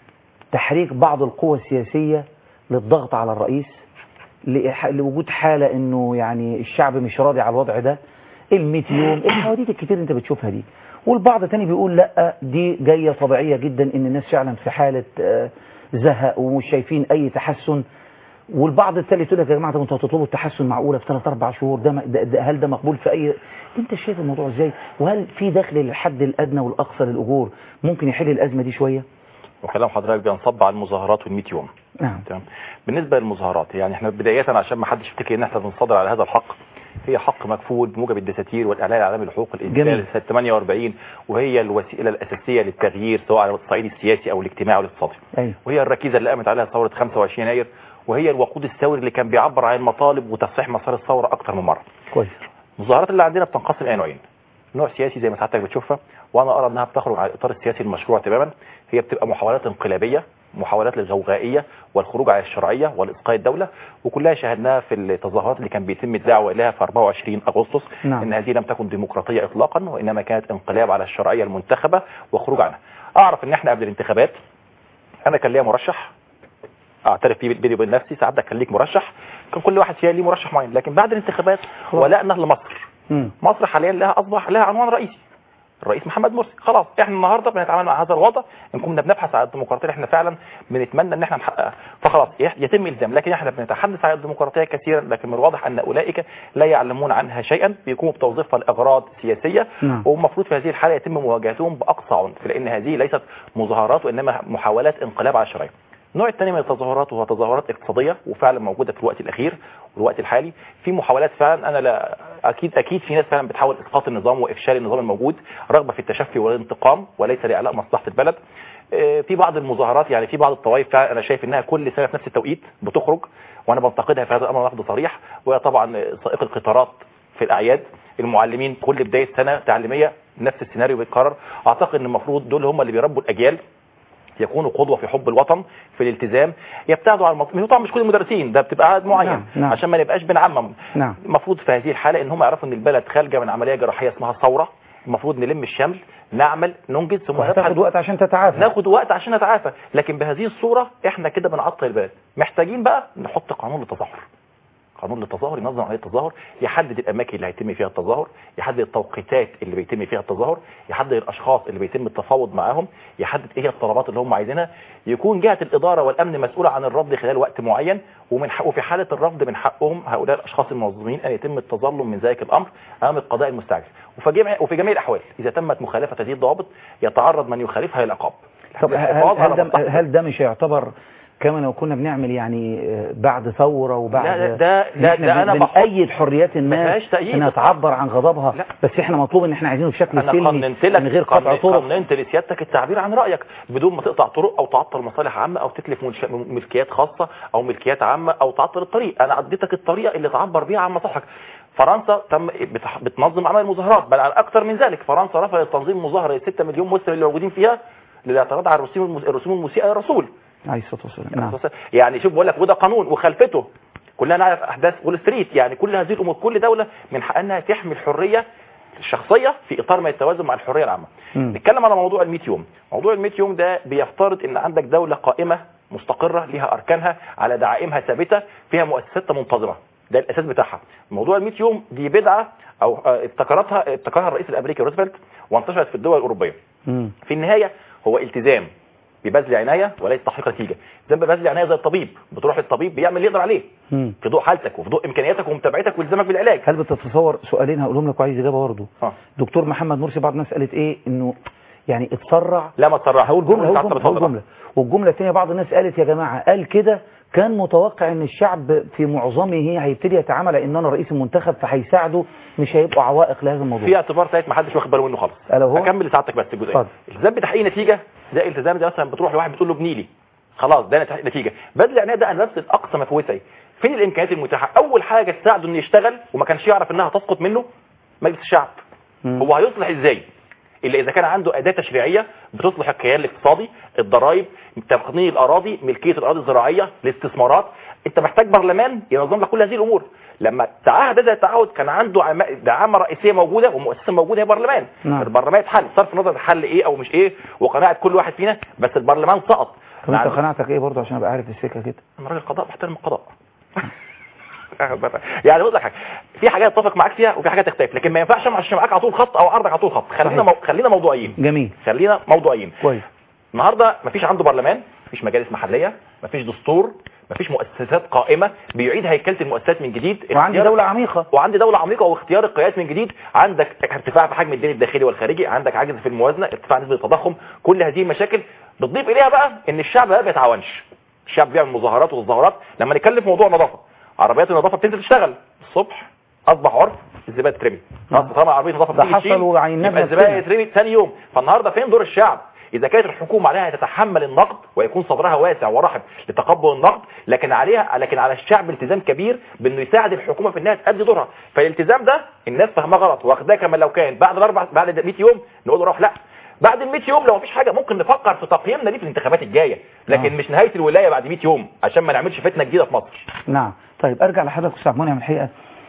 تحريك بعض القوى السياسيه للضغط على الرئيس لإح- لوجود حاله انه يعني الشعب مش راضي على الوضع ده ال يوم الحواديت الكتير اللي انت بتشوفها دي والبعض تاني بيقول لا دي جايه طبيعيه جدا ان الناس فعلا في حاله آه، زهق ومش شايفين اي تحسن والبعض التالت يقول لك يا جماعه طب انتوا هتطلبوا التحسن معقوله في ثلاث اربع شهور ده, م- ده, ده هل ده مقبول في اي انت شايف الموضوع ازاي وهل في دخل للحد الادنى والاقصى للاجور ممكن يحل الازمه دي شويه وكلام حضرتك بينصب على المظاهرات وال100 يوم نعم تمام بالنسبه للمظاهرات يعني احنا بدايه عشان ما حدش يفتكر ان احنا بنصدر على هذا الحق هي حق مكفول بموجب الدساتير والاعلان العالمي لحقوق الانسان جميل. سنه 48 وهي الوسيله الاساسيه للتغيير سواء على الصعيد السياسي او الاجتماعي والاقتصادي ايوه وهي الركيزه اللي قامت عليها ثوره 25 يناير وهي الوقود الثوري اللي كان بيعبر عن المطالب وتصحيح مسار الثوره اكتر من مره كويس المظاهرات اللي عندنا بتنقسم الى نوعين نوع سياسي زي ما سعادتك بتشوفها وانا ارى انها بتخرج عن الاطار السياسي المشروع تماما هي بتبقى محاولات انقلابيه محاولات للغوغائيه والخروج على الشرعيه والاسقاط الدوله وكلها شاهدناها في التظاهرات اللي كان بيتم الدعوه اليها في 24 اغسطس نعم. ان هذه لم تكن ديمقراطيه اطلاقا وانما كانت انقلاب على الشرعيه المنتخبه وخروج عنها اعرف ان احنا قبل الانتخابات انا كان ليا مرشح اعترف فيه بيني وبين نفسي ساعات كان ليك مرشح كان كل واحد فيها ليه مرشح معين لكن بعد الانتخابات ولائنا لمصر مم. مصر حاليا لها اصبح لها عنوان رئيسي الرئيس محمد مرسي خلاص احنا النهارده بنتعامل مع هذا الوضع ان كنا بنبحث عن الديمقراطيه اللي احنا فعلا بنتمنى ان احنا نحققها فخلاص يح- يتم الزام لكن احنا بنتحدث عن الديمقراطيه كثيرا لكن من الواضح ان اولئك لا يعلمون عنها شيئا بيقوموا بتوظيفها لاغراض سياسيه نعم. والمفروض في هذه الحاله يتم مواجهتهم باقصى عنف لان هذه ليست مظاهرات وانما محاولات انقلاب على الشرعيه النوع الثاني من التظاهرات وهو تظاهرات اقتصاديه وفعلا موجوده في الوقت الاخير والوقت الحالي في محاولات فعلا انا لا اكيد اكيد في ناس فعلا بتحاول اسقاط النظام وافشال النظام الموجود رغبه في التشفي والانتقام وليس لاعلاء مصلحه البلد آه، في بعض المظاهرات يعني في بعض الطوائف فعلا انا شايف انها كل سنه في نفس التوقيت بتخرج وانا بنتقدها في هذا الامر نقد صريح وهي طبعا آه، سائق القطارات في الاعياد المعلمين كل بدايه سنه تعليميه نفس السيناريو بيتكرر اعتقد ان المفروض دول هم اللي بيربوا الاجيال يكونوا قدوه في حب الوطن في الالتزام يبتعدوا عن المط... طبعا مش كل المدرسين ده بتبقى عدد معين نعم، نعم. عشان ما نبقاش بنعمم نعم المفروض في هذه الحاله ان هم يعرفوا ان البلد خارجه من عمليه جراحيه اسمها ثوره المفروض نلم الشمل نعمل ننجز ثم وهتاخد وقت عشان تتعافى ناخد وقت عشان نتعافى لكن بهذه الصوره احنا كده بنعطل البلد محتاجين بقى نحط قانون للتظاهر قانون للتظاهر ينظم عمليه التظاهر يحدد الاماكن اللي هيتم فيها التظاهر يحدد التوقيتات اللي بيتم فيها التظاهر يحدد الاشخاص اللي بيتم التفاوض معاهم يحدد ايه هي الطلبات اللي هم عايزينها يكون جهه الاداره والامن مسؤوله عن الرفض خلال وقت معين ومن حق وفي حاله الرفض من حقهم هؤلاء الاشخاص المنظمين ان يتم التظلم من ذلك الامر امام القضاء المستعجل وفي جميع وفي جميع الاحوال اذا تمت مخالفه هذه الضوابط يتعرض من يخالفها للعقاب طب هل, للحفاظ هل, على ده, مصلحة هل ده مش يعتبر كما لو كنا بنعمل يعني آه، بعد ثورة وبعد لا، لا، ده- إن لا، إحنا ده بن- أنا بحط- بنأيد حريات ما الناس فيهاش تأييد. انها تعبر عن غضبها بس احنا مطلوب ان احنا عايزينه بشكل انا سلمي قننت لك من غير قطع قنن- طرق قننت لسيادتك التعبير عن رايك بدون ما تقطع طرق او تعطل مصالح عامه او تتلف منش- ملكيات خاصه او ملكيات عامه او تعطل الطريق انا اديتك الطريقه اللي تعبر بيها عن مصالحك فرنسا تم بتح- بتنظم عمل المظاهرات بل على اكثر من ذلك فرنسا رفضت تنظيم مظاهره 6 مليون مسلم اللي موجودين فيها للاعتراض على الرسوم المس- الرسوم المسيئه للرسول عليه الصلاة والسلام نعم يعني شوف بقول لك وده قانون وخلفته كلنا نعرف احداث وول ستريت يعني كل هذه الامور كل دوله من حقها انها تحمي الحريه الشخصيه في اطار ما يتوازن مع الحريه العامه مم. نتكلم على موضوع ال100 يوم موضوع ال100 يوم ده بيفترض ان عندك دوله قائمه مستقره ليها اركانها على دعائمها ثابته فيها مؤسسات منتظمه ده الاساس بتاعها موضوع ال100 يوم دي بدعه او آه، ابتكرتها ابتكرها الرئيس الامريكي روزفلت وانتشرت في الدول الاوروبيه مم. في النهايه هو التزام ببذل عنايه وليس تحقيق نتيجه زي ما بذل عنايه زي الطبيب بتروح للطبيب بيعمل اللي يقدر عليه مم. في ضوء حالتك وفي ضوء امكانياتك ومتابعتك والزامك بالعلاج هل بتتصور سؤالين هقولهم لك وعايز اجابه برضه اه دكتور محمد مرسي بعض الناس قالت ايه انه يعني اتسرع لا ما تسرعش هقول جمله هقول تعصب جمله, هقول اتفضل. جملة. والجمله الثانيه بعض الناس قالت يا جماعه قال كده كان متوقع ان الشعب في معظمه هيبتدي يتعامل ان انا رئيس المنتخب فهيساعده مش هيبقوا عوائق لهذا الموضوع في اعتبار ثالث ما حدش واخد باله منه خالص الا هو هكمل لسعادتك بس الجزئيه اتفضل. التزام بتحقيق نتيجه ده التزام ده مثلا بتروح لواحد بتقول له ابني لي خلاص ده نتيجة- نتيجه بذل عنايه ده انا ببذل اقصى ما في وسعي فين الامكانيات المتاحه اول حاجه تساعده انه يشتغل وما كانش يعرف انها تسقط منه مجلس الشعب هو هيصلح ازاي الا اذا كان عنده اداه تشريعيه بتصلح الكيان الاقتصادي الضرائب تقنين الاراضي ملكيه الاراضي الزراعيه الاستثمارات انت محتاج برلمان ينظم لك كل هذه الامور لما تعهد هذا التعهد كان عنده عما- دعامه رئيسيه موجوده ومؤسسه موجوده هي برلمان نعم. البرلمان اتحل صرف النظر الحل ايه او مش ايه وقناعه كل واحد فينا بس البرلمان سقط طب انت يعني- قناعتك ايه برضه عشان ابقى عارف السكه كده انا راجل قضاء بحترم القضاء يعني بقول لك حاجه في حاجات اتفق معاك فيها وفي حاجات تختلف لكن ما ينفعش امشي معاك على طول خط او عرضك على طول خط خلينا مو... خلينا موضوعيين جميل خلينا موضوعيين كويس النهارده مفيش عنده برلمان مفيش مجالس محليه مفيش دستور مفيش مؤسسات قائمه بيعيد هيكله المؤسسات من جديد وعندي اختيار- دوله عميقه وعندي دوله عميقه واختيار القيادات من جديد عندك ارتفاع في حجم الدين الداخلي والخارجي عندك عجز في الموازنه ارتفاع نسبه التضخم كل هذه المشاكل بتضيف اليها بقى ان الشعب ما بيتعاونش الشعب بيعمل مظاهرات وتظاهرات لما نتكلم في موضوع النظافه عربيات النظافه بتنزل تشتغل الصبح اصبح عرف الزباله تترمي خلاص طالما عربيه نظافه ده بتيجي تشيل، حصل وعيناه يبقى بنفسنا. الزباله يترمي ثاني يوم فالنهارده فين دور الشعب اذا كانت الحكومه عليها تتحمل النقد ويكون صدرها واسع ورحب لتقبل النقد لكن عليها لكن على الشعب التزام كبير بانه يساعد الحكومه في انها تؤدي دورها فالالتزام ده الناس فاهماه غلط واخداه كما لو كان بعد الاربع بعد 100 يوم نقول له روح لا بعد ال 100 يوم لو مفيش حاجه ممكن نفكر في تقييمنا ليه في الانتخابات الجايه لكن آه. مش نهايه الولايه بعد 100 يوم عشان ما نعملش فتنه جديده في مصر نعم طيب ارجع لحضرتك استاذ منعم الحقيقه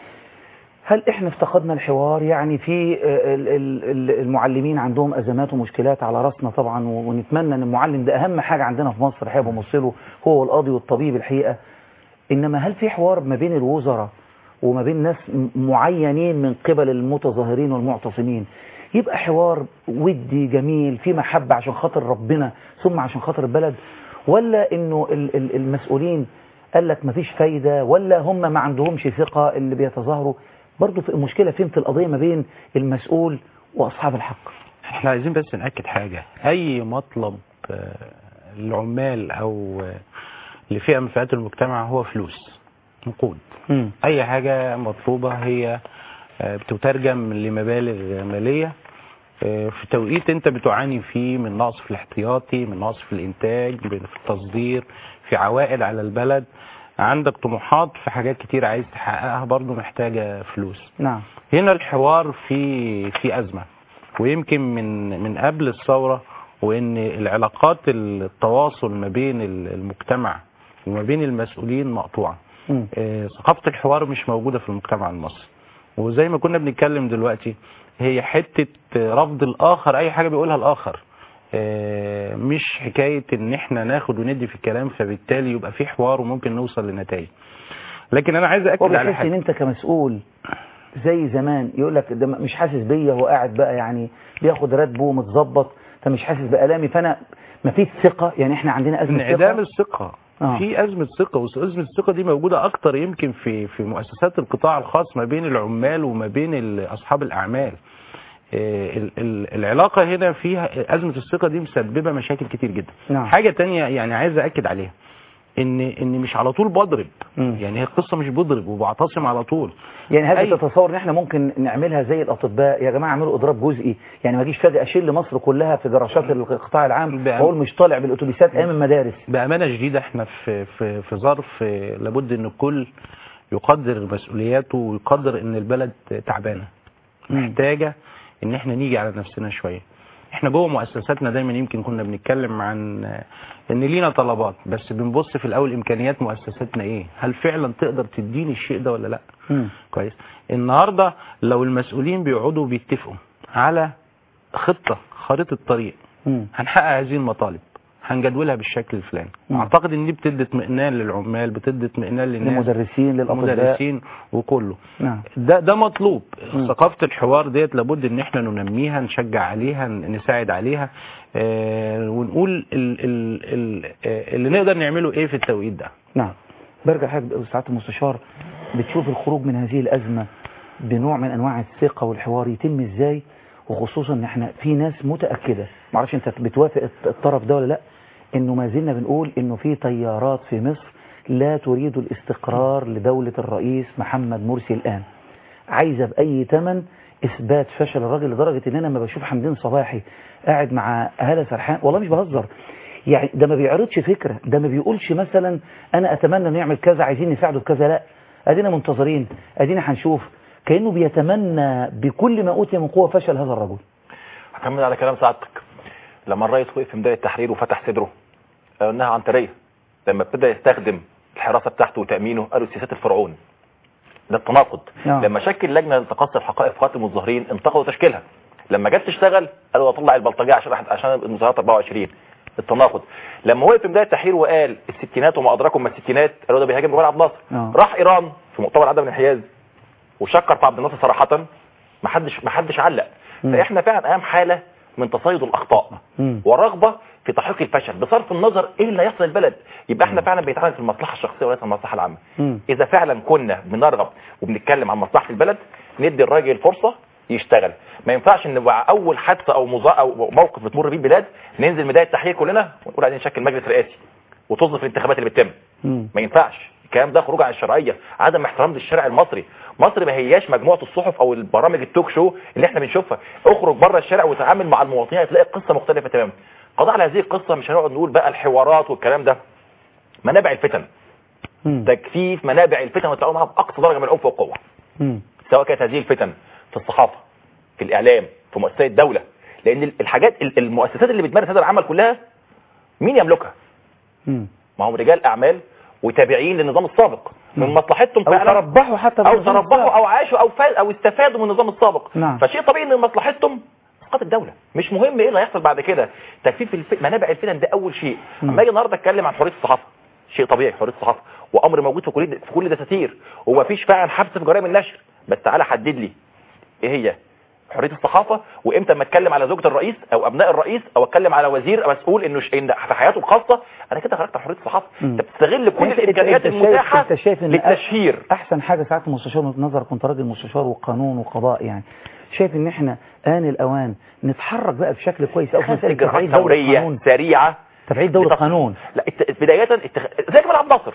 هل احنا افتقدنا الحوار يعني في آه، ال- ال- ال- المعلمين عندهم ازمات ومشكلات على راسنا طبعا و- ونتمنى ان المعلم ده اهم حاجه عندنا في مصر الحقيقه بنبص له هو والقاضي والطبيب الحقيقه انما هل في حوار ما بين الوزراء وما بين ناس م- معينين من قبل المتظاهرين والمعتصمين يبقى حوار ودي جميل في محبه عشان خاطر ربنا ثم عشان خاطر البلد ولا انه ال- ال- المسؤولين قال لك مفيش فايده ولا هم ما عندهمش ثقه اللي بيتظاهروا برضه في المشكله فين في القضيه ما بين المسؤول واصحاب الحق احنا عايزين بس نأكد حاجة اي مطلب آه، للعمال او آه، لفئة من فئات المجتمع هو فلوس نقود مم. اي حاجة مطلوبة هي آه، بتترجم لمبالغ مالية آه، في توقيت انت بتعاني فيه من نقص في الاحتياطي من نقص في الانتاج في التصدير في عوائد على البلد عندك طموحات في حاجات كتير عايز تحققها برضو محتاجة فلوس نعم هنا الحوار في في أزمة ويمكن من من قبل الثورة وإن العلاقات التواصل ما بين المجتمع وما بين المسؤولين مقطوعة مم. آه، ثقافة الحوار مش موجودة في المجتمع المصري وزي ما كنا بنتكلم دلوقتي هي حتة رفض الآخر أي حاجة بيقولها الآخر آه، مش حكاية إن إحنا ناخد وندي في الكلام فبالتالي يبقى في حوار وممكن نوصل لنتائج لكن أنا عايز أكد هو على بيحس ان حاجة انت كمسؤول زي زمان يقول لك ده مش حاسس بيا هو قاعد بقى يعني بياخد راتبه ومتظبط فمش حاسس بالامي فانا مفيش ثقه يعني احنا عندنا ازمه انعدام ثقه الثقة آه. في أزمة ثقة وأزمة الثقة دي موجودة أكتر يمكن في في مؤسسات القطاع الخاص ما بين العمال وما بين ال- أصحاب الأعمال آه، ال- ال- العلاقة هنا فيها أزمة الثقة دي مسببة مشاكل كتير جدا نعم. حاجة تانية يعني عايز أكد عليها إن إن مش على طول بضرب يعني هي القصة مش بضرب وبعتصم على طول يعني هل أي- تتصور ان احنا ممكن نعملها زي الاطباء يا جماعه اعملوا اضراب جزئي يعني ما اجيش فجاه اشيل مصر كلها في جراشات القطاع العام واقول مش طالع بالاتوبيسات ايام المدارس بأمانة شديدة احنا في في في ظرف آه، لابد ان الكل يقدر مسؤولياته ويقدر ان البلد تعبانة محتاجة ان احنا نيجي على نفسنا شوية احنا جوه مؤسساتنا دايما يمكن كنا بنتكلم عن آه، ان لينا طلبات بس بنبص في الاول امكانيات مؤسساتنا ايه هل فعلا تقدر تديني الشيء ده ولا لا كويس النهارده لو المسؤولين بيقعدوا بيتفقوا على خطة خريطة طريق مم. هنحقق هذه المطالب هنجدولها بالشكل الفلاني مم. اعتقد ان دي بتدي اطمئنان للعمال بتدي اطمئنان للناس للمدرسين للاطباء المدرسين وكله نعم ده ده مطلوب مم. ثقافه الحوار ديت لابد ان احنا ننميها نشجع عليها ن- نساعد عليها آه ونقول ال ال ال آه، اللي نقدر نعمله ايه في التوقيت ده نعم برجع حضرتك ساعات المستشار بتشوف الخروج من هذه الأزمة بنوع من أنواع الثقة والحوار يتم إزاي وخصوصا إن إحنا في ناس متأكدة معرفش أنت بتوافق الط- الطرف ده ولا لأ إنه ما زلنا بنقول إنه في تيارات في مصر لا تريد الاستقرار لدولة الرئيس محمد مرسي الآن عايزة بأي ثمن إثبات فشل الراجل لدرجة إن أنا لما بشوف حمدين صباحي قاعد مع هالة سرحان والله مش بهزر يعني ده ما بيعرضش فكرة ده ما بيقولش مثلا أنا أتمنى إنه يعمل كذا عايزين نساعده بكذا لا أدينا منتظرين أدينا هنشوف كأنه بيتمنى بكل ما أوتي من قوة فشل هذا الرجل هكمل على كلام سعادتك لما الرئيس وقف في ميدان التحرير وفتح صدره قالوا انها عنتريه لما ابتدى يستخدم الحراسه بتاعته وتامينه قالوا سياسات الفرعون ده التناقض نعم. لما شكل لجنه لتقصي الحقائق في قتل المظاهرين انتقدوا تشكيلها لما جت تشتغل قالوا اطلع البلطجيه عشان عشان المظاهرات 24 التناقض لما وقف في ميدان التحرير وقال الستينات وما ادراكم ما الستينات قالوا ده بيهاجم جمال عبد الناصر آه. راح ايران في مؤتمر عدم الانحياز وشكر في عبد الناصر صراحه ما حدش ما حدش علق مم. فاحنا فعلا امام حاله من تصيد الاخطاء مم. ورغبه في تحقيق الفشل بصرف النظر ايه اللي هيحصل البلد يبقى احنا فعلا بنتعامل في المصلحه الشخصيه وليس المصلحه العامه مم. اذا فعلا كنا بنرغب وبنتكلم عن مصلحه البلد ندي الراجل فرصه يشتغل ما ينفعش ان مع اول حادثه او مزا او موقف بتمر بيه البلاد ننزل ميدان التحرير كلنا ونقول عايزين نشكل مجلس رئاسي وتصدف الانتخابات اللي بتتم مم. ما ينفعش الكلام ده خروج عن الشرعيه عدم احترام للشارع المصري مصر ما هياش مجموعه الصحف او البرامج التوك شو اللي احنا بنشوفها اخرج بره الشارع وتعامل مع المواطنين هتلاقي قصه مختلفه تماما قضاء على هذه القصه مش هنقعد نقول بقى الحوارات والكلام ده منابع الفتن مم. تكثيف منابع الفتن والتعامل معها باقصى درجه من العنف والقوه مم. سواء كانت هذه الفتن في الصحافه في الاعلام في مؤسسات الدوله لان الحاجات المؤسسات اللي بتمارس هذا العمل كلها مين يملكها مم. ما هم رجال اعمال وتابعين للنظام السابق من مصلحتهم أو فعلا تربحوا حتى او بالنظام تربحوا السابق. او عاشوا او فاز او استفادوا من النظام السابق نعم. فشيء طبيعي ان من مصلحتهم اسقاط الدوله مش مهم ايه اللي هيحصل بعد كده تكثيف الف... منابع الفتن ده اول شيء مم. اما اجي النهارده اتكلم عن حريه الصحافه شيء طبيعي حريه الصحافه وامر موجود في كل في كل دساتير ومفيش فعلا حبس في جرائم النشر بس تعالى حدد لي ايه هي حريه الصحافه وامتى اما اتكلم على زوجة الرئيس او ابناء الرئيس او اتكلم على وزير مسؤول انه ش... إن في حياته الخاصه انا كده خرجت عن حريه الصحافه مم. انت بتستغل كل أنت- أنت- الامكانيات أنت شايف- المتاحه أنت شايف إن للتشهير احسن حاجه ساعات المستشار من نظرك كنت راجل مستشار وقانون وقضاء يعني شايف ان احنا ان الاوان نتحرك بقى بشكل كويس او في مساله اجراءات تفعيل دوله ثوريه القانون سريعه تفعيل دوله بتص- القانون لا الت- بدايه اتخ... زي جمال عبد الناصر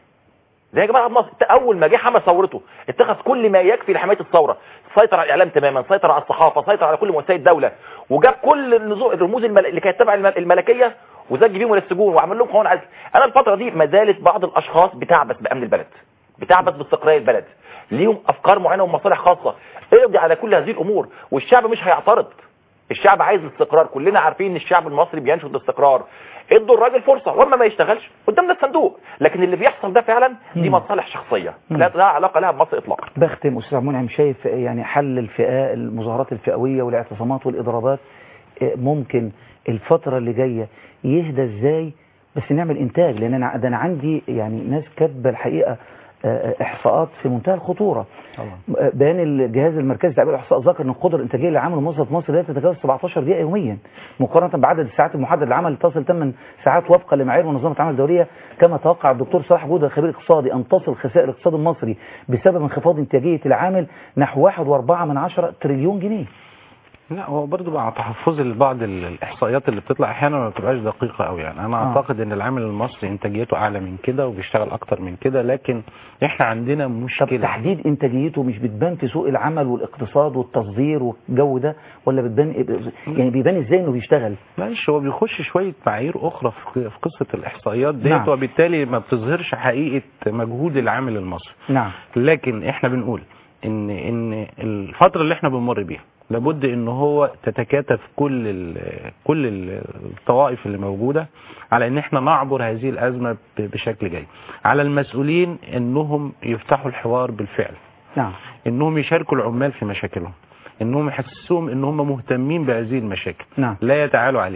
زي جمال عبد الناصر إنت اول ما جه حمل ثورته اتخذ كل ما يكفي لحمايه الثوره سيطر على الاعلام تماما سيطر على الصحافه سيطر على كل مؤسسات الدوله وجاب كل النزو- الرموز المل... اللي كانت تبع الم- الملكيه وزج بيهم الى السجون وعمل لهم قانون عزل انا الفتره دي ما زالت بعض الاشخاص بتعبث بامن البلد بتعبث باستقرار البلد ليهم افكار معينه ومصالح خاصه اقضي على كل هذه الامور والشعب مش هيعترض الشعب عايز الاستقرار كلنا عارفين ان الشعب المصري بينشد الاستقرار ادوا الراجل فرصه واما ما يشتغلش قدامنا الصندوق لكن اللي بيحصل ده فعلا دي مم. مصالح شخصيه مم. لا لا علاقه لها بمصر اطلاقا بختم استاذ منعم شايف يعني حل الفئات المظاهرات الفئويه والاعتصامات والاضرابات آه، ممكن الفتره اللي جايه يهدى ازاي بس نعمل انتاج لان انا ده انا عندي يعني ناس كاتبه الحقيقه آه، آه، احصاءات في منتهى الخطوره آه، بيان الجهاز المركزي لتعبير الاحصاء ذكر ان القدره الانتاجيه للعامل الموظف في مصر لا تتجاوز 17 دقيقه يوميا مقارنه بعدد الساعات المحدد للعمل تصل 8 ساعات وفقا لمعايير منظمه العمل الدوليه كما توقع الدكتور صلاح جوده خبير اقتصادي ان تصل خسائر الاقتصاد المصري بسبب انخفاض انتاجيه العامل نحو 1.4 من عشرة تريليون جنيه لا هو برضه مع تحفظي لبعض ال- الاحصائيات اللي بتطلع احيانا ما بتبقاش دقيقه قوي يعني انا آه. اعتقد ان العامل المصري انتاجيته اعلى من كده وبيشتغل اكتر من كده لكن احنا عندنا طب مشكله تحديد انتاجيته مش بتبان في سوق العمل والاقتصاد والتصدير والجو ده ولا بتبان يعني بيبان ازاي انه بيشتغل معلش هو بيخش شويه معايير اخرى في في قصه الاحصائيات ديت نعم. وبالتالي ما بتظهرش حقيقه مجهود العامل المصري نعم لكن احنا بنقول ان ان الفتره اللي احنا بنمر بيها لابد ان هو تتكاتف كل ال- كل ال- الطوائف اللي موجوده على ان احنا نعبر هذه الازمه ب- بشكل جيد على المسؤولين انهم يفتحوا الحوار بالفعل نعم انهم يشاركوا العمال في مشاكلهم انهم يحسسوهم ان هم مهتمين بهذه المشاكل نعم لا يتعالوا عليها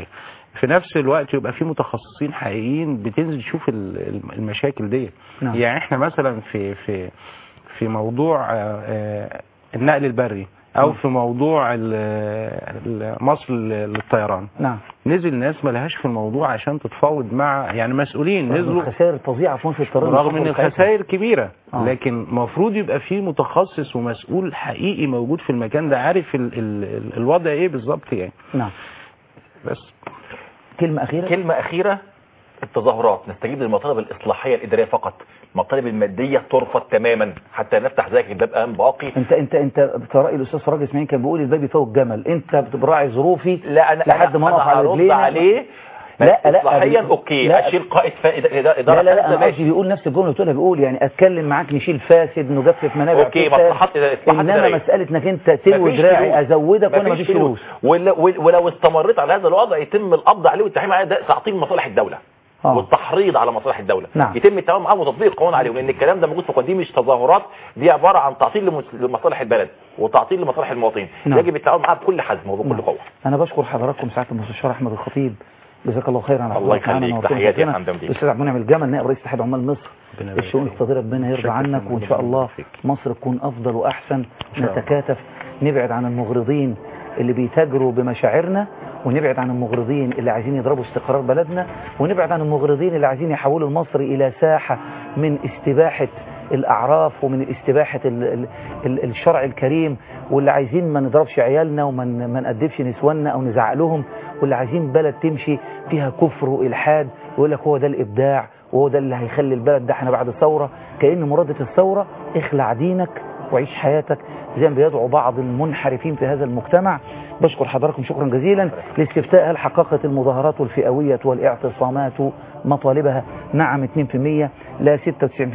في نفس الوقت يبقى في متخصصين حقيقيين بتنزل تشوف ال- ال- المشاكل دي نعم. يعني احنا مثلا في في في موضوع آه، آه، النقل البري او نعم. في موضوع ال- ال- مصر للطيران نعم نزل ناس ملهاش في الموضوع عشان تتفاوض مع يعني مسؤولين رغم نزلوا الخسائر الفظيعه في مصر الطريق رغم ان الخسائر كبيره آه. لكن المفروض يبقى في متخصص ومسؤول حقيقي موجود في المكان ده عارف ال ال ال الوضع ايه بالظبط يعني نعم بس كلمه اخيره كلمة أخيرة التظاهرات نستجيب للمطالب الإصلاحية الإدارية فقط المطالب المادية ترفض تماما حتى نفتح ذلك الباب أمام باقي انت انت انت في راي الاستاذ فراج اسماعيل كان بيقول الباب يفوق الجمل انت بتراعي ظروفي لا أنا لحد ما أنا نقف على هرد رجلينا عليه لا لا إصلاحيا بي- أوكي لا أشيل قائد فائدة لا إدارة لا لا فاسدة انا ماشي. قصدي بيقول نفس الجمله اللي بتقولها بيقول يعني اتكلم معاك نشيل فاسد نجفف منابع أوكي فساد. مصلحات إصلاحات انما إدارية. مساله انك انت تلوي مفيش دراعي فلوس. ازودك وانا مفيش فلوس ول- ول- ولو استمريت على هذا الوضع يتم القبض عليه والتحريم عليه ده تعطيل مصالح الدولة آه. والتحريض على مصالح الدولة نعم. يتم التعامل معاه وتطبيق قانون عليهم لان الكلام ده موجود في قانون دي مش تظاهرات دي عبارة عن تعطيل لمس- لمصالح البلد وتعطيل لمصالح المواطنين نعم. يجب التعامل معاه بكل حزم وبكل نعم. قوة انا بشكر حضراتكم سعاده المستشار احمد الخطيب جزاك الله خيرا على الله حضورك معانا يخليك. ونورتنا تحياتي يا وشرفتنا. حمد مدير. الاستاذ عبد المنعم الجمل نائب رئيس اتحاد عمال مصر الشؤون الاقتصاديه ربنا يرضى شكراً عنك جزيلاً. وان شاء الله مصر تكون افضل واحسن شاء الله. نتكاتف نبعد عن المغرضين اللي بيتاجروا بمشاعرنا ونبعد عن المغرضين اللي عايزين يضربوا استقرار بلدنا ونبعد عن المغرضين اللي عايزين يحولوا مصر الى ساحه من استباحه الاعراف ومن استباحه ال ال ال الشرع الكريم واللي عايزين ما نضربش عيالنا وما ن- ما نأدبش نسواننا او نزعق لهم واللي عايزين بلد تمشي فيها كفر والحاد ويقول لك هو ده الابداع وهو ده اللي هيخلي البلد ده احنا بعد ثوره كأن مرادة الثوره اخلع دينك وعيش حياتك زي ما بيدعو بعض المنحرفين في هذا المجتمع بشكر حضراتكم شكرا جزيلا لاستفتاء هل حققت المظاهرات الفئوية والاعتصامات مطالبها نعم 2% لا 96%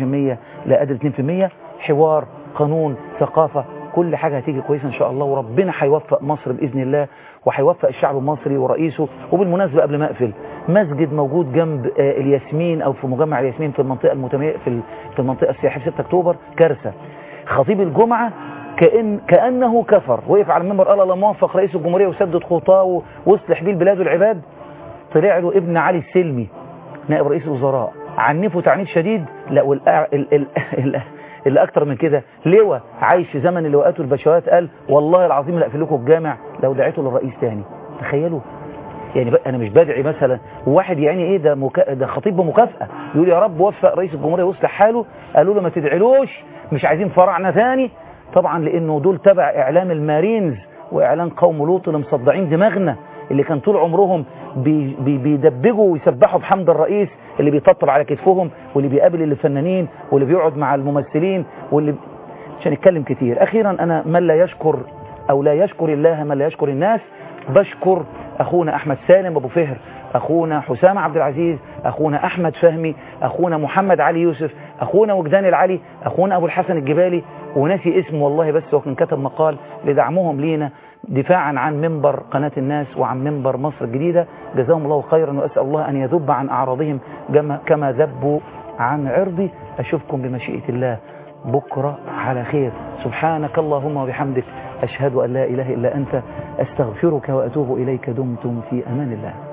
لا قدر 2% حوار قانون ثقافة كل حاجة هتيجي كويسة إن شاء الله وربنا هيوفق مصر بإذن الله وهيوفق الشعب المصري ورئيسه وبالمناسبة قبل ما أقفل مسجد موجود جنب آه، الياسمين أو في مجمع الياسمين في المنطقة المتميزة في ال- في المنطقة السياحية في 6 أكتوبر كارثة خطيب الجمعة كأن كأنه كفر وقف على المنبر قال الله موفق رئيس الجمهورية وسدد خطاه واصلح بيه البلاد والعباد طلع له ابن علي السلمي نائب رئيس الوزراء عنفه تعنيف شديد لا والأع... ال... ال... ال... اللي اكتر من كده لواء عايش في زمن اللواءات والبشوات قال والله العظيم لا اقفل لكم الجامع لو دعيته للرئيس تاني تخيلوا يعني بقى انا مش بدعي مثلا وواحد يعني ايه ده مكا... ده خطيب بمكافاه يقول يا رب وفق رئيس الجمهوريه ويصلح حاله قالوا له ما تدعيلوش مش عايزين فرعنا ثاني طبعا لانه دول تبع اعلام المارينز واعلان قوم لوط اللي مصدعين دماغنا اللي كان طول عمرهم بي بي بيدبجوا ويسبحوا بحمد الرئيس اللي بيطبطب على كتفهم واللي بيقابل الفنانين واللي بيقعد مع الممثلين واللي مش هنتكلم كتير اخيرا انا من لا يشكر او لا يشكر الله من لا يشكر الناس بشكر اخونا احمد سالم ابو فهر اخونا حسام عبد العزيز اخونا احمد فهمي اخونا محمد علي يوسف اخونا وجدان العلي اخونا ابو الحسن الجبالي وناسي اسمه والله بس هو كان كتب مقال لدعمهم لينا دفاعا عن منبر قناة الناس وعن منبر مصر الجديدة جزاهم الله خيرا وأسأل الله أن يذب عن أعراضهم كما- كما ذبوا عن عرضي أشوفكم بمشيئة الله بكرة على خير سبحانك اللهم وبحمدك أشهد أن لا إله إلا أنت أستغفرك وأتوب إليك دمتم في أمان الله